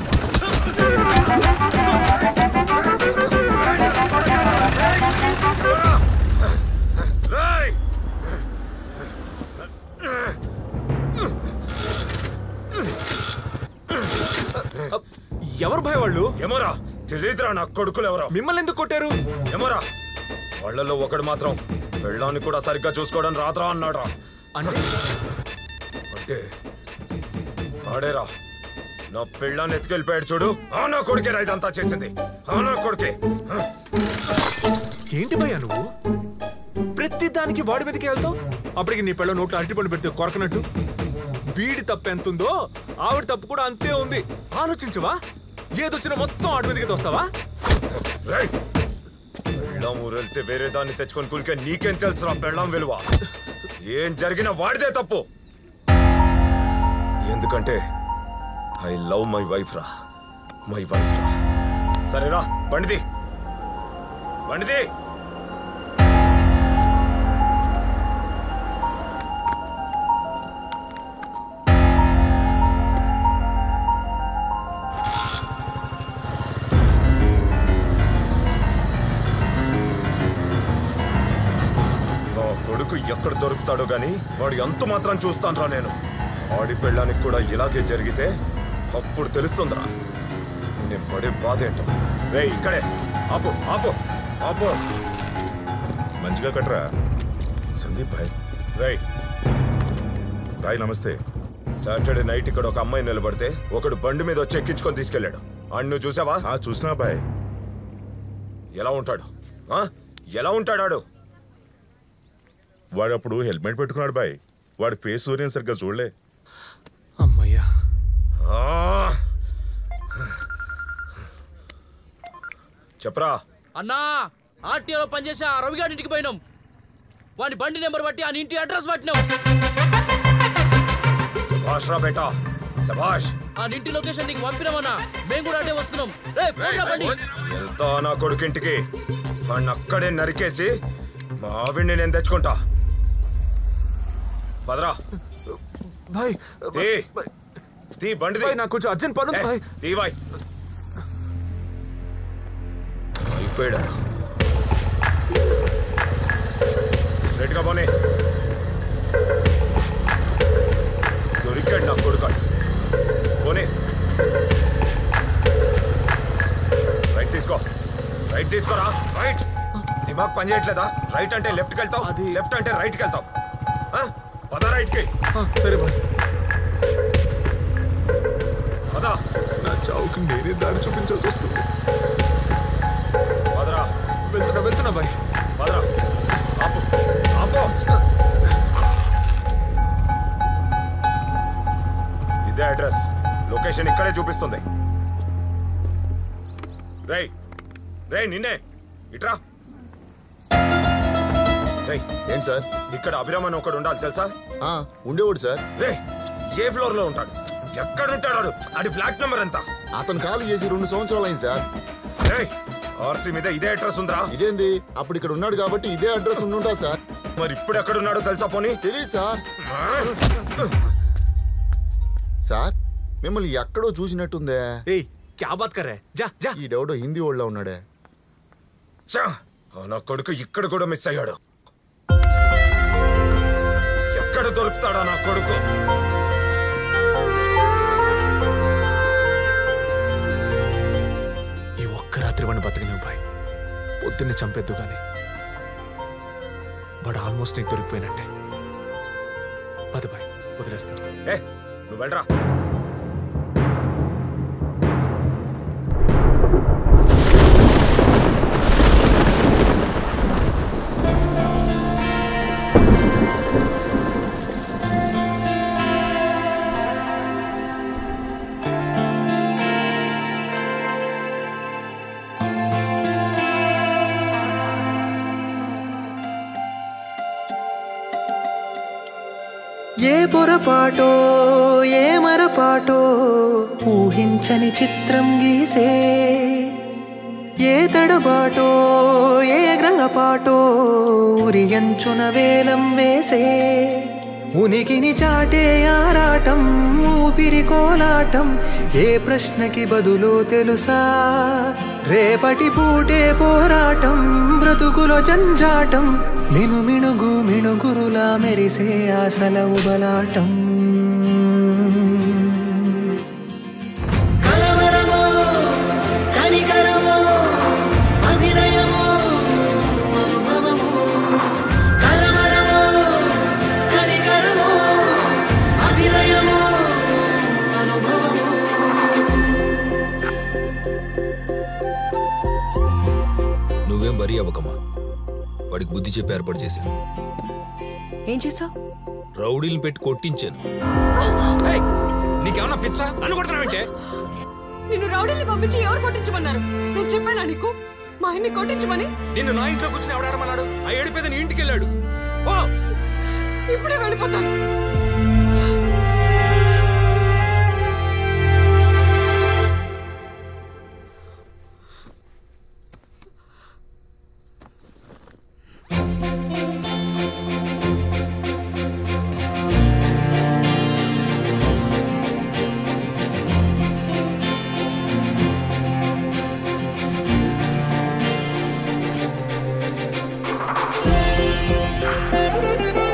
రేయ్ ఎవరు బాయ్ వాళ్ళు ఏమోరా తెలియదురా నా కొడుకులు ఎవరో మిమ్మల్ని ఎందుకు కొట్టారు ఏమోరా వాళ్ళలో ఒకడు మాత్రం పెళ్ళాన్ని కూడా సరిగ్గా చూసుకోవడం రాత్రా అన్నాడ్రా అంటే అంటే ఆడేరా నా పెళ్ళాన్ని ఎత్తుకెళ్ళిపోయాడు చూడు ఆ నా కొడుకే ఇదంతా చేసింది ఆ నా కొడుకే ఏంటి భయ్యా నువ్వు ప్రతి దానికి వాడి మీదకి వెళ్తావు అప్పటికి నీ పిల్ల నోట్లో అరటిపండు పెడితే కొరకనట్టు వీడి తప్పు ఎంత ఉందో ఆవిడ తప్పు కూడా అంతే ఉంది ఆలోచించవా ఏదొచ్చినా మొత్తం ఆడి మీదకి తోస్తావా రేయ్ పెళ్ళాం ఊరెళ్తే వేరే దాన్ని తెచ్చుకొని కులికే నీకేం తెలుసురా పెళ్ళాం విలువ ఏం జరిగినా వాడిదే తప్పు ఎందుకంటే ఐ లవ్ మై వైఫ్ రా మై వైఫ్ రా సరేరా బండిది బండిది నా కొడుకు ఎక్కడ దొరుకుతాడో గాని వాడు ఎంత మాత్రం చూస్తాన్రా నేను ఆడి పెళ్ళానికి కూడా ఇలాగే జరిగితే అప్పుడు తెలుస్తుందిరా నేను పడే బాధ ఏంటో రే ఇక్కడే ఆపు ఆపు ఆపు మంచిగా కట్రా సందీప్ భాయ్ రేయ్ భాయ్ నమస్తే సాటర్డే నైట్ ఇక్కడ ఒక అమ్మాయి నిలబడితే ఒకడు బండి మీద వచ్చి ఎక్కించుకొని తీసుకెళ్ళాడు అండ్ నువ్వు చూసావా చూసినా బాయ్ ఎలా ఉంటాడు ఆ? ఎలా ఉంటాడు ఆడు వాడు అప్పుడు హెల్మెట్ పెట్టుకున్నాడు బాయ్ వాడి ఫేస్ నేను సరిగ్గా చూడలే అమ్మయ్యా చెప్పరా అన్నా ఆర్టీఓలో పనిచేసే ఆ రవిగాడి ఇంటికి పోయినాం వాడి బండి నెంబర్ బట్టి ఆ ఇంటి అడ్రస్ పట్టినాం సభాష్ రా బేటా సభాష్ ఆ ఇంటి లొకేషన్ నీకు పంపినామన్నా మేము కూడా అటే వస్తున్నాం రే పోయిరా బండి వెళ్తా నా కొడుకింటికి వాడిని అక్కడే నరికేసి మా ఆవిడ్ని నేను తెచ్చుకుంటా పదరా భాయ్ తీ తీ బండి భాయ్, నాకు కొంచెం అర్జెంట్ పని ఉంది, భాయ్. తీ బాయ్ అయిపోయాడు రెడ్గా పోనీ దొరికాడు నా కొడుకాడు పోనీ రైట్ తీసుకో రైట్ తీసుకోరా రైట్ దిమాగ్ పని చేయట్లేదా రైట్ అంటే లెఫ్ట్కి వెళ్తావు లెఫ్ట్ అంటే రైట్కి వెళ్తావు ఆ? పద రైట్కి సరే బాయ్ పద నా చావుకి నేనే దారి చూపించాల్సి వస్తుంది పదరా వెళ్తున్నా వెళ్తున్నా బాయ్ పదరా ఆపు ఆపు ఇదే అడ్రస్ లొకేషన్ ఇక్కడే చూపిస్తుంది రేయ్ రేయ్ నిన్నే ఇట్రా రేయ్ ఏంటి సార్ ఇక్కడ అభిరామ్ అని ఒకడు ఉండాలి తెలుసా ఉండేవాడు సార్ రే ఏ ఫ్లోర్ లో ఉంటాడు ఎక్కడ ఉంటాడు వాడు? అది ఫ్లాట్ నెంబర్ ఎంత అతను ఖాళీ చేసి రెండు సంవత్సరాలు అయింది సార్ రేయ్ ఆర్సీ మీద ఇదే అడ్రస్ ఉందిరా ఇదేంది అప్పుడు ఇక్కడ ఉన్నాడు కాబట్టి ఇదే అడ్రస్ ఉండుంటా సార్ మరి ఇప్పుడు ఎక్కడ ఉన్నాడో తెలుసా పోనీ తెలియదు సార్ సార్ మిమ్మల్ని ఎక్కడో చూసినట్టుందే ఏయ్ క్యా బాత్ కర్ రే జా జా ఈడెవడో హిందీ వాళ్ళ ఉన్నాడే ఛా! ఆ నా కొడుకు ఇక్కడ కూడా మిస్ అయ్యాడు ఎక్కడ దొరుకుతాడా నా కొడుకు ఈ ఒక్క రాత్రి వాడిని బతకనివ్వు బాయ్ పొద్దున్నే చంపేద్దు కానీ వాడు ఆల్మోస్ట్ నీకు దొరికిపోయినట్టే పద బాయ్ వదిలేస్తాను ఏ నువ్వు వెళ్ళరా ఏ పొరపాటో ఏ మరపాటో ఊహించని చిత్రం గీసే ఏ తడబాటో ఏ గ్రహపాటో ఉరియంచున వేలం వేసే ఉనికిని చాటే ఆరాటం ఊపిరి కోలాటం ఏ ప్రశ్నకి బదులో తెలుసా రేపటి పూటే పోరాటం బ్రతుకులో జంజాటం మిను మినుగు మినుగురులా మెరిసే ఆశల ఉబలాటం కలవరమో కనికరమో అభినయమో అనుభవమో కలవరమో కనికరమో అభినయమో అనుభవమో నువ్వేం వరి అవ్వకమ్మా వాడికి బుద్ధి చెప్పి ఏర్పాటు చేశాను ఏం చేసావు రౌడీలను పెట్టి కొట్టించాను నీకేమన్నా పిచ్చా నన్ను కొడుతున్నావంటే నిన్ను రౌడీని పంపించి ఎవరు కొట్టించమన్నారు నేను చెప్పానా నీకు మా ఆయన్ని కొట్టించమని నిన్ను నా ఇంట్లో కూర్చుని ఎవడాడమన్నాడు ఆ ఏడిపేద నీ ఇంటికి వెళ్ళాడు ఓ ఇప్పుడే వెళ్ళిపోతాను ఆ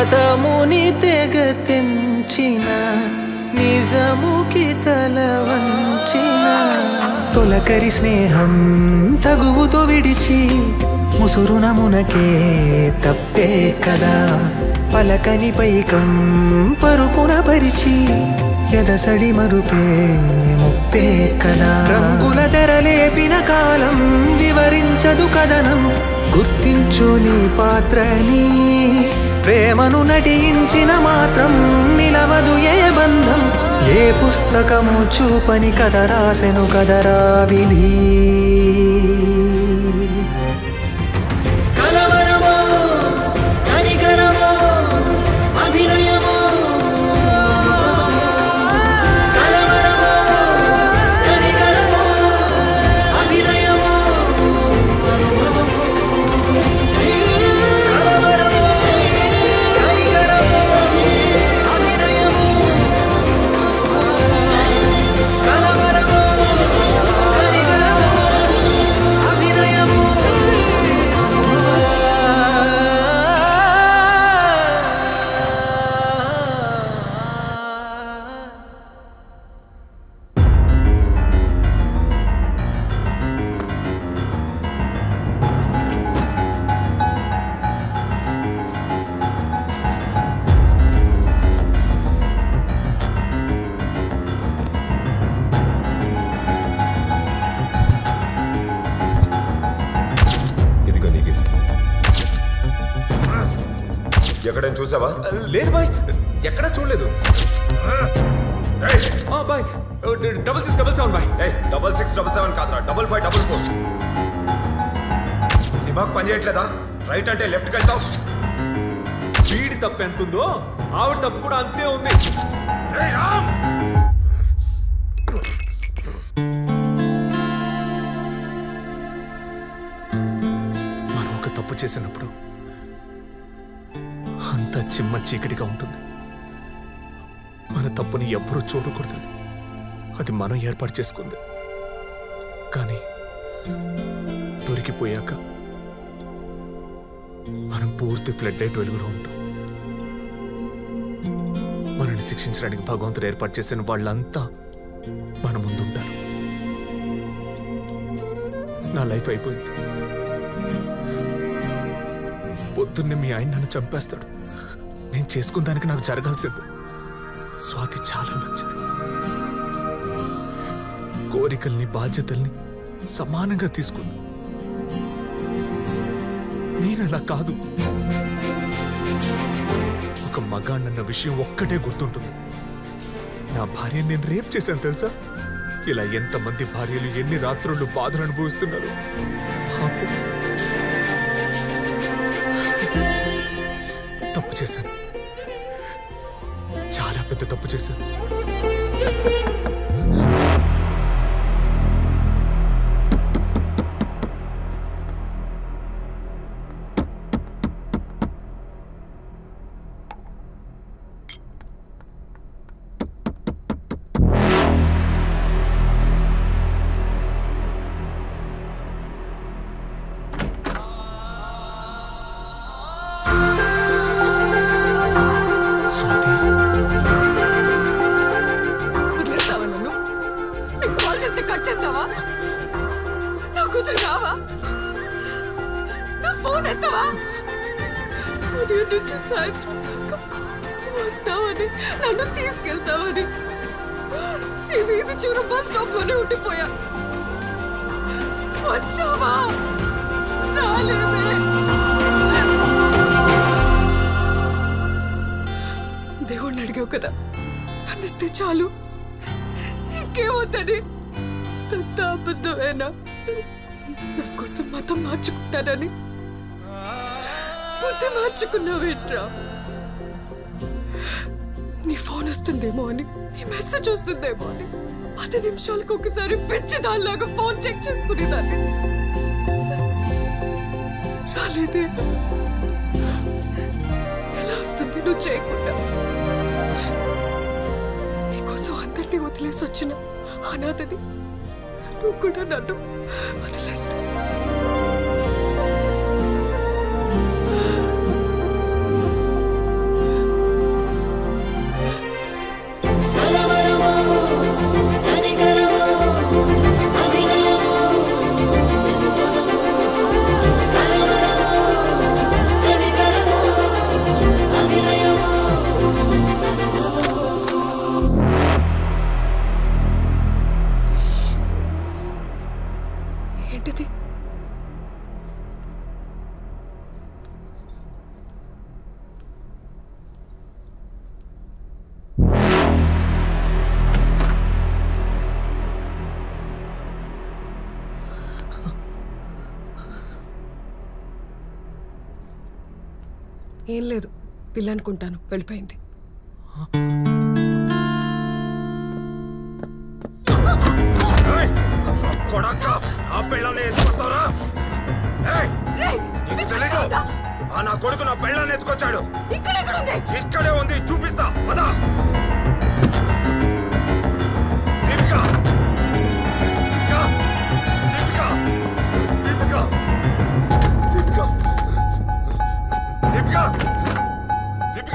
గతముని తెగ తెంచిన నిజముకి తల వంచిన తొలకరి స్నేహం తగువుతో విడిచి ముసురున మునకే తప్పే కదా పలకని పైకం పరుపున పరిచి ఎదసడి మరుపే ముప్పే కదా రంగుల తెరలేపిన కాలం వివరించదు కథనం గుర్తించు నీ పాత్రని ప్రేమను నటించిన మాత్రం నిలవదు ఏ బంధం ఏ పుస్తకము చూపని కథ రాసెను కదరా విధి కలవరమో కనికరమో అభినయమో కలవరమో కనికరమో అభినయమో కలవరమో కనికరమో అభినయమో కలవరమో కనికరమో అభినయమో ఇదిగో నీ గిఫ్ట్ ఎక్కడైనా చూసావా లేదు బాయ్ ఎక్కడా చూడలేదు ఆ, బాయ్ డబల్ సిక్స్ డబల్ సెవెన్ బాయ్ డబల్ సిక్స్ డబల్ సెవెన్ కాదురా డబల్ ఫైవ్ డబల్ ఫోర్ దిమాగ్ పని చేయట్లేదా రైట్ అంటే లెఫ్ట్కి వెళ్తావు వీడి తప్పు ఎంత ఉందో ఆవిడ తప్పు కూడా అంతే ఉంది మనం ఒక తప్పు చేసినప్పుడు అంత చిమ్మ చీకటిగా ఉంటుంది మన తప్పుని ఎవ్వరూ చూడకూడదని అది మనం ఏర్పాటు చేసుకుంది కానీ దొరికిపోయాక మనం పూర్తి ఫ్లడ్ లైట్ వెలుగులో ఉంటాం మనల్ని శిక్షించడానికి భగవంతుడు ఏర్పాటు చేసిన వాళ్ళంతా మన ముందుంటారు నా లైఫ్ అయిపోయింది పొద్దున్నే మీ ఆయన నన్ను చంపేస్తాడు నేను చేసుకున్న దానికి నాకు జరగాల్సింది స్వాతి చాలా మంచిది కోరికల్ని బాధ్యతల్ని సమానంగా తీసుకుంది నేను అలా కాదు ఒక మగాణ్ణన్న విషయం ఒక్కటే గుర్తుంటుంది నా భార్యని నేను రేప్ చేశాను తెలుసా ఇలా ఎంతమంది భార్యలు ఎన్ని రాత్రులు బాధలు అనుభవిస్తున్నారు పాపం. తప్పు చేశాను చాలా పెద్ద తప్పు చేశాను స్వాతి వదిలేస్తావా నన్ను నీకు కాల్ చేస్తే కట్ చేస్తావా నా కోసం రావా నా ఫోన్ ఎత్తవా ఉదయం నుంచి సాయంత్రం దాకా నువ్వు వస్తావని నన్ను తీసుకెళ్తావని ఈ వీధి చివర బస్ స్టాప్ లోనే ఉండిపోయా వచ్చావా రాలేదే దేవుణ్ణి అడిగావు కదా నన్ను ఇస్తే చాలు ఇంకేమవుతుంది అదంతా అబద్ధమేనా నా కోసం మతం మార్చుకుంటానని బుద్ధి మార్చుకున్నావేంట్రా నీ ఫోన్ వస్తుందేమో అని నీ మెసేజ్ వస్తుందేమో అని పది నిమిషాలకు ఒకసారి పిచ్చి దానిలాగా ఫోన్ చెక్ చేసుకునేదాన్ని రాలేదే ఎలా వస్తుంది నువ్వు చేయకుండా నీకోసం అందరినీ వదిలేసి వచ్చిన అనాథని నువ్వు కూడా నన్ను వదిలేస్తా ఏం లేదు పిల్ల అనుకుంటాను వెళ్ళిపోయింది కొడక్క ఆ పిల్లని ఎత్తుకొస్తారా నీకు తెలీదు ఆ నా కొడుకు నా పెళ్ళాన్ని ఎత్తుకొచ్చాడు ఇక్కడే ఉంది చూపిస్తా పదా దీపిక దీపిక దీపిక దీపిక దీపిక దీపిక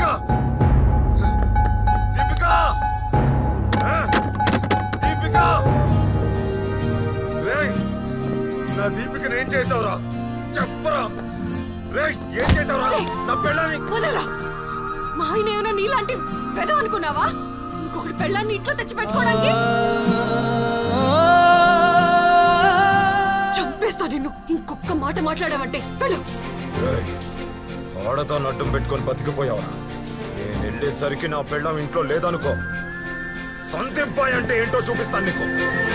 దీపిక ఆ? దీపిక రేయ్ నా దీపికను ఏం చేసావురా చెప్పరా రేయ్ ఏం చేసావురా నా పెళ్ళాన్ని వదలరా మా ఆయన ఏమైనా నీలాంటి పెదం అనుకున్నావా ఇంకొకటి పెళ్ళాన్ని ఇంట్లో తెచ్చి పెట్టుకోవడానికి చంపేస్తా నిన్ను ఇంకొక మాట మాట్లాడావంటే వెళ్ళు రేయ్, ఆడదాన్ని అడ్డం పెట్టుకొని బతికిపోయావా నేను వెళ్ళేసరికి నా పెళ్ళం ఇంట్లో లేదనుకో సందీప్ బాయ్ అంటే ఏంటో చూపిస్తాను నీకు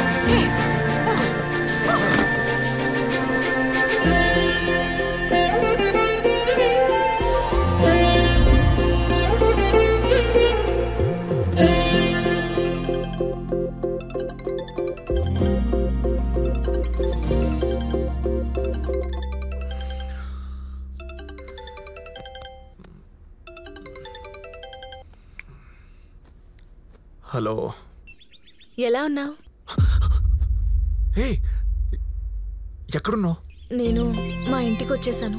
హలో ఎలా ఉన్నావు హే ఎక్కడున్నావు నేను మా ఇంటికి వచ్చేసాను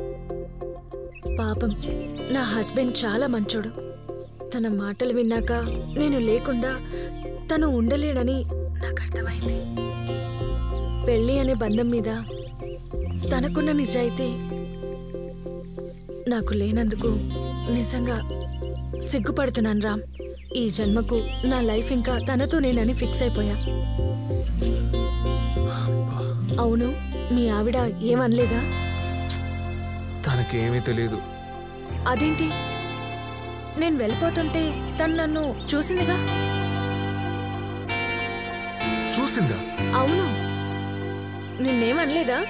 పాపం నా హస్బెండ్ చాలా మంచోడు తన మాటలు విన్నాక నేను లేకుండా తను ఉండలేడని నాకు అర్థమైంది పెళ్ళి అనే బంధం మీద తనకున్న నిజాయితీ నాకు లేనందుకు నిజంగా సిగ్గుపడుతున్నాను రామ్ ఈ జన్మకు నా లైఫ్ ఇంకా తనతో నేనని ఫిక్స్ అయిపోయా అవును మీ ఆవిడ ఏమనలేదా తనకేమీ తెలియదు అదేంటి నేను వెళ్ళిపోతుంటే తను నన్ను చూసిందిగా చూసిందా అవును నిన్నేమనలేదా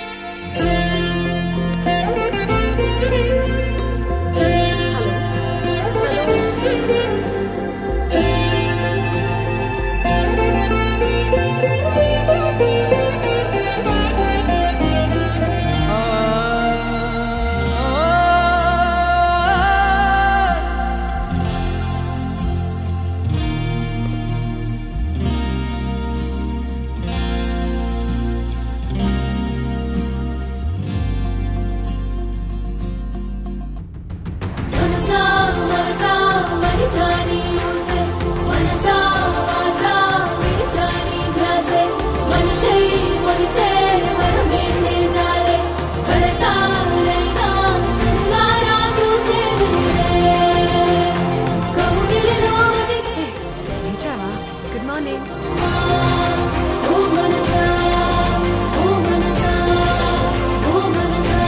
मनसा मनसा मर जानी उसे मनसा वाचा मिट जानी ध्यासे मनुष्य बोलचे मन मेचे जारे गणसा नैना करुणारा చూసే కౌగిలిలో దిగే లేచావా గుడ్ మార్నింగ్ ఓ మనసా ఓ మనసా ఓ మనసా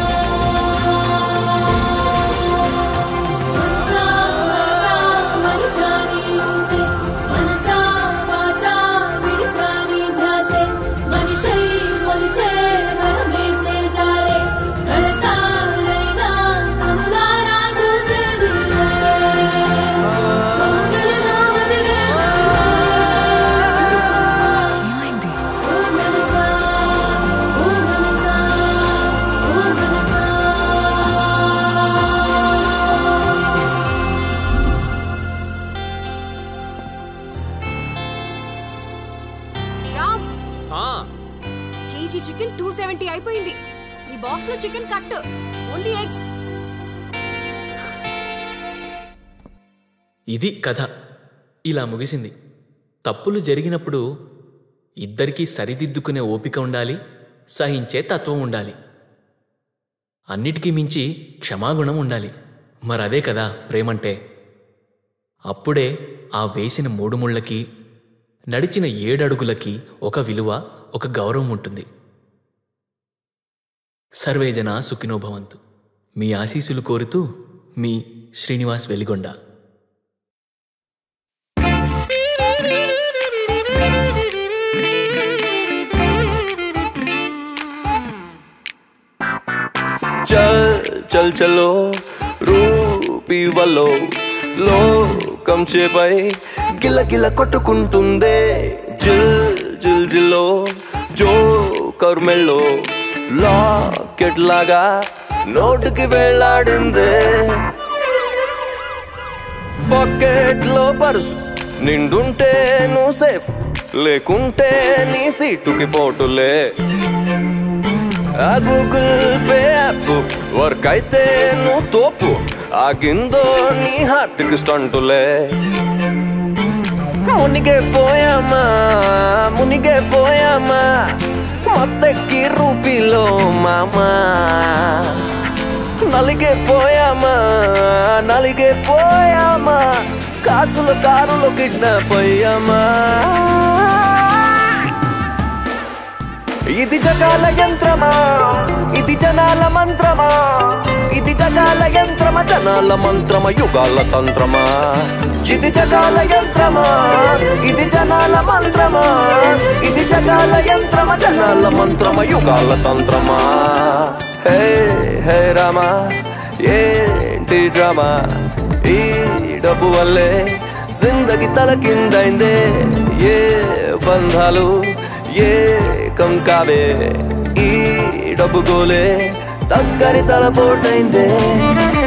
मनसा मनसा मर जानी उसे मनसा वाचा मिट जानी ध्यासे मनुष्य बोलचे मन मेचे जारे गणसा नैना करुणारा చూసే కౌగిలిలో దిగే ఓ మనసా ఓ మనసా ఓ మనసా రామ్ ఆ, కేజీ చికెన్ టూ సెవెంటీ అయిపోయింది ఈ బాక్స్ లో చికెన్ కట్ ఓన్లీ ఎగ్స్ ఇది కథ ఇలా ముగిసింది తప్పులు జరిగినప్పుడు ఇద్దరికీ సరిదిద్దుకునే ఓపిక ఉండాలి సహించే తత్వం ఉండాలి అన్నిటికీ మించి క్షమాగుణం ఉండాలి మరదే కదా ప్రేమంటే అప్పుడే ఆ వేసిన మూడు ముళ్ళకి నడిచిన ఏడడుగులకి ఒక విలువ ఒక గౌరవం ఉంటుంది సర్వేజన సుఖినోభవంతు మీ ఆశీస్సులు కోరుతూ మీ శ్రీనివాస్ వెలిగొండ चल चल चलो రూపీ వల్లో లోకం చేపై గిల్ల గిల్ల కొట్టుకుంటుందే జిల్ జిల్ జిల్లో జోకర్ మెల్లో లాకెట్ లాగా నోటుకి వెళ్ళాడిందే పాకెట్ లో పర్సు నిండుంటే నువ్వు సేఫ్ లేకుంటే నీ సీటుకి పోటులే ఆ గూగుల్ పే యాప్ వర్క్ అయితే నువ్వు తోపు ఆగిందో నీ హార్ట్కి స్టంటులే మునిగే పోయామా మునిగే పోయామా మొత్తెక్కి రూపీలో మామా నలిగే పోయామా నలిగే పోయామా కాసుల కారులో కిడ్నాప్ అయ్యామా ఇది జగాల యంత్రమా ఇది జనాల మంత్రమా ఇది జగాల యంత్రమా జనాల మంత్రమ యుగాల తంత్రమా ఇది జగాల యంత్రమా ఇది జనాల మంత్రమా ఇది జగాల యంత్రమ జనాల మంత్రమ యుగాల తంత్రమా హే హే రామా ఏంటి డ్రామా ఈ డబ్బు వల్లే జిందగి తలకిందైందే ఏ బంధాలు ఏకం కావే ఈ డబ్బు గోలే దగ్గరి తలపోటైందే